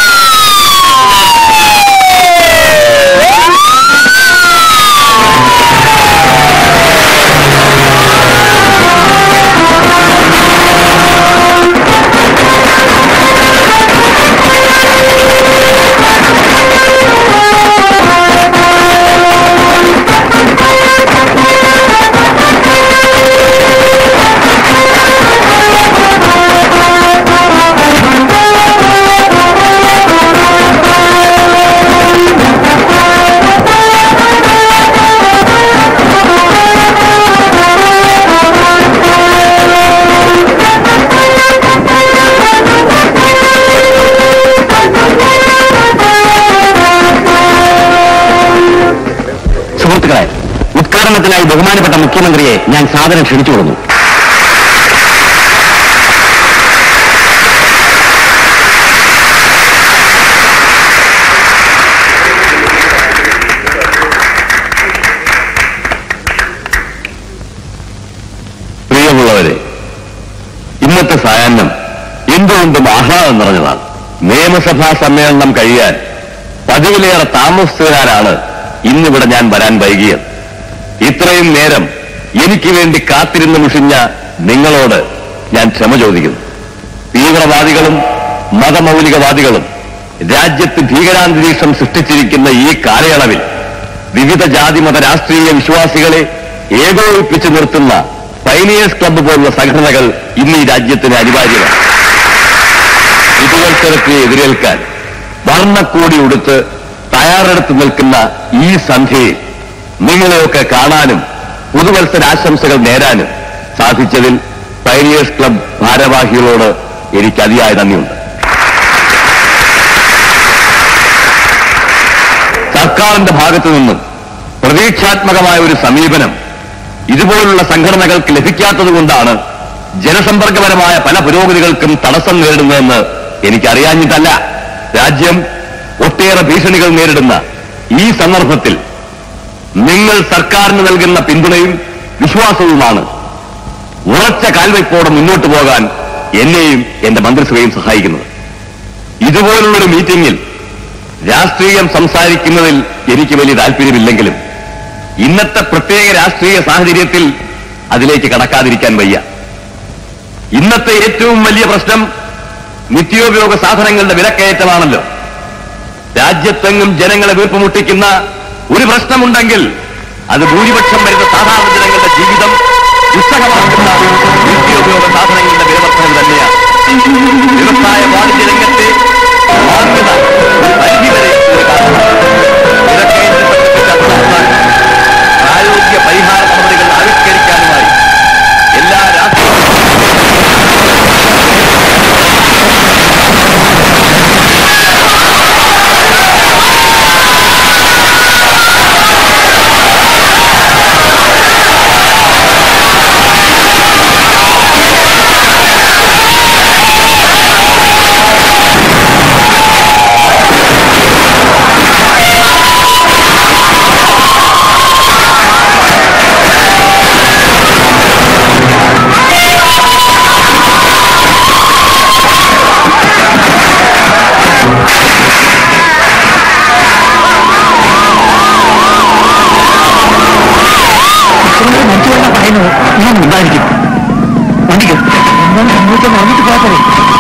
C: സുഹൃത്തുക്കളെ ഉദ്ഘാടനത്തിനായി ബഹുമാനപ്പെട്ട മുഖ്യമന്ത്രിയെ ഞാൻ സാദരം ക്ഷണിച്ചു കൊടുക്കുന്നു പ്രിയമുള്ളവരെ ഇന്നത്തെ സായാഹ്നം എന്തുകൊണ്ടും ആഹ്ലാദം നിറഞ്ഞതാണ് നിയമസഭാ സമ്മേളനം കഴിയാൻ പതിവിലേറെ താമസിച്ചതിനാലാണ് ഇന്നിവിടെ ഞാൻ വരാൻ വൈകിയത് ഇത്രയും നേരം എനിക്ക് വേണ്ടി കാത്തിരുന്ന് മുഷിഞ്ഞ നിങ്ങളോട് ഞാൻ ക്ഷമ ചോദിക്കുന്നു തീവ്രവാദികളും മതമൗലികവാദികളും രാജ്യത്ത് ഭീകരാന്തരീക്ഷം സൃഷ്ടിച്ചിരിക്കുന്ന ഈ കാലയളവിൽ വിവിധ ജാതിമത രാഷ്ട്രീയ വിശ്വാസികളെ ഏകോപിപ്പിച്ചു നിർത്തുന്ന പൈനിയേഴ്സ് ക്ലബ്ബ് പോലുള്ള സംഘടനകൾ ഇന്ന് ഈ രാജ്യത്തിന് അനിവാര്യമാണ് പുതുവത്സരത്തെ എതിരേൽക്കാൻ വർണ്ണക്കോടി ഉടുത്ത് തയ്യാറെടുത്ത് നിൽക്കുന്ന ഈ സന്ധ്യയിൽ നിങ്ങളെയൊക്കെ കാണാനും പുതുവത്സരാശംസകൾ നേരാനും സാധിച്ചതിൽ പൈനിയേഴ്സ് ക്ലബ് ഭാരവാഹികളോട് എനിക്ക് അതിയായ നന്ദിയുണ്ട് സർക്കാരിന്റെ ഭാഗത്തു നിന്നും പ്രതീക്ഷാത്മകമായ ഒരു സമീപനം ഇതുപോലുള്ള സംഘടനകൾക്ക് ലഭിക്കാത്തതുകൊണ്ടാണ് ജനസമ്പർക്കപരമായ പല പുരോഗതികൾക്കും തടസ്സം നേരിടുന്നതെന്ന് എനിക്കറിയാഞ്ഞിട്ടല്ല രാജ്യം ഒട്ടേറെ ഭീഷണികൾ നേരിടുന്ന ഈ സന്ദർഭത്തിൽ നിങ്ങൾ സർക്കാരിന് നൽകുന്ന പിന്തുണയും വിശ്വാസവുമാണ് ഉറച്ച കാൽവയ്പോടെ മുന്നോട്ട് പോകാൻ എന്നെയും എന്റെ മന്ത്രിസഭയും സഹായിക്കുന്നത് ഇതുപോലുള്ളൊരു മീറ്റിംഗിൽ രാഷ്ട്രീയം സംസാരിക്കുന്നതിൽ എനിക്ക് വലിയ താല്പര്യമില്ലെങ്കിലും ഇന്നത്തെ പ്രത്യേക രാഷ്ട്രീയ സാഹചര്യത്തിൽ അതിലേക്ക് കടക്കാതിരിക്കാൻ വയ്യ ഇന്നത്തെ ഏറ്റവും വലിയ പ്രശ്നം നിത്യോപയോഗ സാധനങ്ങളുടെ വിലക്കയറ്റമാണല്ലോ രാജ്യത്തെങ്ങും ജനങ്ങളെ വീർപ്പുമുട്ടിക്കുന്ന ഒരു പ്രശ്നമുണ്ടെങ്കിൽ അത് ഭൂരിപക്ഷം വരുന്ന സാധാരണ ജനങ്ങളുടെ ജീവിതം ദുസ്സഹമാക്കുന്ന നിത്യോപയോഗ സാധനങ്ങളുടെ വിലവർദ്ധന തന്നെയാണ് വ്യവസായ വാണിജ്യ രംഗത്തെ മാന്യത ഒരു പരിധിവരെ ഒരു കാരണമാണ് വിലക്കയറ്റത്തെ സംബന്ധിച്ച് നടത്താൻ ആരോഗ്യ പരിഹാര നടപടികൾ ആവിഷ്കരിക്കാനുമായി എല്ലാ രാഷ്ട്രീയ
A: സംഭവിച്ചെന്ന് അറിഞ്ഞിട്ട് പോയാൽ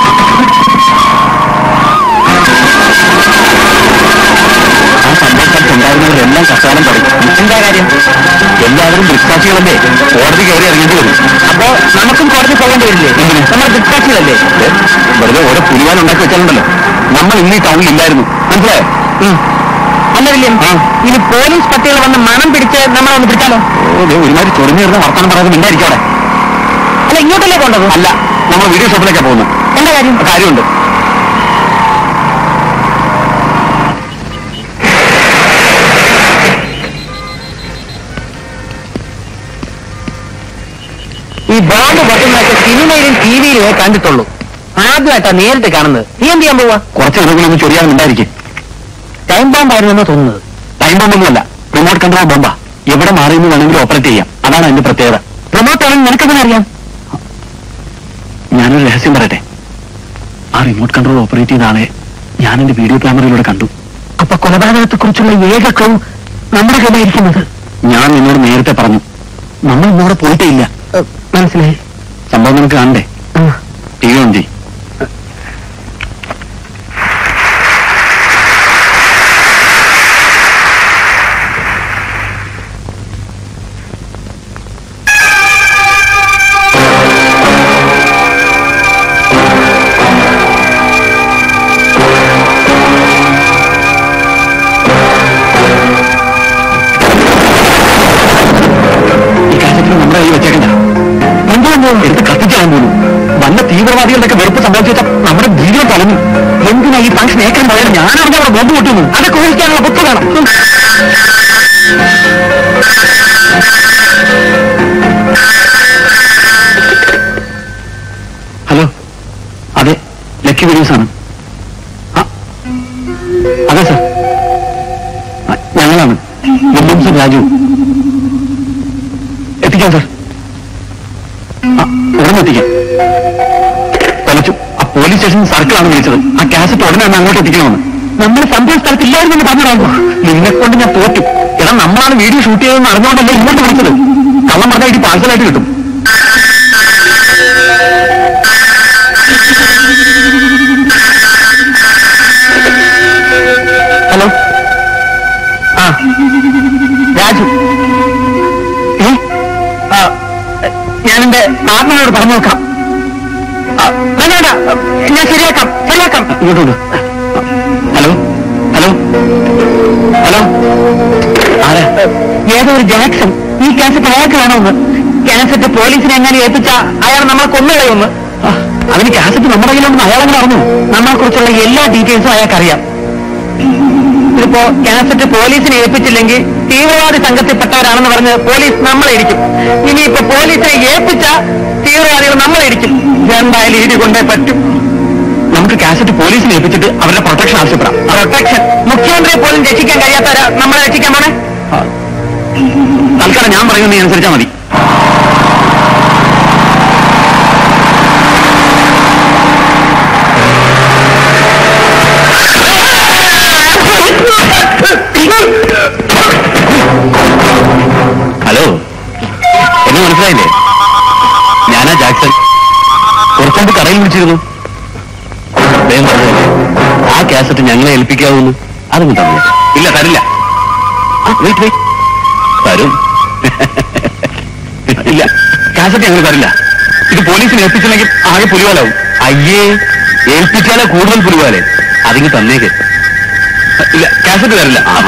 C: ആ സംഭവസ്ഥലത്ത് ഉണ്ടായിരുന്നവരെല്ലാം കഷ്ടകാലം പറയും
A: എന്താ കാര്യം
C: എല്ലാവരും ദൃക്സാക്ഷികളല്ലേ കോടതി കയറി ഇറങ്ങേണ്ടി വരും
A: അപ്പോ നമുക്കും കോടതി പോകേണ്ടി വരില്ലേ
C: എന്തിന്?
A: നമ്മൾ ദൃക്സാക്ഷികളല്ലേ
C: ദേ, വെറുതെ ഓരോ പുലിവാൻ ഉണ്ടാക്കി വെച്ചാലുണ്ടല്ലോ നമ്മൾ ഇന്ന് ഈ ടൗണിൽ ഇല്ലായിരുന്നു മനസ്സിലായോ
A: ഉം. അല്ല വില്യം
C: ആ.
A: ഇനി പോലീസ് പട്ടികൾ വന്ന് മണം പിടിച്ച് നമ്മളെ ഒന്ന് പിടിച്ചാലോ
C: ഓ ദേ, ഒരുമാതിരി ചൊറിഞ്ഞു വരുന്ന വർത്തമാനം പറയാതെ മിണ്ടായിരിക്കും അവിടെ
A: അല്ല ഇങ്ങോട്ടല്ലേ കൊണ്ടത്
C: അല്ല നമ്മൾ വീഡിയോ ഷോപ്പിലേക്കാണ് പോകുന്നത്
A: എന്താ കാര്യം
C: കാര്യമുണ്ട്
A: ഈ ബോംബ് പൊട്ടുന്നതൊക്കെ സിനിമയിലും ടി വിയിലും കണ്ടിട്ടുള്ളൂ ആദ്യമായിട്ടാ നേരിട്ട് കാണുന്നത് നീ എന്ത് ചെയ്യാൻ പോവാ
C: കുറച്ച് ദിവസങ്ങളൊന്നും ചൊറിയാതെ മിണ്ടായിരിക്കും
A: ടൈം ബോംബായിരുന്നു തോന്നുന്നത്
C: ടൈം ബോംബൊന്നുമല്ല റിമോട്ട് കൺട്രോൾ ബോംബാ എവിടെ മാറിയെന്ന് വേണമെങ്കിൽ ഓപ്പറേറ്റ് ചെയ്യാം അതാണ് അതിന്റെ പ്രത്യേകത
A: റിമോട്ട് ആണെന്ന് നിനക്കെങ്ങനെ അറിയാം
C: ഞാനൊരു രഹസ്യം പറയട്ടെ ആ റിമോട്ട് കൺട്രോൾ ഓപ്പറേറ്റ് ചെയ്ത ആളെ ഞാൻ എന്റെ വീഡിയോ ക്യാമറയിലൂടെ കണ്ടു
A: അപ്പൊ കൊലപാതകത്തെ കുറിച്ചുള്ള ഏക ക്ലൂ നമ്മുടെ കയ്യിലായിരിക്കുന്നത്
C: ഞാൻ നിന്നോട് നേരത്തെ പറഞ്ഞു നമ്മൾ ഇന്നോടെ പോയിട്ടേ ഇല്ല
A: മനസ്സിലായി
C: സംഭവം നമുക്ക് കാണണ്ടേ
A: ആ.
C: ടി വി ഓൺ ചെയ് ഈ കാസറ്റിൽ നമ്മുടെ കയ്യിൽ വെച്ചേക്കണ്ട എന്തുകൊണ്ടോ എടുത്ത് കത്തിച്ചാൻ പോലും വല്ല തീവ്രവാദികളുടെ വെറുപ്പ് സംഭവിച്ചു വെച്ചാൽ നമ്മുടെ ജീവിതം കളഞ്ഞു എന്തിനാ ഈ ഫംഗ്ഷൻ ഏക്കാൻ പോയാലും ഞാനവിടെ അവിടെ ബോംബ് പൊട്ടുന്നു അതൊക്കെ ഒഴിക്കാനുള്ള ബുക്ക് വേണം ഹലോ അതെ ലക്കി വീഡിയോസ് ആണ് ആ, അതെ സർ ആ, ഞങ്ങളാണ് വില്യംസും രാജു എത്തിക്കാം സാർ ആ, ഉടനെ എത്തിക്കാം കൊലച്ചു ആ പോലീസ് സ്റ്റേഷൻ സർക്കിളാണ് വിളിച്ചത് ആ കാസറ്റ് ഉടനെ തന്നെ അങ്ങോട്ട് എത്തിക്കണമെന്ന് നമ്മൾ സംഭവ സ്ഥലത്തില്ലായിരുന്നെന്ന് പറഞ്ഞിടാമോ നിന്നെ കൊണ്ട് ഞാൻ തോറ്റു എടാ നമ്മളാണ് വീഡിയോ ഷൂട്ട് ചെയ്തതെന്ന് അറിഞ്ഞുകൊണ്ടല്ലേ ഇങ്ങോട്ട് വിളിച്ചത് കള്ളം പറഞ്ഞാൽ ഇടി പാഴ്സലായിട്ട് കിട്ടും
A: ഹലോ ആ രാജു ഏ ആ, ഞാൻ എന്റെ പാർട്ട്ണറോട് പറഞ്ഞു നോക്കാം ആ, വേണ്ട വേണ്ട ഞാൻ ശരിയാക്കാം ശരിയാക്കാം
C: ഇങ്ങോട്ട് വിടൂ. ഹലോ ഹലോ ഹലോ ആരാ
A: ഏതോ ഒരു ജാക്സൺ ഈ കാസറ്റ് അയാൾക്ക് വേണമെന്ന് കാസറ്റ് പോലീസിനെ എങ്ങനെ ഏൽപ്പിച്ച അയാൾ നമ്മളെ കൊന്നുകളയുമെന്ന്
C: ആ, അതിന് കാസറ്റ് നമ്മുടെ കയ്യിലുണ്ടെന്ന് അയാളെങ്ങനെ അറിഞ്ഞു
A: നമ്മളെ കുറിച്ചുള്ള എല്ലാ ഡീറ്റെയിൽസും അയാൾക്ക് അറിയാം ഇതിപ്പോ കാസറ്റ് പോലീസിനെ ഏൽപ്പിച്ചില്ലെങ്കിൽ തീവ്രവാദി സംഘത്തിൽപ്പെട്ടവരാണെന്ന് പറഞ്ഞ് പോലീസ് നമ്മളെ ഇരിക്കും ഇനിയിപ്പോ പോലീസിനെ ഏൽപ്പിച്ച തീവ്രവാദികൾ നമ്മളെ ഇരിക്കും എന്തായാലും ഇടി കൊണ്ടേ പറ്റും
C: നമുക്ക് കാസറ്റ് പോലീസിനെ ഏൽപ്പിച്ചിട്ട് അവരുടെ പ്രൊട്ടക്ഷൻ ആവശ്യപ്പെടാം
A: പ്രൊട്ടക്ഷൻ മുഖ്യമന്ത്രിയെ പോലും രക്ഷിക്കാൻ കഴിയാത്തവരാ നമ്മളെ രക്ഷിക്കാൻ പോണേ
C: ആ, തൽക്കാലം ഞാൻ പറയുന്നത് അനുസരിച്ചാൽ മതി ഹലോ എന്നെ മനസ്സിലായില്ലേ ഞാനാ ജാക്സൺ കുറച്ചുകൊണ്ട് കടയിൽ വിളിച്ചിരുന്നു അദ്ദേഹം പറഞ്ഞതല്ലേ ആ കാസറ്റ് ഞങ്ങളെ ഏൽപ്പിക്കാവൂന്ന് അതൊന്നും തന്നു ഇല്ല തരില്ല വെയിറ്റ് വെയിറ്റ് തരും ഇല്ല കാസറ്റ് ഞങ്ങൾ തരില്ല ഇത് പോലീസിന് ഏൽപ്പിച്ചില്ലെങ്കിൽ ആകെ പുലിവാലാവും അയ്യേ ഏൽപ്പിച്ചാലേ കൂടുതൽ പുലിവാലേ അതിങ്ങ് തന്നേക്ക് ഇല്ല കാസറ്റ് തരില്ല ആഹാ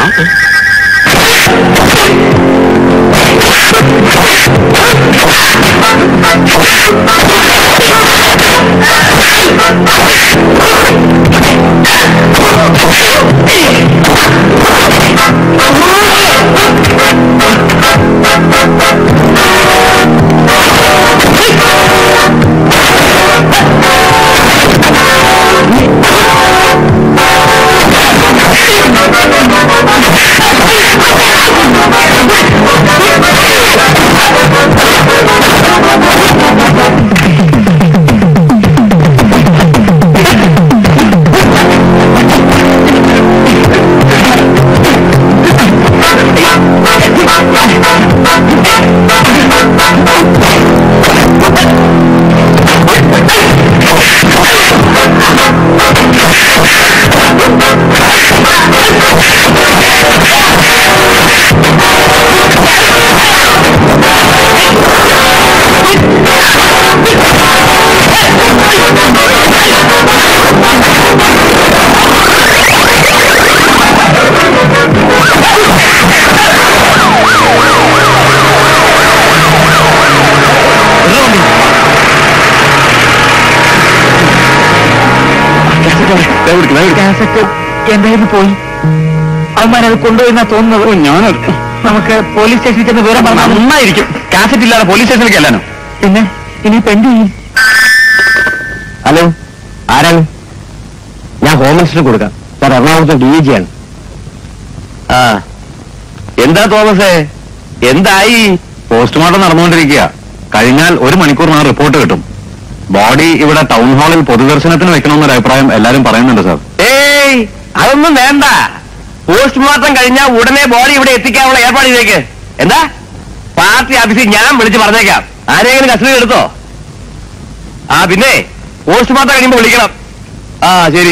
A: കാസറ്റ് എന്റെ കയ്യിൽ നിന്ന് പോയി അവന്മാരത് കൊണ്ടുപോയെന്നാ തോന്നുന്നത്
C: ഞാൻ
A: നമുക്ക് പോലീസ് സ്റ്റേഷനിൽ ചെന്ന് വിവരം പറഞ്ഞാൽ
C: നന്നായിരിക്കും കാസറ്റ് ഇല്ലാതെ പോലീസ് സ്റ്റേഷനിലേക്ക് അല്ലാനോ
A: പിന്നെ ഇനിയിപ്പോ എന്ത് ചെയ്യും
C: ഹലോ ആരാണ് ഞാൻ ഹോം മിനിസ്റ്റർ കൊടുക്കാം സാർ എറണാകുളത്തെ ഡി ജി ആണ് ആ എന്താ തോമസേ എന്തായി പോസ്റ്റ്മോർട്ടം നടന്നുകൊണ്ടിരിക്കുക കഴിഞ്ഞാൽ ഒരു മണിക്കൂറിനകം റിപ്പോർട്ട് കിട്ടും ബോഡി ഇവിടെ ടൗൺ ഹാളിൽ പൊതുദർശനത്തിന് വെക്കണമെന്നൊരു അഭിപ്രായം എല്ലാരും പറയുന്നുണ്ട് സാർ
A: ഏയ് അതൊന്നും വേണ്ട പോസ്റ്റ്മോർട്ടം കഴിഞ്ഞാൽ ഉടനെ ബോഡി ഇവിടെ എത്തിക്കാനുള്ള ഏർപ്പാട് ചെയ്തേക്ക് എന്താ പാർട്ടി ഓഫീസിൽ ഞാൻ വിളിച്ച് പറഞ്ഞേക്കാം ആരെങ്കിലും കസ്റ്റഡി എടുത്തോ ആ പിന്നെ പോസ്റ്റ്മോർട്ടം കഴിയുമ്പോൾ വിളിക്കണം
C: ആ ശരി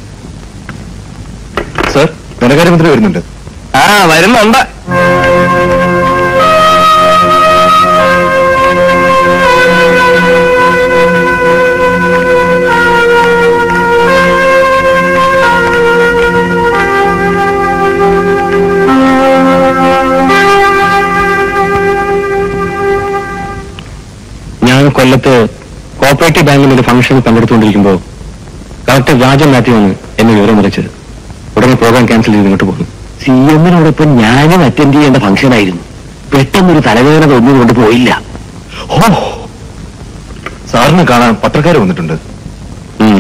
C: സർ ധനകാര്യമന്ത്രി വരുന്നുണ്ട്
A: ആ വരുന്നുണ്ട്
C: ഞാൻ കൊല്ലത്ത് കോപ്പറേറ്റീവ് ബാങ്കിന്റെ ഒരു ഫംഗ്ഷനിൽ പങ്കെടുത്തുകൊണ്ടിരിക്കുമ്പോൾ കളക്ടർ രാജൻ മാത്യു വന്ന് എന്നെ വിവരം അറിയിച്ചത് ഉടനെ പ്രോഗ്രാം ക്യാൻസൽ ചെയ്ത് ഇങ്ങോട്ട് പോകുന്നു സി എമ്മിനോടൊപ്പം ഞാനും അറ്റൻഡ് ചെയ്യേണ്ട ഫംഗ്ഷൻ ആയിരുന്നു പെട്ടെന്നൊരു തലവേദന തോന്നിയതുകൊണ്ട് പോയില്ല
E: ഓ സാറിനെ കാണാൻ പത്രക്കാർ വന്നിട്ടുണ്ട്
C: ഉം.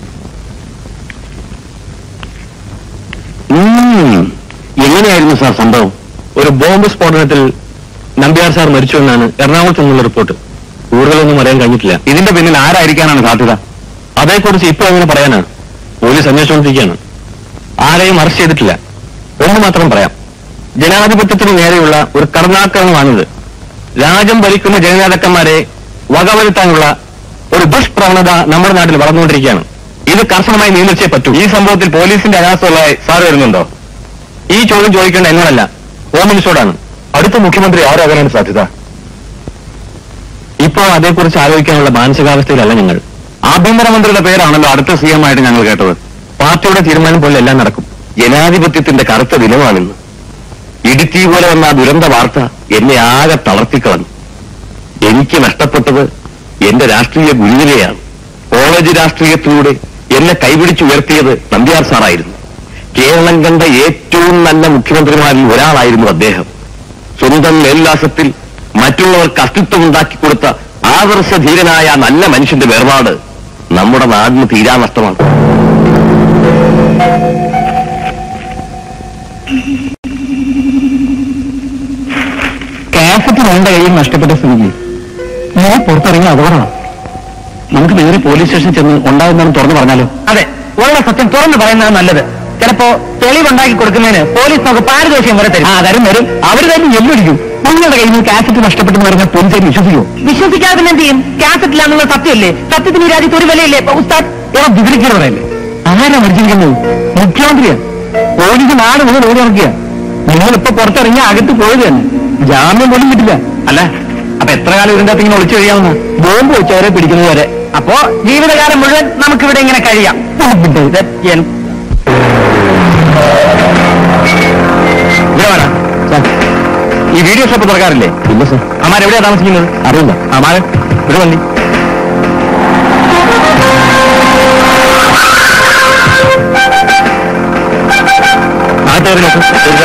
C: ഉം. എങ്ങനെയായിരുന്നു സാർ സംഭവം ഒരു ബോംബ് സ്ഫോടനത്തിൽ നമ്പ്യാർ സാർ മരിച്ചു എന്നാണ് എറണാകുളത്ത് നിന്നുള്ള റിപ്പോർട്ട് കൂടുതലൊന്നും അറിയാൻ കഴിഞ്ഞിട്ടില്ല ഇതിന്റെ പിന്നിൽ ആരായിരിക്കാനാണ് സാധ്യത അതേക്കുറിച്ച് ഇപ്പോൾ എങ്ങനെ പറയാനാണ് പോലീസ് അന്വേഷിച്ചുകൊണ്ടിരിക്കുകയാണ് ആരെയും അറസ്റ്റ് ചെയ്തിട്ടില്ല ഒന്ന് മാത്രം പറയാം ജനാധിപത്യത്തിന് നേരെയുള്ള ഒരു കടന്നാക്രമണമാണിത് രാജ്യം ഭരിക്കുന്ന ജനനേതാക്കന്മാരെ വകവരുത്താനുള്ള ഒരു ദുഷ്പ്രവണത നമ്മുടെ നാട്ടിൽ വളർന്നുകൊണ്ടിരിക്കുകയാണ് ഇത് കർശനമായി നിയന്ത്രിച്ചേ പറ്റൂ ഈ സംഭവത്തിൽ പോലീസിന്റെ അനാസ്ഥയുള്ളതായി സാർ വരുന്നുണ്ടോ ഈ ചോദ്യം ചോദിക്കേണ്ട എന്നോടല്ല ഹോം മിനിസ്റ്ററോടാണ്
E: അടുത്ത മുഖ്യമന്ത്രി ആരാകാനാണ് സാധ്യത
C: ഇപ്പോൾ അതേക്കുറിച്ച് ആലോചിക്കാനുള്ള മാനസികാവസ്ഥയിലല്ല ഞങ്ങൾ ആഭ്യന്തരമന്ത്രിയുടെ പേരാണല്ലോ അടുത്ത സി എം ആയിട്ട് ഞങ്ങൾ കേട്ടത് പാർട്ടിയുടെ തീരുമാനം പോലെ എല്ലാം നടക്കും ജനാധിപത്യത്തിന്റെ കറുത്ത ദിനമാണിന്ന് ഇടുക്കി പോലെ വന്ന ആ ദുരന്ത വാർത്ത എന്നെ ആകെ തളർത്തിക്കളഞ്ഞു എനിക്ക് നഷ്ടപ്പെട്ടത് എന്റെ രാഷ്ട്രീയ ഗുരുവിനെയാണ് കോളേജ് രാഷ്ട്രീയത്തിലൂടെ എന്നെ കൈപിടിച്ചുയർത്തിയത് നമ്പ്യാർ സാറായിരുന്നു കേരളം കണ്ട ഏറ്റവും നല്ല മുഖ്യമന്ത്രിമാരിൽ ഒരാളായിരുന്നു അദ്ദേഹം സ്വന്തം മേൽലാസത്തിൽ മറ്റുള്ളവർക്ക് അസ്തിത്വം ഉണ്ടാക്കി കൊടുത്ത ആദർശധീരനായ ആ നല്ല മനുഷ്യന്റെ വേർപാട് നമ്മുടെ നാടിന് തീരാ നഷ്ടമാണ് കാസറ്റ് നമ്മുടെ കയ്യിൽ നഷ്ടപ്പെട്ട സ്ഥിതിക്ക് ഞാൻ പുറത്തിറങ്ങിയ അപകടമാണ് നമുക്ക് നേരെ പോലീസ് സ്റ്റേഷനിൽ ചെന്ന് ഉണ്ടാകുന്നതെന്ന് തുറന്നു പറഞ്ഞാലോ
A: അതെ ഉള്ള സത്യം തുറന്നു പറയുന്നത് നല്ലത് ചിലപ്പോ തെളിവുണ്ടാക്കി കൊടുക്കുന്നതിന് പോലീസ് നമുക്ക് പാരിതോഷികം വരെ തരും
C: ആ തരും വരും അവർ തന്നെ എല്ലൊടിക്കും നിങ്ങളുടെ കയ്യിൽ നിന്ന് കാസറ്റ് നഷ്ടപ്പെട്ടെന്ന് പറഞ്ഞാൽ പോലീസുകാർ വിശ്വസിക്കുമോ
A: വിശ്വസിക്കാതെ പിന്നെ എന്ത് ചെയ്യും കാസറ്റില്ല എന്നുള്ള സത്യമല്ലേ സത്യത്തിന് ഈ രാജ്യത്ത് ഒരു വിലയില്ലേ ഇപ്പൊ ഉസ്താദ്
C: ഏതാ വിവരിക്കുന്നവരല്ലേ ആരാ മരിച്ചിരിക്കുന്നത് മുഖ്യമന്ത്രിയാ പോലീസ് നാട് മുതൽ ഓടിറക്കിയ നിങ്ങളിപ്പോ പുറത്തിറങ്ങി അകത്ത് പോയത് തന്നെ ജാമ്യം പോലും കിട്ടില്ല അല്ല അപ്പൊ എത്ര കാലം ഇതിന്റെ അകത്ത് ഇങ്ങനെ ഒളിച്ചു കഴിയാവുന്ന ബോംബ് വെച്ചവരെ പിടിക്കുന്നത് വരെ
A: അപ്പോ ജീവിതകാലം മുഴുവൻ നമുക്കിവിടെ ഇങ്ങനെ കഴിയാം ഇത് എൻ-
C: ഇവിടെ വേണം ഈ വീഡിയോ ഷോപ്പ് തുറക്കാറില്ലേ ഇല്ല സർ അമാർ എവിടെയാ താമസിക്കുന്നത് അറിയില്ല അമാർ ഇവിടെ വന്നി നാട്ടുകാരി നോക്കും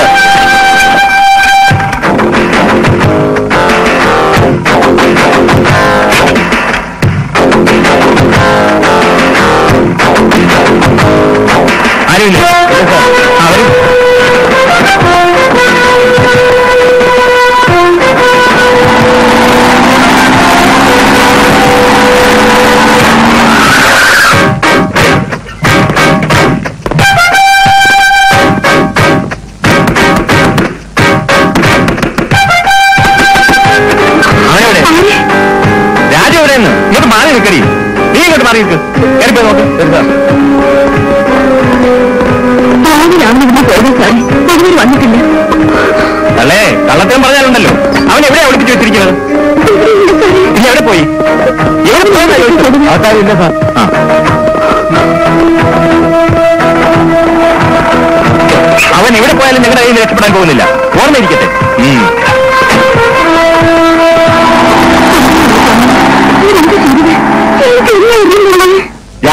C: ആരുമില്ല അവരും അവനെവിടെ രാജു എവിടെയെന്ന് ഇങ്ങോട്ട് മാറി നിൽക്കടി നീ ഇങ്ങോട്ട് മാറി നിൽക്ക് കയറിപ്പോ നോക്ക് എടുക്കാം
B: വന്നിട്ടില്ല
C: അല്ലേ കള്ളത്തിനും പറഞ്ഞാലുണ്ടല്ലോ അവൻ എവിടെയാ ഒളിപ്പിച്ചു വെച്ചിരിക്കുന്നത് ഇനി എവിടെ പോയി എവിടെ പോയി ആൾക്കാരില്ല സാർ ആ അവൻ എവിടെ പോയാലും നിങ്ങളുടെ കയ്യിൽ നിന്ന് രക്ഷപ്പെടാൻ പോകുന്നില്ല ഓർമ്മയിരിക്കട്ടെ ഉം.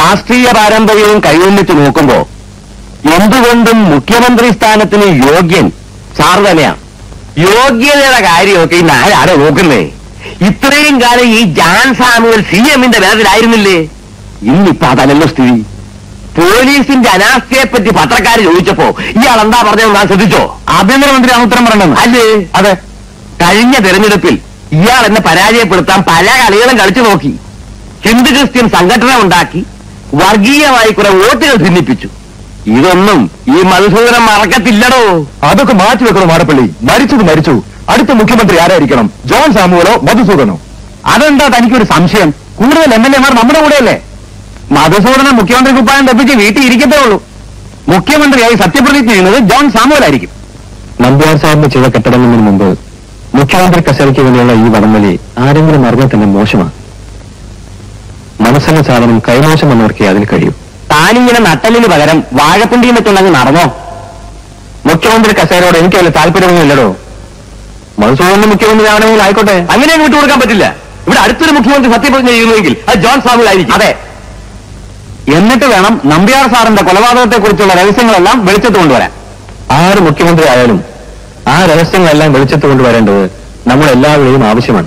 C: രാഷ്ട്രീയ പാരമ്പര്യവും കൈവന്നിച്ച് നോക്കുമ്പോ എന്തുകൊണ്ടും മുഖ്യമന്ത്രി സ്ഥാനത്തിന് യോഗ്യൻ സാർ തന്നെയാണ് യോഗ്യതയുടെ കാര്യമൊക്കെ ഇന്ന് ആരാണ് നോക്കുന്നേ ഇത്രയും കാലം ഈ ജാൻ സാമുവൽ സി എമ്മിന്റെ വേദത്തിലായിരുന്നില്ലേ ഇന്നിപ്പോ അതല്ലല്ലോ സ്ഥിതി പോലീസിന്റെ അനാസ്ഥയെ പറ്റി പത്രക്കാർ ചോദിച്ചപ്പോ ഇയാൾ എന്താ പറഞ്ഞത് ഞാൻ ശ്രദ്ധിച്ചോ ആഭ്യന്തരമന്ത്രിയാണ് ഉത്തരം പറയണമെന്ന് അല്ലേ അതെ കഴിഞ്ഞ തെരഞ്ഞെടുപ്പിൽ ഇയാൾ എന്നെ പരാജയപ്പെടുത്താൻ പല കളികളും കളിച്ചു നോക്കി ഹിന്ദു ക്രിസ്ത്യൻ സംഘടന ഉണ്ടാക്കി വർഗീയമായി കുറെ വോട്ടുകൾ ഭിന്നിപ്പിച്ചു ഇതൊന്നും ഈ മധുസൂദനം മറക്കത്തില്ലടോ
E: അതൊക്കെ മാറ്റി വെക്കണോ മാടപ്പള്ളി മരിച്ചത് മരിച്ചു അടുത്ത മുഖ്യമന്ത്രി ആരായിരിക്കണം ജോൺ സാമുവലോ മധുസൂദനോ
C: അതെന്താ തനിക്കൊരു സംശയം കൂടുതൽ എം എൽ എമാർ നമ്മുടെ കൂടെയല്ലേ മധുസൂദനൻ മുഖ്യമന്ത്രി കുപ്പായം തെപ്പിച്ച് വീട്ടിൽ ഇരിക്കത്തേ ഉള്ളൂ മുഖ്യമന്ത്രിയായി സത്യപ്രതിജ്ഞ ചെയ്യുന്നത് ജോൺ സാമുവൽ ആയിരിക്കും
E: നമ്പ്യാർ സാറിന് ചെയ്ത കെട്ടടങ്ങുന്നതിന് മുമ്പ് മുഖ്യമന്ത്രി കസേരയ്ക്ക് വേണ്ടിയുള്ള ഈ വടംവലി ആരെങ്കിലും അറിഞ്ഞാൽ തന്നെ മോശമാണ് മനസ്സിന്റെ സാധനം കൈമോശം വന്നവർക്കേ അതിന് കഴിയൂ
C: താനിങ്ങനെ നട്ടലിന് പകരം വാഴപ്പിണ്ടിയും വെച്ചുണ്ടെങ്കിൽ നടന്നോ മുഖ്യമന്ത്രി കസേരയോട് എനിക്ക് വല്ല താല്പര്യമൊന്നുമില്ലടോ മധുസൂദന മുഖ്യമന്ത്രി ആവണമെങ്കിൽ ആയിക്കോട്ടെ അങ്ങനെ അങ്ങ് വിട്ടുകൊടുക്കാൻ പറ്റില്ല ഇവിടെ അടുത്തൊരു മുഖ്യമന്ത്രി സത്യപ്രതിജ്ഞ ചെയ്യുന്നുവെങ്കിൽ അത് ജോൺ സാമുൽ ആയിരിക്കും അതെ എന്നിട്ട് വേണം നമ്പ്യാർ സാറിന്റെ കൊലപാതകത്തെ കുറിച്ചുള്ള രഹസ്യങ്ങളെല്ലാം വെളിച്ചത്ത് കൊണ്ടുവരാൻ
E: ആര് മുഖ്യമന്ത്രി ആയാലും ആ രഹസ്യങ്ങളെല്ലാം വെളിച്ചത്ത് കൊണ്ടുവരേണ്ടത് നമ്മളെല്ലാവരുടെയും ആവശ്യമാണ്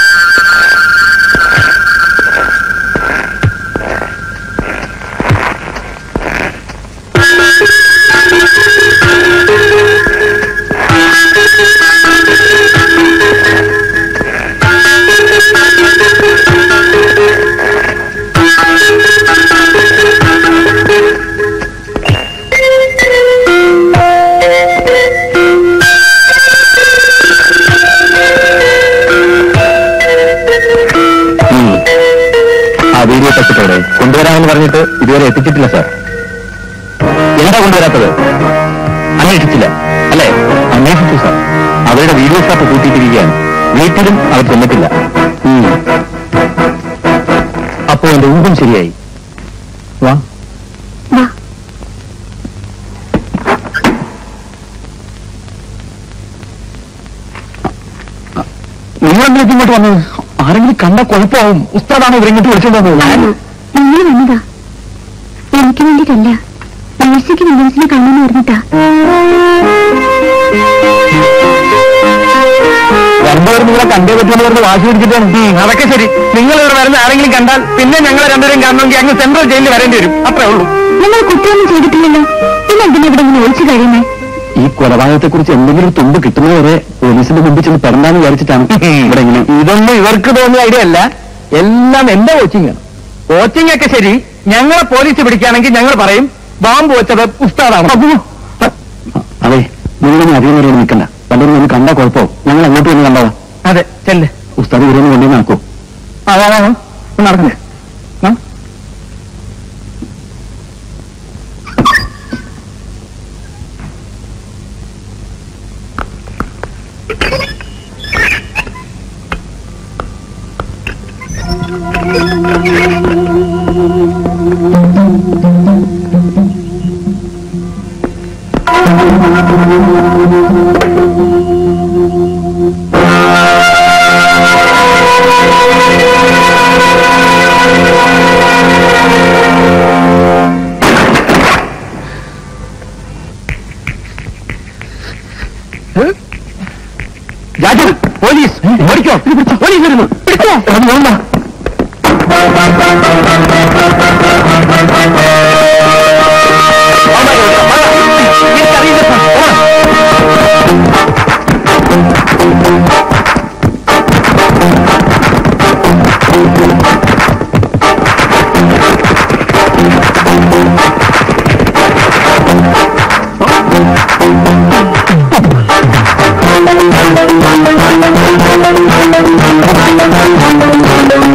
E: ഉം. ആ വീഡിയോ പറ്റിട്ടോടെ കൊണ്ടുവരാമെന്ന് പറഞ്ഞിട്ട് ഇതുവരെ എത്തിച്ചിട്ടില്ല സാർ
C: എന്താ കൊണ്ടുവരാത്തത്
E: അന്വേഷിച്ചില്ല അല്ലേ അന്വേഷിച്ചു സാർ അവരുടെ വീഡിയോ ഷോപ്പ് കൂട്ടിയിട്ടിരിക്കുകയാണ് വീട്ടിലും അവർ ചെന്നിട്ടില്ല ഉം. അപ്പോ എന്റെ ഊഹം ശരിയായി വാ
B: വാ
E: നിങ്ങൾ എന്തിനാ ഇങ്ങോട്ട് വന്നത് ആരെങ്കിലും കണ്ട കുഴപ്പമാവും ഉസ്താദാണ് ഇവരിങ്ങോട്ട് വിളിച്ചോണ്ട് വന്നത്
B: നിങ്ങൾ വന്നതാ എനിക്ക് വേണ്ടിയിട്ടല്ല മേഴ്സിക്ക് വില്യംസിനെ കാണാൻ പറഞ്ഞിട്ടാ
E: രണ്ടുപേരും നിങ്ങളെ കണ്ടേ പറ്റുമെന്ന് പറഞ്ഞ് വാശി പിടിച്ചിട്ടാണ്
D: ഉം, അതൊക്കെ ശരി നിങ്ങൾ ഇവിടെ വരുന്ന ആരെങ്കിലും കണ്ടാൽ പിന്നെ ഞങ്ങളെ രണ്ടുപേരും കാണണമെങ്കിൽ അങ്ങ് സെൻട്രൽ ജയിലിൽ വരേണ്ടി വരും അത്രേ ഉള്ളൂ
B: നിങ്ങൾ കുറ്റമൊന്നും ചെയ്തിട്ടില്ലല്ലോ പിന്നെ എന്തിനാ ഇവിടെ ഇങ്ങനെ ഒളിച്ചു കഴിയുന്നേ
C: ഈ കൊലപാതകത്തെ കുറിച്ച് എന്തെങ്കിലും ഒരു തുമ്പ് കിട്ടുന്നതുവരെ പോലീസിന്റെ മുമ്പിൽ ചെന്ന് പെടണ്ടാന്ന് വിചാരിച്ചിട്ടാണ് ഇവിടെ ഇങ്ങനെ
D: ഇതൊന്നും ഇവർക്ക് തോന്നിയ ഐഡിയ അല്ല എല്ലാം എന്റെ കോച്ചിങ് ആണ് കോച്ചിങ് ഒക്കെ ശരി ഞങ്ങളെ പോലീസ് പിടിക്കുകയാണെങ്കിൽ ഞങ്ങൾ പറയും ബാമ്പ് വെച്ചത് ഉസ്താദാണ്
C: അതെ നിങ്ങളൊന്നും അധികം നേരം ഇവിടെ നിൽക്കണ്ട വല്ലതും ഒന്ന് കണ്ടാ കുഴപ്പമാവും ഞങ്ങൾ അങ്ങോട്ട് വന്ന് കണ്ടതാ
D: അതെ ചെല്ല്
C: ഉസ്താദ് ഇവരൊന്ന് കൊണ്ടു നടക്കൂ
D: അതാ നടക്കുന്നേ
C: രാജു പോലീസ് ഓടിക്കോ പോലീസ് വരുന്നു പിടിച്ചോ അത് വേണ്ട
B: ആ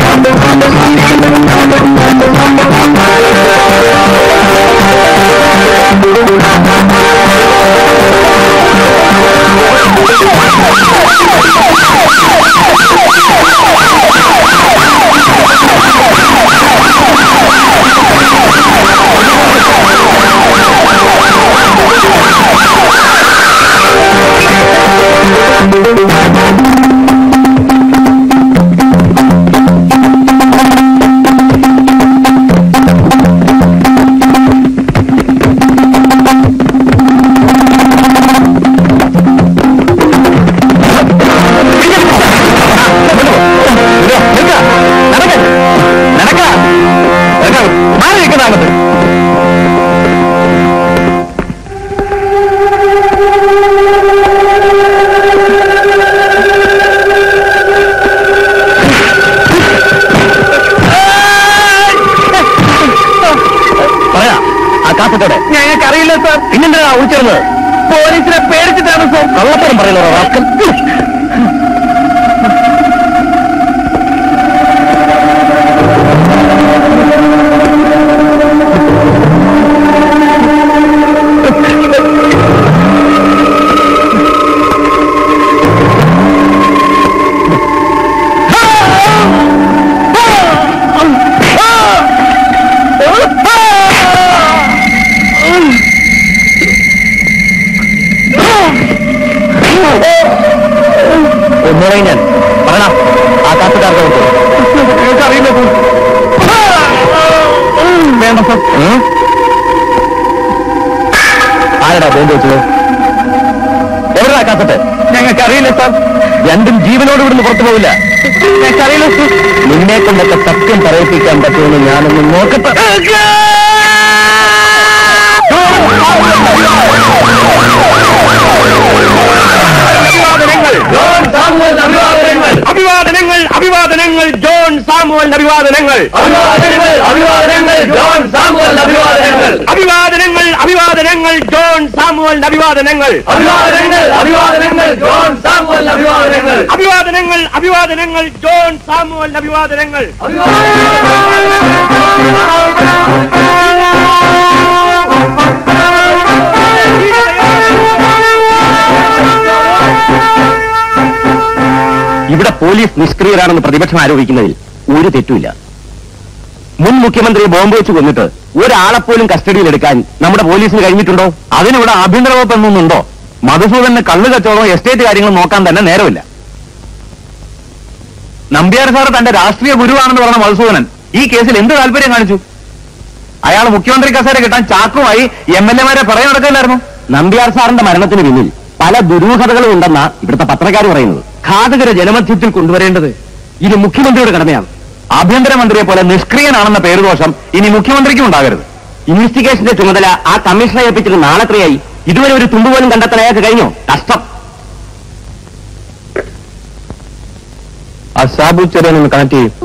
D: എനിക്കറിയില്ല സാർ
A: പിന്നെന്താ ഒളിച്ചിരുന്നത്
D: പോലീസിനെ പേടിച്ചിട്ടാണ് സാർ
A: കള്ളപ്പുറം പറയുന്നത് വാക്കൽ ഒന്നുകൂടെ ഞാൻ പറയണ ആ കാത്തുകാർക്ക് കൊടുത്തു
D: എനിക്കറിയില്ല സാർ വേണ്ട സാർ
A: ആരടാ ബോംബ് വെച്ചത് എവിടെയാ കാത്തിട്ട്
D: ഞങ്ങൾക്കറിയില്ല സാർ
A: രണ്ടും ജീവനോട് ഇവിടുന്ന് പുറത്തു പോവില്ല
D: ഞങ്ങൾക്കറിയില്ല സാർ
A: നിന്നെ കൊണ്ടൊക്കെ സത്യം പറയിപ്പിക്കാൻ പറ്റുമെന്ന് ഞാനൊന്ന് നോക്കട്ടെ
D: അഭിവാദനങ്ങൾ അഭിവാദനങ്ങൾ ജോൺ സാമുവൽ അഭിവാദനങ്ങൾ
A: അഭിവാദനങ്ങൾ ജോൺ സാമുവൽ അഭിവാദനങ്ങൾ
D: അഭിവാദനങ്ങൾ അഭിവാദനങ്ങൾ ജോൺ സാമുവൽ അഭിവാദനങ്ങൾ
A: അഭിവാദനങ്ങൾ അഭിവാദനങ്ങൾ ജോൺ സാമുവൽ അഭിവാദനങ്ങൾ
D: അഭിവാദനങ്ങൾ അഭിവാദനങ്ങൾ ജോൺ സാമുവൽ അഭിവാദനങ്ങൾ
A: ഇവിടെ പോലീസ് നിഷ്ക്രിയരാണെന്ന് പ്രതിപക്ഷം ആരോപിക്കുന്നതിൽ ഒരു തെറ്റുമില്ല മുൻ മുഖ്യമന്ത്രി ബോംബ് വെച്ച് കൊന്നിട്ട് ഒരാളെപ്പോലും കസ്റ്റഡിയിലെടുക്കാൻ നമ്മുടെ പോലീസിന് കഴിഞ്ഞിട്ടുണ്ടോ അതിനിവിടെ ആഭ്യന്തര വകുപ്പ് എന്നൊന്നുണ്ടോ മധുസൂദന് കള്ളു കച്ചവടവും എസ്റ്റേറ്റ് കാര്യങ്ങളും നോക്കാൻ തന്നെ നേരമില്ല നമ്പ്യാർ സാർ തന്റെ രാഷ്ട്രീയ ഗുരുവാണെന്ന് പറഞ്ഞ മധുസൂദനൻ ഈ കേസിൽ എന്ത് താല്പര്യം കാണിച്ചു അയാൾ മുഖ്യമന്ത്രി കസേര കിട്ടാൻ ചാക്കുമായി എം എൽ എമാരെ പറയാൻ നടക്കില്ലായിരുന്നു നമ്പ്യാർ സാറിന്റെ മരണത്തിന് പിന്നിൽ പല ദുരൂഹതകളും ഉണ്ടെന്ന ഇവിടുത്തെ പത്രക്കാർ പറയുന്നത് ഘാതകര ജനമധ്യത്തിൽ കൊണ്ടുവരേണ്ടത് ഇനി മുഖ്യമന്ത്രിയുടെ കടമയാണ് ആഭ്യന്തരമന്ത്രിയെ പോലെ നിഷ്ക്രിയനാണെന്ന പേരുദോഷം ഇനി മുഖ്യമന്ത്രിക്കും ഉണ്ടാകരുത് ഇൻവെസ്റ്റിഗേഷന്റെ ചുമതല ആ കമ്മീഷനെ ഏൽപ്പിച്ചിട്ട് നാളെത്രയായി ഇതുവരെ ഒരു തുണ്ടുപോലും കണ്ടെത്താൻ അയാൾക്ക് കഴിഞ്ഞോ കഷ്ടം ആ സാബു ചെറിയ കണക്ട് ചെയ്യും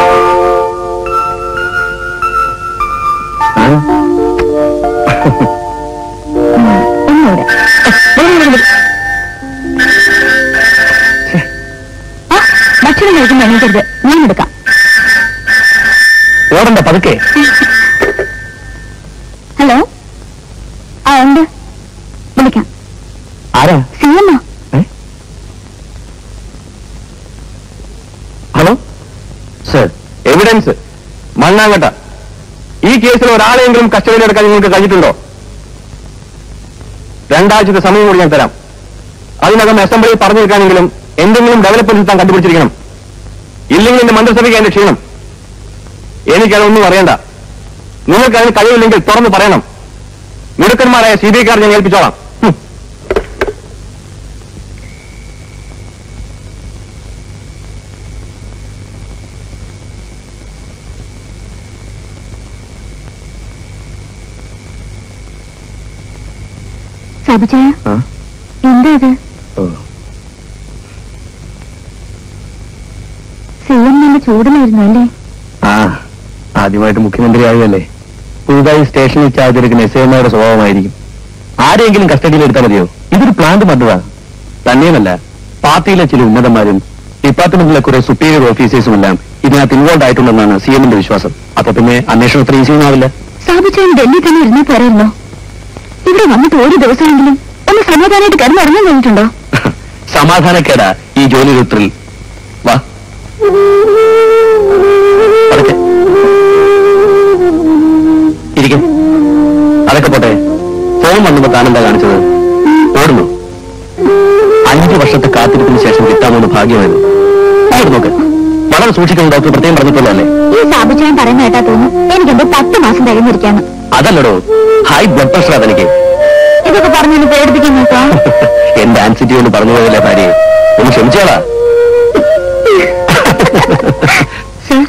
B: ഒന്നുകൂടെ ആ ഭക്ഷണം കഴിക്കുന്ന എണീക്കരുത് ഞാൻ എടുക്കാം
A: ഓടണ്ട പതുക്കെ
B: ഹലോ ആ ഉണ്ട് വിളിക്കാം
A: ആരാ
B: സി എം
A: ഏ? ഹലോ സർ എവിഡൻസ് മണ്ണാങ്കട്ട ഈ കേസിൽ ഒരാളെങ്കിലും കസ്റ്റഡിയിലെടുക്കാൻ നിങ്ങൾക്ക് കഴിഞ്ഞിട്ടുണ്ടോ രണ്ടാഴ്ചത്തെ സമയം കൂടി ഞാൻ തരാം അതിനകം അസംബ്ലിയിൽ പറഞ്ഞു വെക്കാനെങ്കിലും എന്തെങ്കിലും ഡെവലപ്മെന്റ് താൻ കണ്ടുപിടിച്ചിരിക്കണം ഇല്ലെങ്കിൽ എന്റെ മന്ത്രിസഭയ്ക്ക് അതിന്റെ ക്ഷീണം എനിക്കതൊന്നും അറിയണ്ട നിങ്ങൾക്ക് അതിന് കഴിവില്ലെങ്കിൽ തുറന്ന് പറയണം മിടുക്കന്മാരായ സി ബി ഐക്കാർ ഞാൻ ഏൽപ്പിച്ചോളാം ഹും.
B: സാബുചായ
A: ആ?
B: എന്താ ഇത്
A: ഓ.
B: സി എം നല്ല ചൂടിലായിരുന്നു അല്ലേ
A: ആ ആദ്യമായിട്ട് മുഖ്യമന്ത്രി ആവുകയല്ലേ പുതുതായി സ്റ്റേഷനിൽ ചാർജ് എടുക്കുന്ന എസ് ഐമാരുടെ സ്വഭാവമായിരിക്കും ആരെങ്കിലും കസ്റ്റഡിയിൽ എടുത്താൽ മതിയോ ഇതൊരു പ്ലാന്റ് മട്ടുവാ തന്നെയുമല്ല പാർട്ടിയിലെ ചില ഉന്നതന്മാരും ഡിപ്പാർട്ട്മെന്റിലെ കുറെ സുപ്പീരിയർ ഓഫീസേഴ്സും എല്ലാം ഇതിനകത്ത് ഇൻവോൾവ് ആയിട്ടുണ്ടെന്നാണ് സി എമ്മിന്റെ വിശ്വാസം അപ്പൊ പിന്നെ അന്വേഷണം അത്ര ഈസി ഒന്നാവില്ല
B: സാബുചായൻ ഡൽഹി തന്നെ ഇരുന്നാ പോരായിരുന്നോ ഇവിടെ വന്നിട്ട് ഒരു ദിവസമെങ്കിലും ഒന്ന് സമാധാനമായിട്ട് കിടന്നുറങ്ങാൻ കഴിഞ്ഞിട്ടുണ്ടോ
A: സമാധാനക്കേടാ ഈ ജോലി ഋത്തിൽ വാ പതുക്കെ. ഇരിക്കും അതൊക്കെ പോട്ടെ ഫോൺ വന്നപ്പോ താനെന്താ കാണിച്ചത് ഓടുന്നു അഞ്ചു വർഷത്തെ കാത്തിരിപ്പിന് ശേഷം കിട്ടാമെന്ന് ഭാഗ്യമായിരുന്നു അങ്ങോട്ട് നോക്ക് വളരെ സൂക്ഷിക്കണം ഡോക്ടർ പ്രത്യേകം പറഞ്ഞിട്ടുള്ളതല്ലേ
B: ഈ സാബുചായൻ പറയുന്ന കേട്ടാ തോന്നുന്നു എനിക്കെന്തോ പത്ത് മാസം കഴിഞ്ഞിരിക്കാന്ന്
A: അതല്ലടോ ഹൈ ബ്ലഡ് പ്രഷർ അതെനിക്ക്
B: ഇതൊക്കെ പറഞ്ഞൊന്ന് പേടിപ്പിക്കാൻ നോക്കാം
A: എന്റെ ആൻസിറ്റി കൊണ്ട് പറഞ്ഞു പോയതല്ലേ ഭാര്യ ഒന്ന് ക്ഷമിച്ചോളാ
B: സർ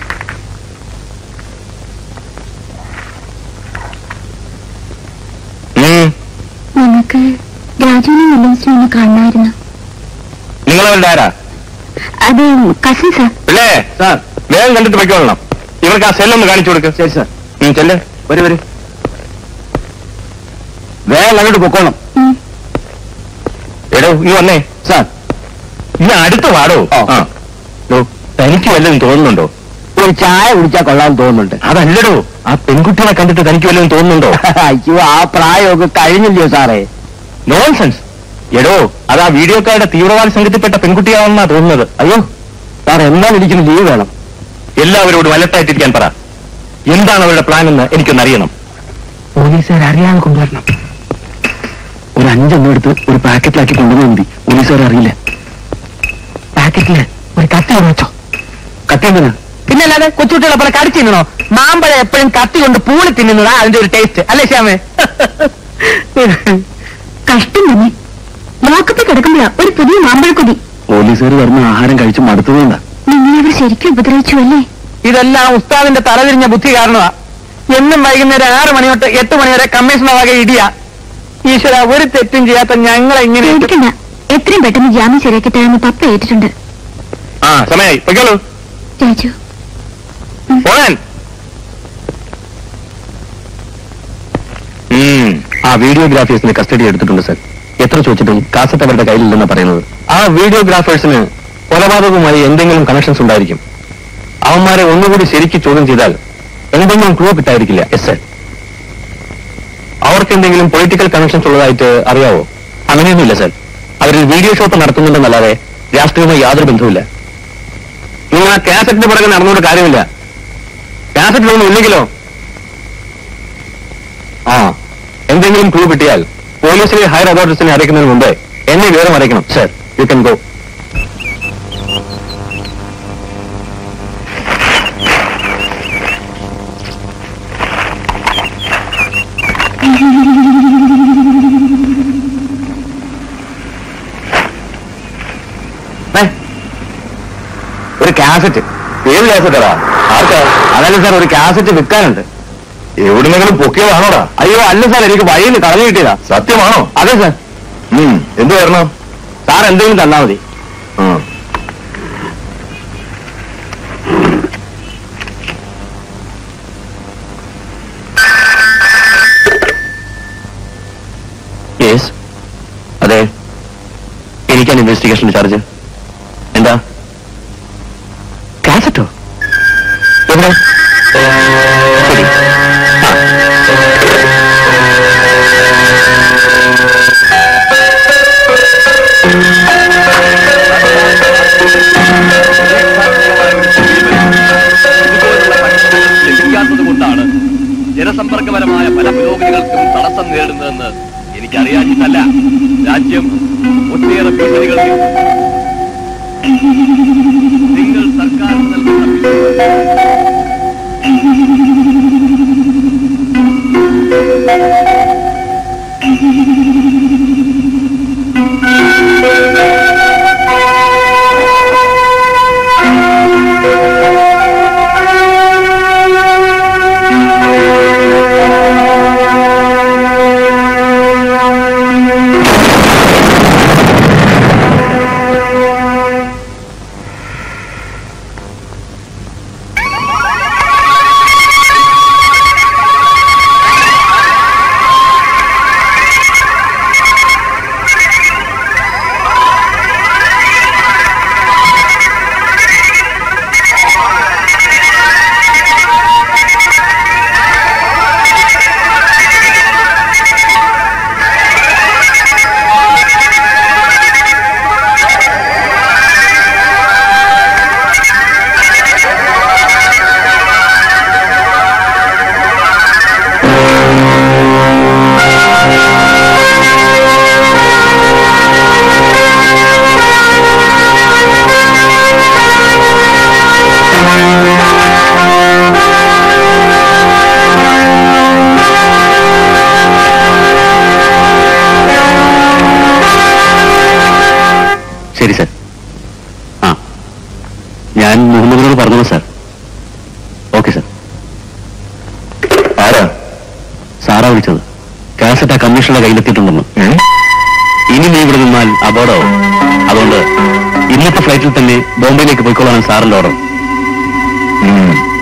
A: ഉം.
B: നിങ്ങൾക്ക് രാജുവിനെ വില്യംസിനെ ഒന്ന് കാണണമായിരുന്നു
A: നിങ്ങളവരുടെ ആരാ
B: അത് കസിൻ സാർ
A: അല്ലേ സാർ വേഗം കണ്ടിട്ട് പൊയ്ക്കോളണം ഇവർക്ക് ആ സെല്ലൊന്ന് കാണിച്ചു കൊടുക്ക് ശരി സാർ ചെല്ല് വരൂ വരൂ
C: വേഗം അങ്ങോട്ട് പൊക്കോണം
B: ഉം.
E: എടോ ഈ വന്നേ
C: സാർ
E: ഈ അടുത്ത് വാടോ
C: ആ.
E: ആ ഡോ, തനിക്ക് വല്ലതും തോന്നുന്നുണ്ടോ
C: ഒരു ചായ കുടിച്ചാൽ കൊള്ളാൻ തോന്നുന്നുണ്ട്
E: അതല്ലടോ ആ പെൺകുട്ടികളെ കണ്ടിട്ട് തനിക്ക് വല്ലതും തോന്നുന്നുണ്ടോ
C: അയ്യോ ആ പ്രായമൊക്കെ കഴിഞ്ഞില്ലയോ സാറേ
E: നോൺസെൻസ് എടോ അത് ആ വീഡിയോക്കാരുടെ തീവ്രവാദ സംഘത്തിൽപ്പെട്ട പെൺകുട്ടിയാണെന്നാ തോന്നുന്നത്
C: അയ്യോ സാർ എന്നാൽ എനിക്കൊരു ലീവ് വേണം
E: എല്ലാവരോടും അലർട്ടായിട്ടിരിക്കാൻ പറ എന്താണ് അവരുടെ പ്ലാൻ എന്ന് എനിക്കൊന്നറിയണം
C: പോലീസുകാർ അറിയാതെ കൊണ്ടുവരണം ഒരു അഞ്ചെണ്ണം എടുത്ത് ഒരു പാക്കറ്റിലാക്കി കൊണ്ടുവന്നാൽ മതി പോലീസുകാർ അറിയില്ല
A: പാക്കറ്റില് ഒരു കത്തി കൊണ്ട് വെച്ചോ
C: കത്തി എന്തിനാ
A: പിന്നെ അല്ലാതെ കൊച്ചുകുട്ടികളെ പോലെ കടിച്ചു തിന്നണോ മാമ്പഴം എപ്പോഴും കത്തി കൊണ്ട് പൂളി തിന്നുന്നതാ അതിന്റെ ഒരു ടേസ്റ്റ് അല്ലേ ശ്യാമേ
B: കഷ്ടം തന്നെ ലോക്കപ്പിൽ കിടക്കുമ്പോഴാ ഒരു പുതിയ മാമ്പഴക്കൊതി
C: പോലീസുകാർ വരുന്ന ആഹാരം കഴിച്ച് മടുത്തതുകൊണ്ടാ
B: നിങ്ങളെ അവർ ശരിക്കും ഉപദ്രവിച്ചു അല്ലേ
A: ഇതെല്ലാം ഉസ്താദിന്റെ തലതിരിഞ്ഞ ബുദ്ധി കാരണമാ എന്നും വൈകുന്നേരം ആറ് മണി തൊട്ട് എട്ട് മണി വരെ കമ്മീഷണർ വക ഇടിയാ ഈശ്വര ഒരു തെറ്റും ചെയ്യാത്ത ഞങ്ങളെ ഇങ്ങനെ
B: പേടിക്കണ്ട എത്രയും പെട്ടെന്ന് ജാമ്യം ശരിയാക്കി തരാമെന്ന് പപ്പ ഏറ്റിട്ടുണ്ട്
E: ആ സമയായി പൊയ്ക്കോളൂ
B: രാജു
E: പോകാൻ ഉം.
C: ആ വീഡിയോഗ്രാഫേഴ്സിന് കസ്റ്റഡി എടുത്തിട്ടുണ്ട് സർ എത്ര ചോദിച്ചിട്ടും കാസറ്റ് അവരുടെ കയ്യിലില്ലെന്നാ പറയുന്നത്
E: ആ വീഡിയോഗ്രാഫേഴ്സിന് കൊലപാതകവുമായി എന്തെങ്കിലും കണക്ഷൻസ് ഉണ്ടായിരിക്കും അവന്മാരെ ഒന്നുകൂടി ശരിക്ക് ചോദ്യം ചെയ്താൽ എന്തെങ്കിലും ക്ലൂ കിട്ടായിരിക്കില്ല എസ് സർ അവർക്ക് എന്തെങ്കിലും പൊളിറ്റിക്കൽ കണക്ഷൻസ് ഉള്ളതായിട്ട് അറിയാവോ
C: അങ്ങനെയൊന്നുമില്ല സർ അവരിൽ വീഡിയോ ഷോപ്പ് നടത്തുന്നുണ്ടെന്നല്ലാതെ രാഷ്ട്രീയവുമായി യാതൊരു ബന്ധവുമില്ല
E: നിങ്ങൾ ആ കാസറ്റിന്റെ പുറകെ നടന്നുകൊണ്ട് കാര്യമില്ല കാസറ്റിലൊന്നും ഇല്ലെങ്കിലോ ആ എന്തെങ്കിലും ക്ലൂ കിട്ടിയാൽ പോലീസിലെ ഹയർ അതോറിറ്റീസിനെ അറിയിക്കുന്നതിന് മുമ്പ് എന്നെ വിവരം അറിയിക്കണം സർ യു കൻ ഗോ ഒരു കാസറ്റ് ഏത് കാസറ്റാടാ ആർക്കാ അതല്ല സാർ ഒരു കാസറ്റ് വിൽക്കാനുണ്ട് എവിടുന്നെങ്കിലും പൊക്കിയതാണോടാ അയ്യോ അല്ല സാർ എനിക്ക് വഴിയിൽ കളഞ്ഞു കിട്ടിയതാ സത്യമാണോ അതെ സാർ എന്ത് വരണം സാർ എന്തെങ്കിലും തന്നാ മതി
C: യെസ് അതെ എനിക്കാണ് ഇൻവെസ്റ്റിഗേഷൻ ചാർജ് എന്താ കാസറ്റോ എവിടെ ശരി ആ.
F: ലഭിക്കാത്തതുകൊണ്ടാണ് ജനസമ്പർക്കപരമായ പല പുരോഗതികൾക്കും തടസ്സം നേരിടുന്നതെന്ന് എനിക്കറിയാഞ്ഞിട്ടല്ല രാജ്യം ഒട്ടേറെ ഭീഷണികൾ നേരിടുന്നു. നിങ്ങൾ സർക്കാർ നൽകുന്ന പിന്തുണ
C: ശരി സാർ ആ ഞാൻ മുഹമ്മദിനോട് പറഞ്ഞു സാർ ഓക്കെ സാർ ആരാ സാറാ വിളിച്ചത് കാസറ്റ് ആ കമ്മീഷണറുടെ കയ്യിലെത്തിയിട്ടുണ്ടെന്ന് ഇനി നീ ഇവിടെ നിന്നാൽ അപകടമാവും അതുകൊണ്ട് ഇന്നത്തെ ഫ്ലൈറ്റിൽ തന്നെ ബോംബെയിലേക്ക് പോയിക്കൊള്ളാൻ സാറിന്റെ ഓർഡർ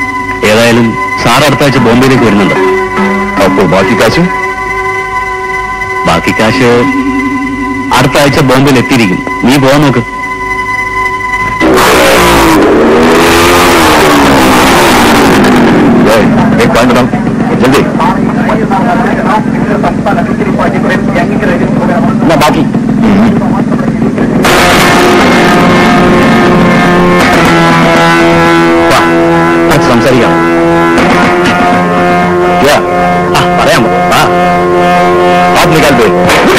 C: ഏതായാലും സാർ അടുത്ത ആഴ്ച ബോംബെയിലേക്ക് വരുന്നുണ്ട് അപ്പോ ബാക്കി കാശും ബാക്കി കാശ് അടുത്ത ആഴ്ച ബോംബെയിൽ എത്തിയിരിക്കും നീ പോവാൻ നോക്ക് ജൽദി എന്നാ ബാക്കി വാ, നമുക്ക് സംസാരിക്കാം യാ, ആ, പറയാം വാ आप निकाल दे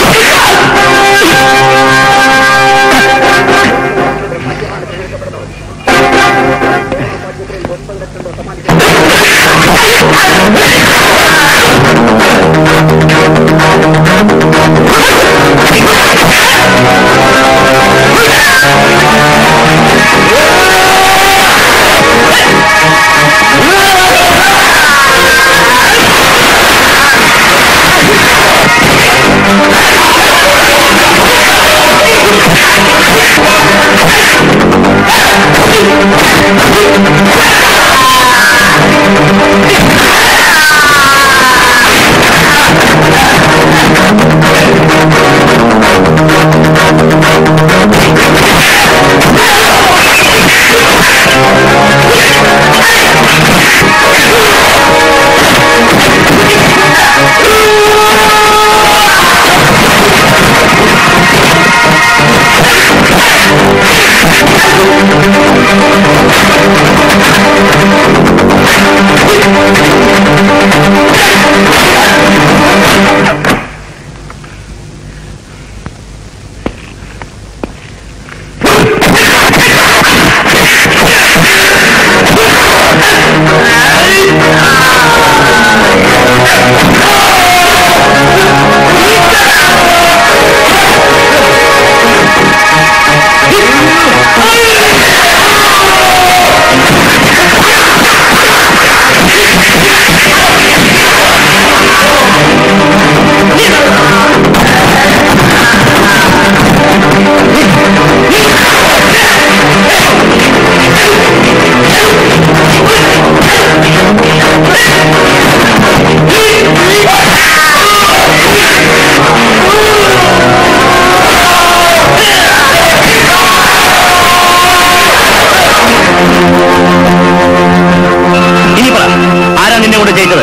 C: ഇനി പറ ആരാ നിന്നെ കൊണ്ട് ചെയ്തത്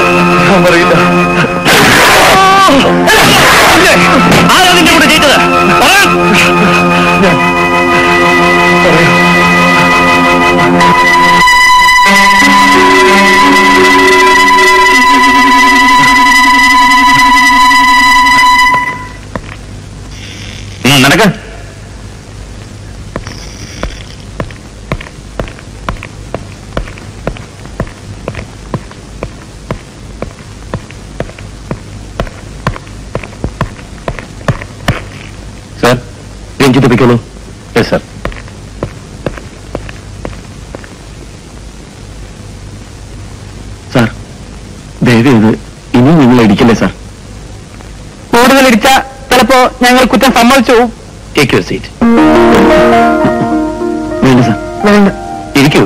C: ആരാ നിന്നെ കൊണ്ട് ചെയ്തത് പറ നടക്ക സർ രഞ്ജിത്ത് പിക്കുന്നു യെസ് സർ സാർ ദയവ് ഇത് ഇനി നിങ്ങൾ ഇടിക്കല്ലേ സാർ
A: കൂടുതൽ ഇടിച്ച ചിലപ്പോ ഞങ്ങൾ കുറ്റം സമ്മതിച്ചു പോവും.
C: ടേക്ക് യുവർ സീറ്റ് വേണ്ട സാർ
A: വേണ്ട
C: ഇരിക്കൂ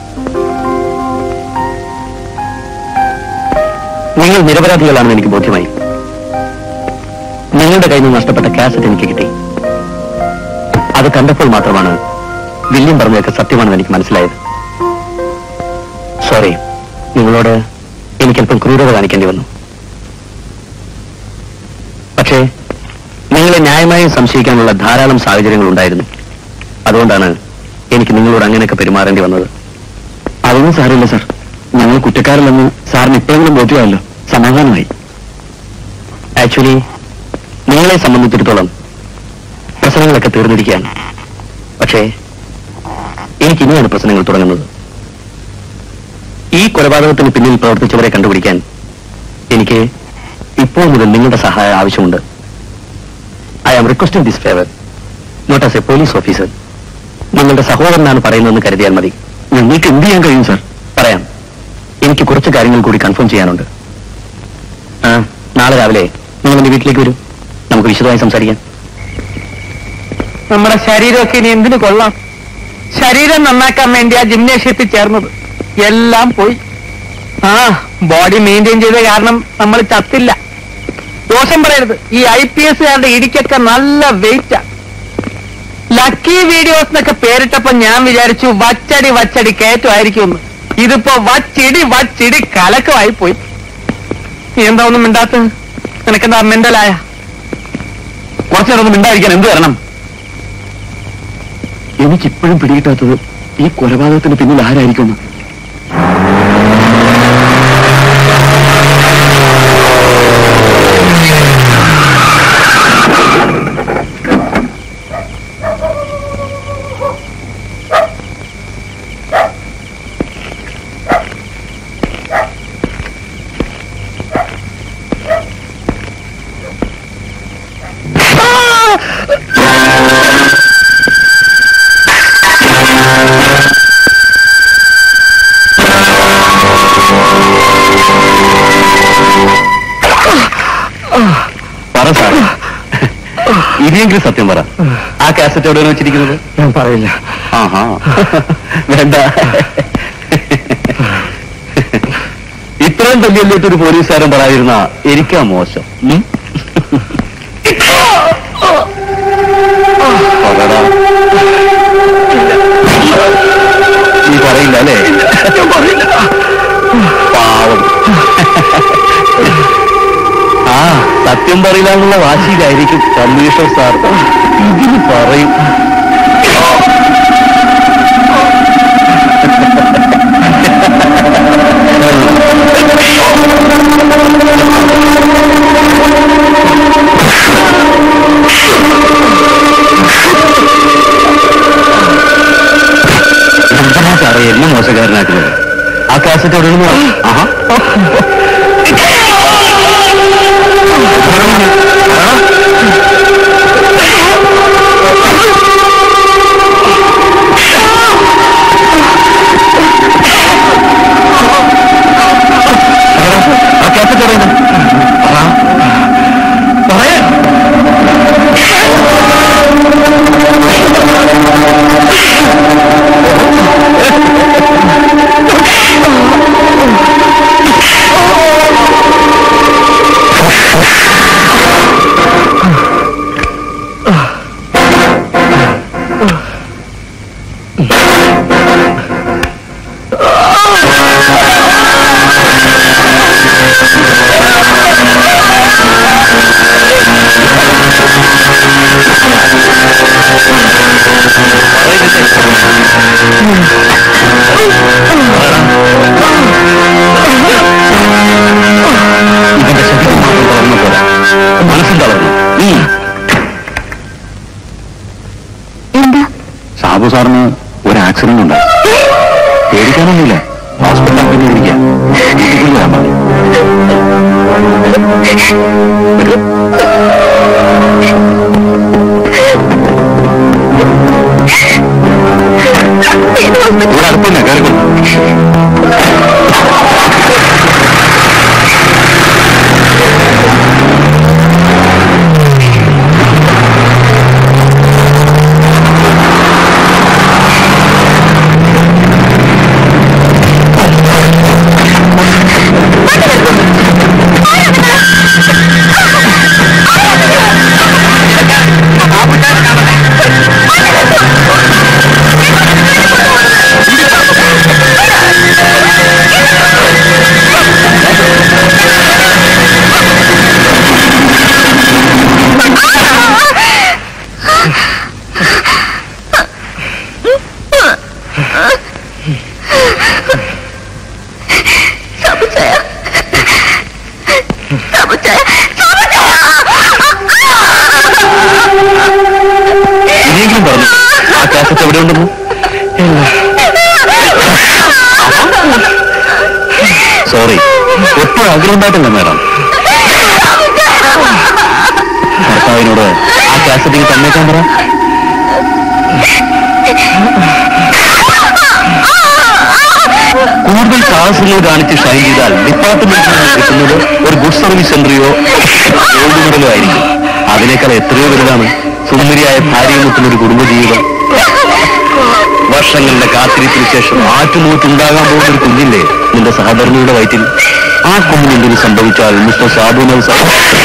C: നിങ്ങൾ നിരപരാധികളാണെന്ന് എനിക്ക് ബോധ്യമായി നിങ്ങളുടെ കയ്യിൽ നിന്ന് നഷ്ടപ്പെട്ട കാസറ്റ് എനിക്ക് കിട്ടി അത് കണ്ടപ്പോൾ മാത്രമാണ് വില്യം പറഞ്ഞതൊക്കെ സത്യമാണെന്ന് എനിക്ക് മനസ്സിലായത് സോറി നിങ്ങളോട് എനിക്കല്പം ക്രൂരത കാണിക്കേണ്ടി വന്നു പക്ഷേ നിങ്ങളെ ന്യായമായും സംശയിക്കാനുള്ള ധാരാളം സാഹചര്യങ്ങൾ ഉണ്ടായിരുന്നു അതുകൊണ്ടാണ് എനിക്ക് നിങ്ങളോട് അങ്ങനെയൊക്കെ പെരുമാറേണ്ടി വന്നത് അതൊന്നും സാരമില്ല സാർ ഞങ്ങൾ കുറ്റക്കാരല്ലെന്ന് സാറിന് ഇപ്പോഴെങ്കിലും ബോധ്യമായല്ലോ സമാധാനമായി ആക്ച്വലി നിങ്ങളെ സംബന്ധിച്ചിടത്തോളം പ്രശ്നങ്ങളൊക്കെ തീർന്നിരിക്കുകയാണ് പക്ഷേ എനിക്ക് ഇനിയാണ് പ്രശ്നങ്ങൾ തുടങ്ങുന്നത് ഈ കൊലപാതകത്തിന് പിന്നിൽ പ്രവർത്തിച്ചവരെ കണ്ടുപിടിക്കാൻ എനിക്ക് ഇപ്പോൾ മുതൽ നിങ്ങളുടെ സഹായം ആവശ്യമുണ്ട് I am requesting this favour not as a police officer നിങ്ങളുടെ സഹോദരനാണ് പറയുന്നതെന്ന് കരുതിയാൽ മതി ഞങ്ങൾക്ക് എന്ത് ചെയ്യാൻ കഴിയും സാർ പറയാം എനിക്ക് കുറച്ച് കാര്യങ്ങൾ കൂടി കൺഫേം ചെയ്യാനുണ്ട് ആ നാളെ രാവിലെ നിങ്ങൾ എന്റെ വീട്ടിലേക്ക് വരൂ നമുക്ക് വിശദമായി സംസാരിക്കാം
A: നമ്മുടെ ശരീരമൊക്കെ ഇനി എന്തിനു കൊള്ളാം ശരീരം നന്നാക്കാൻ വേണ്ടി ആ ജിംനേഷ്യത്തിൽ ചേർന്നത് എല്ലാം പോയി ആ ബോഡി മെയിൻറ്റെയിൻ ചെയ്ത കാരണം നമ്മൾ ചത്തില്ല
D: ദോഷം പറയരുത് ഈ ഐ പി എസ് ഇടിക്കൊക്കെ നല്ല വെയിറ്റാ ലക്കി വീഡിയോസ് എന്നൊക്കെ പേരിട്ടപ്പോ ഞാൻ വിചാരിച്ചു വച്ചടി വച്ചടി കയറ്റമായിരിക്കും ഇതിപ്പോ വച്ചിടി വച്ചിടി കലക്കമായി പോയി നീ എന്താ ഒന്നും മിണ്ടാത്ത നിനക്കെന്താ മെന്റലായ
C: കുറച്ചു നേരം ഒന്ന് മിണ്ടായിരിക്കാൻ എന്ത് വരണം എനിക്കിപ്പോഴും പിടികിട്ടാത്തത് ഈ കൊലപാതകത്തിന് പിന്നിൽ ആരായിരിക്കും പറ സാർ ഇനിയെങ്കിലും സത്യം പറ ആ കാസറ്റ് എവിടെയാണ് വെച്ചിരിക്കുന്നത്
A: ഞാൻ പറയില്ല
C: ആഹാ വേണ്ട ഇത്രയും തല്ലിയല്ലേറ്റ് ഒരു പോലീസുകാരൻ പറയാതിരുന്ന എനിക്കാ മോശം ഉം? പറടാ. നീ പറയില്ല അല്ലേ പാവം ആ സത്യം പറയില്ല എന്നുള്ള വാശിയിലായിരിക്കും കമ്മീഷണർ സാർ ഇതിന് പറയും എന്തിനാ സാറേ എന്നെ മോശക്കാരനാക്കുന്നത് ആ കാസറ്റ് എവിടെയാണ് ആഹാ ആ കാസറ്റ് എവിടെയാണ് പറയാ ഇവന്റെ ശരീരം മാത്രം തളർന്ന പോലെ മനസ്സും തളർന്നു ഉം.
B: എന്താ
C: സാബു സാറിന് ഒരു ആക്സിഡന്റ് ഉണ്ടായി പേടിക്കാനൊന്നുമില്ല ഹോസ്പിറ്റലിൽ പിന്നെ ഇരിക്കാം വീട്ടിൽ വരാൻ പറഞ്ഞു വരൂ. ഇവിടെ അടുത്ത് തന്നെ കയറിക്കോ ഇനിയെങ്കിലും പറഞ്ഞു ആ കാസറ്റ് എവിടെ ഉണ്ടെന്ന് സോറി എപ്പോഴും ആഗ്രഹമുണ്ടായിട്ടില്ല മാഡം ഭർത്താവിനോട് ആ കാസറ്റിങ് തന്നേക്കാൻ പറ കൂടുതൽ സാഹസങ്ങൾ കാണിച്ച് ഷൈൻ ചെയ്താൽ ഡിപ്പാർട്ട്മെന്റിൽ നിന്ന് കിട്ടുന്നത് ഒരു ഗുഡ് സർവീസ് സെന്ററിയോ ഗോൾഡ് മെഡലോ ആയിരിക്കും അതിനേക്കാൾ എത്രയോ വലുതാണ് സുന്ദരിയായ ഭാര്യയുമൊത്തുള്ള ഒരു കുടുംബജീവിതം വർഷങ്ങളുടെ കാത്തിരിപ്പിന് ശേഷം ആറ്റുനൂറ്റുണ്ടാകാൻ പോകുന്ന ഒരു കുഞ്ഞില്ലേ നിന്റെ സഹധർമ്മിയുടെ വയറ്റിൽ ആ കുഞ്ഞിന് എന്തെങ്കിലും സംഭവിച്ചാൽ മിസ്റ്റർ സാബുനൽ സാർ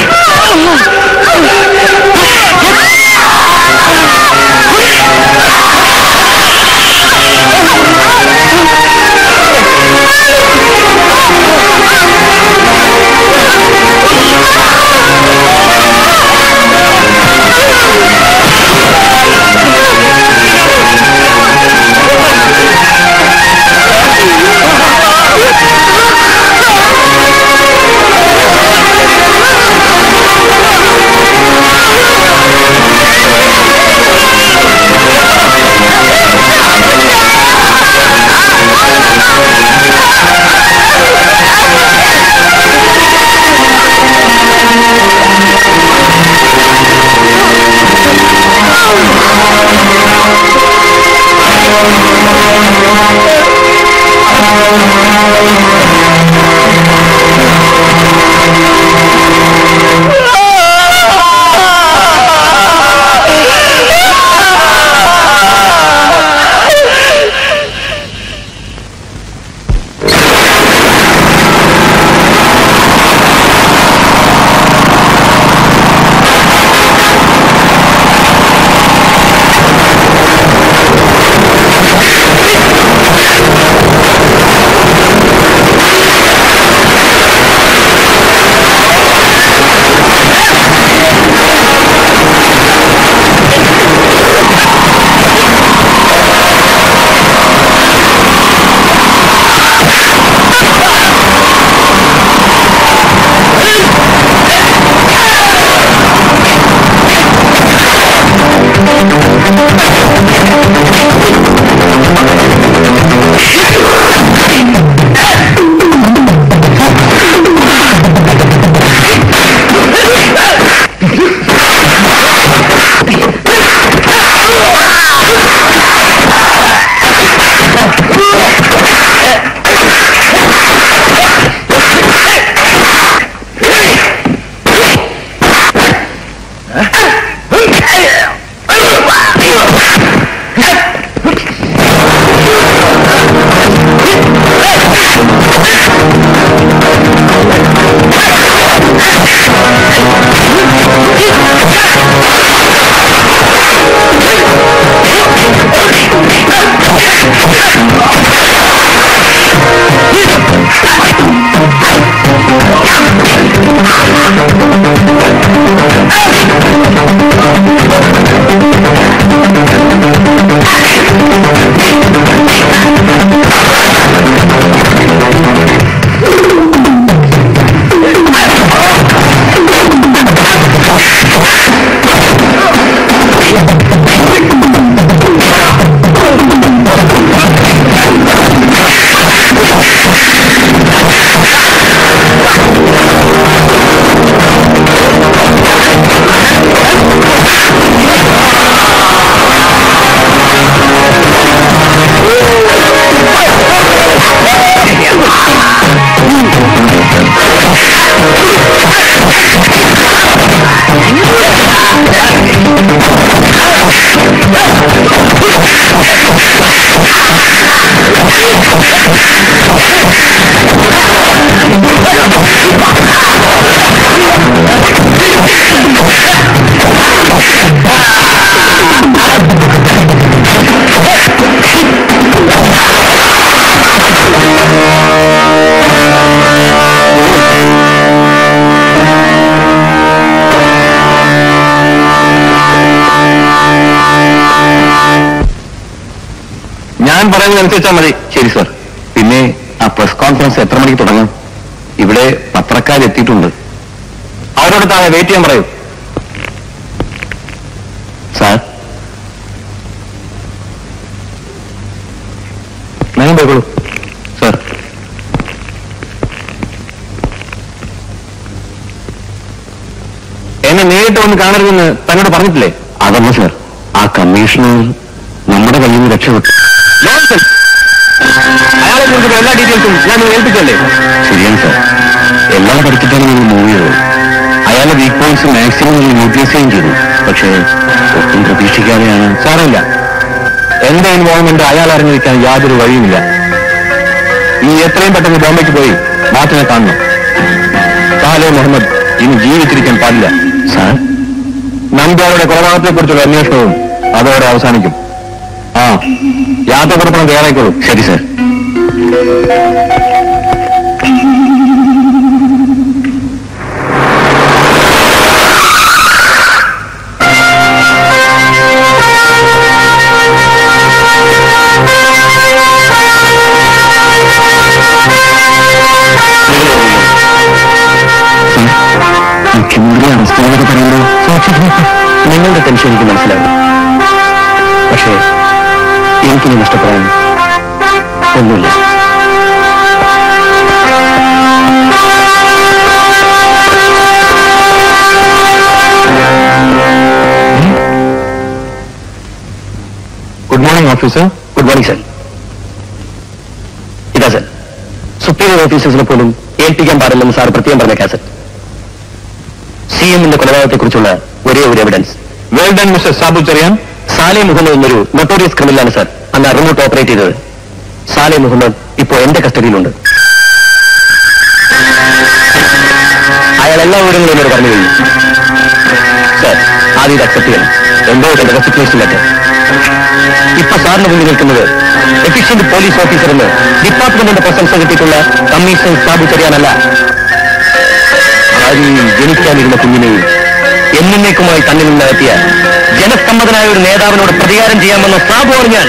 C: ഞാൻ പറയുന്നത് അനുസരിച്ചാൽ മതി ശരി സർ പിന്നെ ആ പ്രസ് കോൺഫറൻസ് എത്ര മണിക്ക് തുടങ്ങും ഇവിടെ പത്രക്കാരെത്തിയിട്ടുണ്ട് അവരോട് താഴെ വെയിറ്റ് ചെയ്യാൻ പറയൂ സാർ ഞാൻ പോയിക്കോളൂ സാർ എന്നെ നേരിട്ട് വന്ന് കാണരുതെന്ന് തന്നോട് പറഞ്ഞിട്ടില്ലേ അതല്ല സാർ ആ കമ്മീഷണർ നമ്മുടെ കയ്യിൽ നിന്ന് രക്ഷപ്പെട്ടു അയാളെ കുറിച്ചുള്ള എല്ലാ ഡീറ്റെയിൽസും ഞാൻ നിങ്ങൾ ഏൽപ്പിച്ചല്ലേ ശരിയാണ് സാർ എല്ലാം പഠിച്ചിട്ടാണ് നിങ്ങൾ മൂവ് ചെയ്തത് അയാളുടെ വീക്ക് പോയിന്റ്സ് മാക്സിമം നിങ്ങൾ യൂട്ടിലൈസ് ചെയ്യുകയും ചെയ്തു പക്ഷേ ഒട്ടും പ്രതീക്ഷിക്കാതെയാണ് സാരമില്ല എന്റെ ഇൻവോൾവ്മെന്റ് അയാൾ അറിഞ്ഞിരിക്കാൻ യാതൊരു വഴിയുമില്ല നീ എത്രയും പെട്ടെന്ന് ബോംബെക്ക് പോയി മാറ്റിനെ കാണണം
E: ഇനി ജീവിച്ചിരിക്കാൻ പാടില്ല സാർ നമ്പ്യാരുടെ കൊലപാതകത്തെ കുറിച്ചുള്ള അന്വേഷണവും അതോടെ അവസാനിക്കും ആ യാത്ര പുറപ്പെടാൻ തയ്യാറായിക്കോളൂ ശരി സാർ മുഖ്യമന്ത്രി അറസ്റ്റ് ചെയ്തൊക്കെ പറയുമ്പോൾ നിങ്ങളുടെ ടെൻഷൻ എനിക്ക് മനസ്സിലാവും പക്ഷേ എനിക്കിനി നഷ്ടപ്പെടാൻ ഒന്നുമില്ല good morning officer good morning sir ഇതാ സർ സുപ്രീം ഓഫീസേഴ്സിനെ പോലും ഏൽപ്പിക്കാൻ പാടില്ലെന്ന് സാർ പ്രത്യേകം പറഞ്ഞ കാസറ്റ് സി എമ്മിന്റെ കൊലപാതകത്തെക്കുറിച്ചുള്ള ഒരേ ഒരു evidence well done mister Sabu Cherian Saleh Muhammad എന്നൊരു നൊട്ടോറിയസ് ക്രിമിനലാണ് സാർ അന്ന് റിമോട്ട് ഓപ്പറേറ്റ് ചെയ്തത് സാലെ മുഹമ്മദ് ഇപ്പോൾ എന്റെ കസ്റ്റഡിയിലുണ്ട് അയാൾ എല്ലാ വിവരങ്ങളും എന്നോട് പറഞ്ഞു കഴിഞ്ഞു സാർ ആദ്യം ഇത് അക്സെപ്റ്റ് ചെയ്യണം എന്തോ എന്റെ റെസിഗ്നേഷൻ ലെറ്റർ ഇപ്പൊ സാറിന് മുന്നിൽ നിൽക്കുന്നത് എഫിഷ്യന്റ് പോലീസ് ഓഫീസർ എന്ന് ഡിപ്പാർട്ട്മെന്റിന്റെ പ്രശംസ കിട്ടിയിട്ടുള്ള കമ്മീഷണർ സാബു ചെറിയാനല്ല ഭാര്യയും ജനിക്കാനിരുന്ന കുഞ്ഞിനെയും എന്നേക്കുമായി തന്നിൽ നിന്നെത്തിയ ജനസമ്മതനായ ഒരു നേതാവിനോട് പ്രതികാരം ചെയ്യാമെന്ന സാബുവാണ് ഞാൻ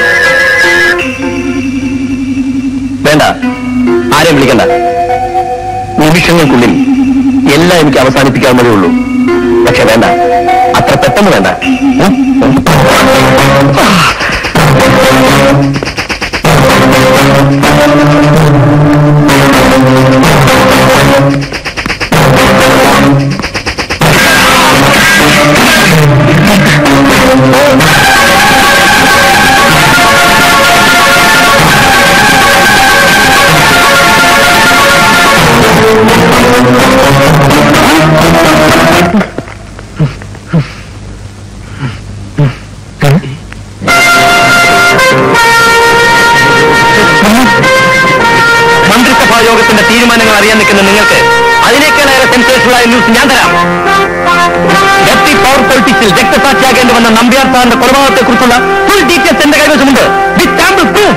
E: വേണ്ട ആരെയും വിളിക്കണ്ട നിമിഷങ്ങൾക്കുള്ളിൽ എല്ലാം എനിക്ക് അവസാനിപ്പിക്കാവുന്നതേ ഉള്ളൂ പക്ഷെ വേണ്ട അത്ര പെട്ടെന്ന് വേണ്ട ഉം? മന്ത്രിസഭാ യോഗത്തിന്റെ തീരുമാനങ്ങൾ അറിയാൻ നിൽക്കുന്ന നിങ്ങൾക്ക് അതിനേക്കാളേറെ സെൻസേഷനായ ന്യൂസ് ഞാൻ തരാം ഡെപ്റ്റി പവർ പൊളിറ്റിക്സിൽ രക്തസാക്ഷിയാകേണ്ടി വന്ന നമ്പ്യാർ സാറിന്റെ കൊലപാതകത്തെ കുറിച്ചുള്ള ഫുൾ ഡീറ്റെയിൽസ് എന്റെ കൈവശമുണ്ട് വിത്ത് സാമ്പിൾ പ്രൂഫ്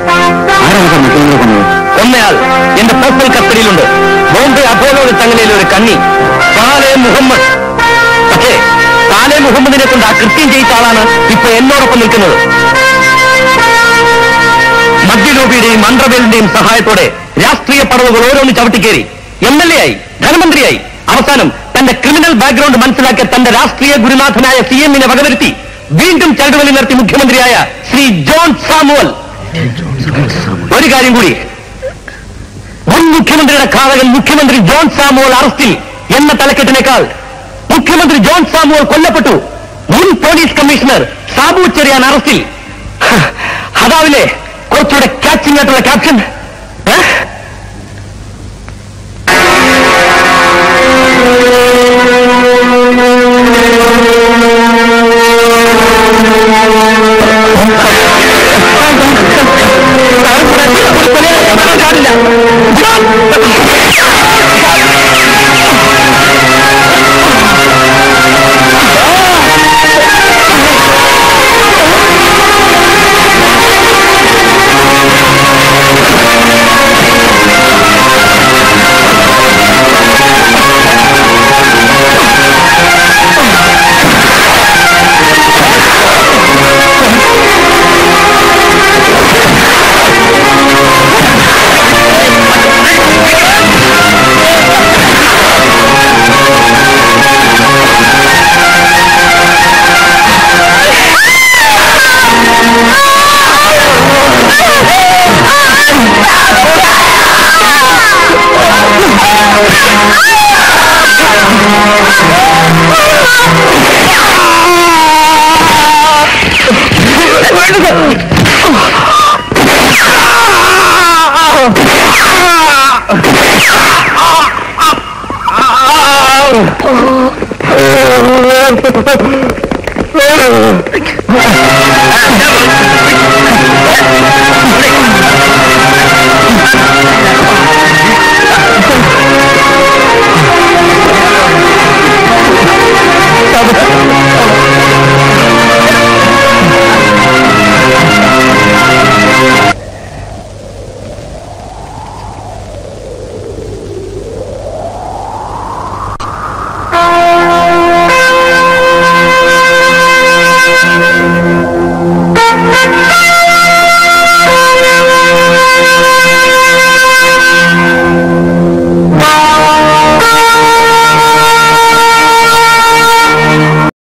E: ഒന്നയാൾ എന്റെ പേഴ്സണൽ കസ്റ്റഡിയിലുണ്ട് ബോംബെ അപ്പോലോയുടെ ചങ്ങലയിലെ ഒരു കണ്ണി സാലെ മുഹമ്മദ് പക്ഷേ സാലെ മുഹമ്മദിനെ കൊണ്ട് ആ കൃത്യം ചെയ്ത ആളാണ് ഇപ്പൊ എന്നോടൊപ്പം നിൽക്കുന്നത് മദ്യലോബിയുടെയും മന്ത്രവേലിന്റെയും സഹായത്തോടെ രാഷ്ട്രീയ പടവുകൾ ഓരോന്ന് ചവിട്ടിക്കേറി എം എൽ എ ആയി ധനമന്ത്രിയായി അവസാനം തന്റെ ക്രിമിനൽ ബാക്ക്ഗ്രൗണ്ട് മനസ്സിലാക്കിയ തന്റെ രാഷ്ട്രീയ ഗുരുനാഥനായ സി എമ്മിനെ വകവരുത്തി വീണ്ടും ചരടുവലി നിർത്തി മുഖ്യമന്ത്രിയായ ശ്രീ ജോൺ സാമുവൽ ഒരു കാര്യം കൂടി മുൻ മുഖ്യമന്ത്രിയുടെ ഘാതകൻ മുഖ്യമന്ത്രി ജോൺ സാമുവൽ അറസ്റ്റിൽ എന്ന തലക്കെട്ടിനേക്കാൾ മുഖ്യമന്ത്രി ജോൺ സാമുവൽ കൊല്ലപ്പെട്ടു മുൻ പോലീസ് കമ്മീഷണർ സാബു ചെറിയാൻ അറസ്റ്റിൽ ഹ, അതാവില്ലേ കുറച്ചുകൂടെ ക്യാച്ചിങ് ആയിട്ടുള്ള ക്യാപ്ഷൻ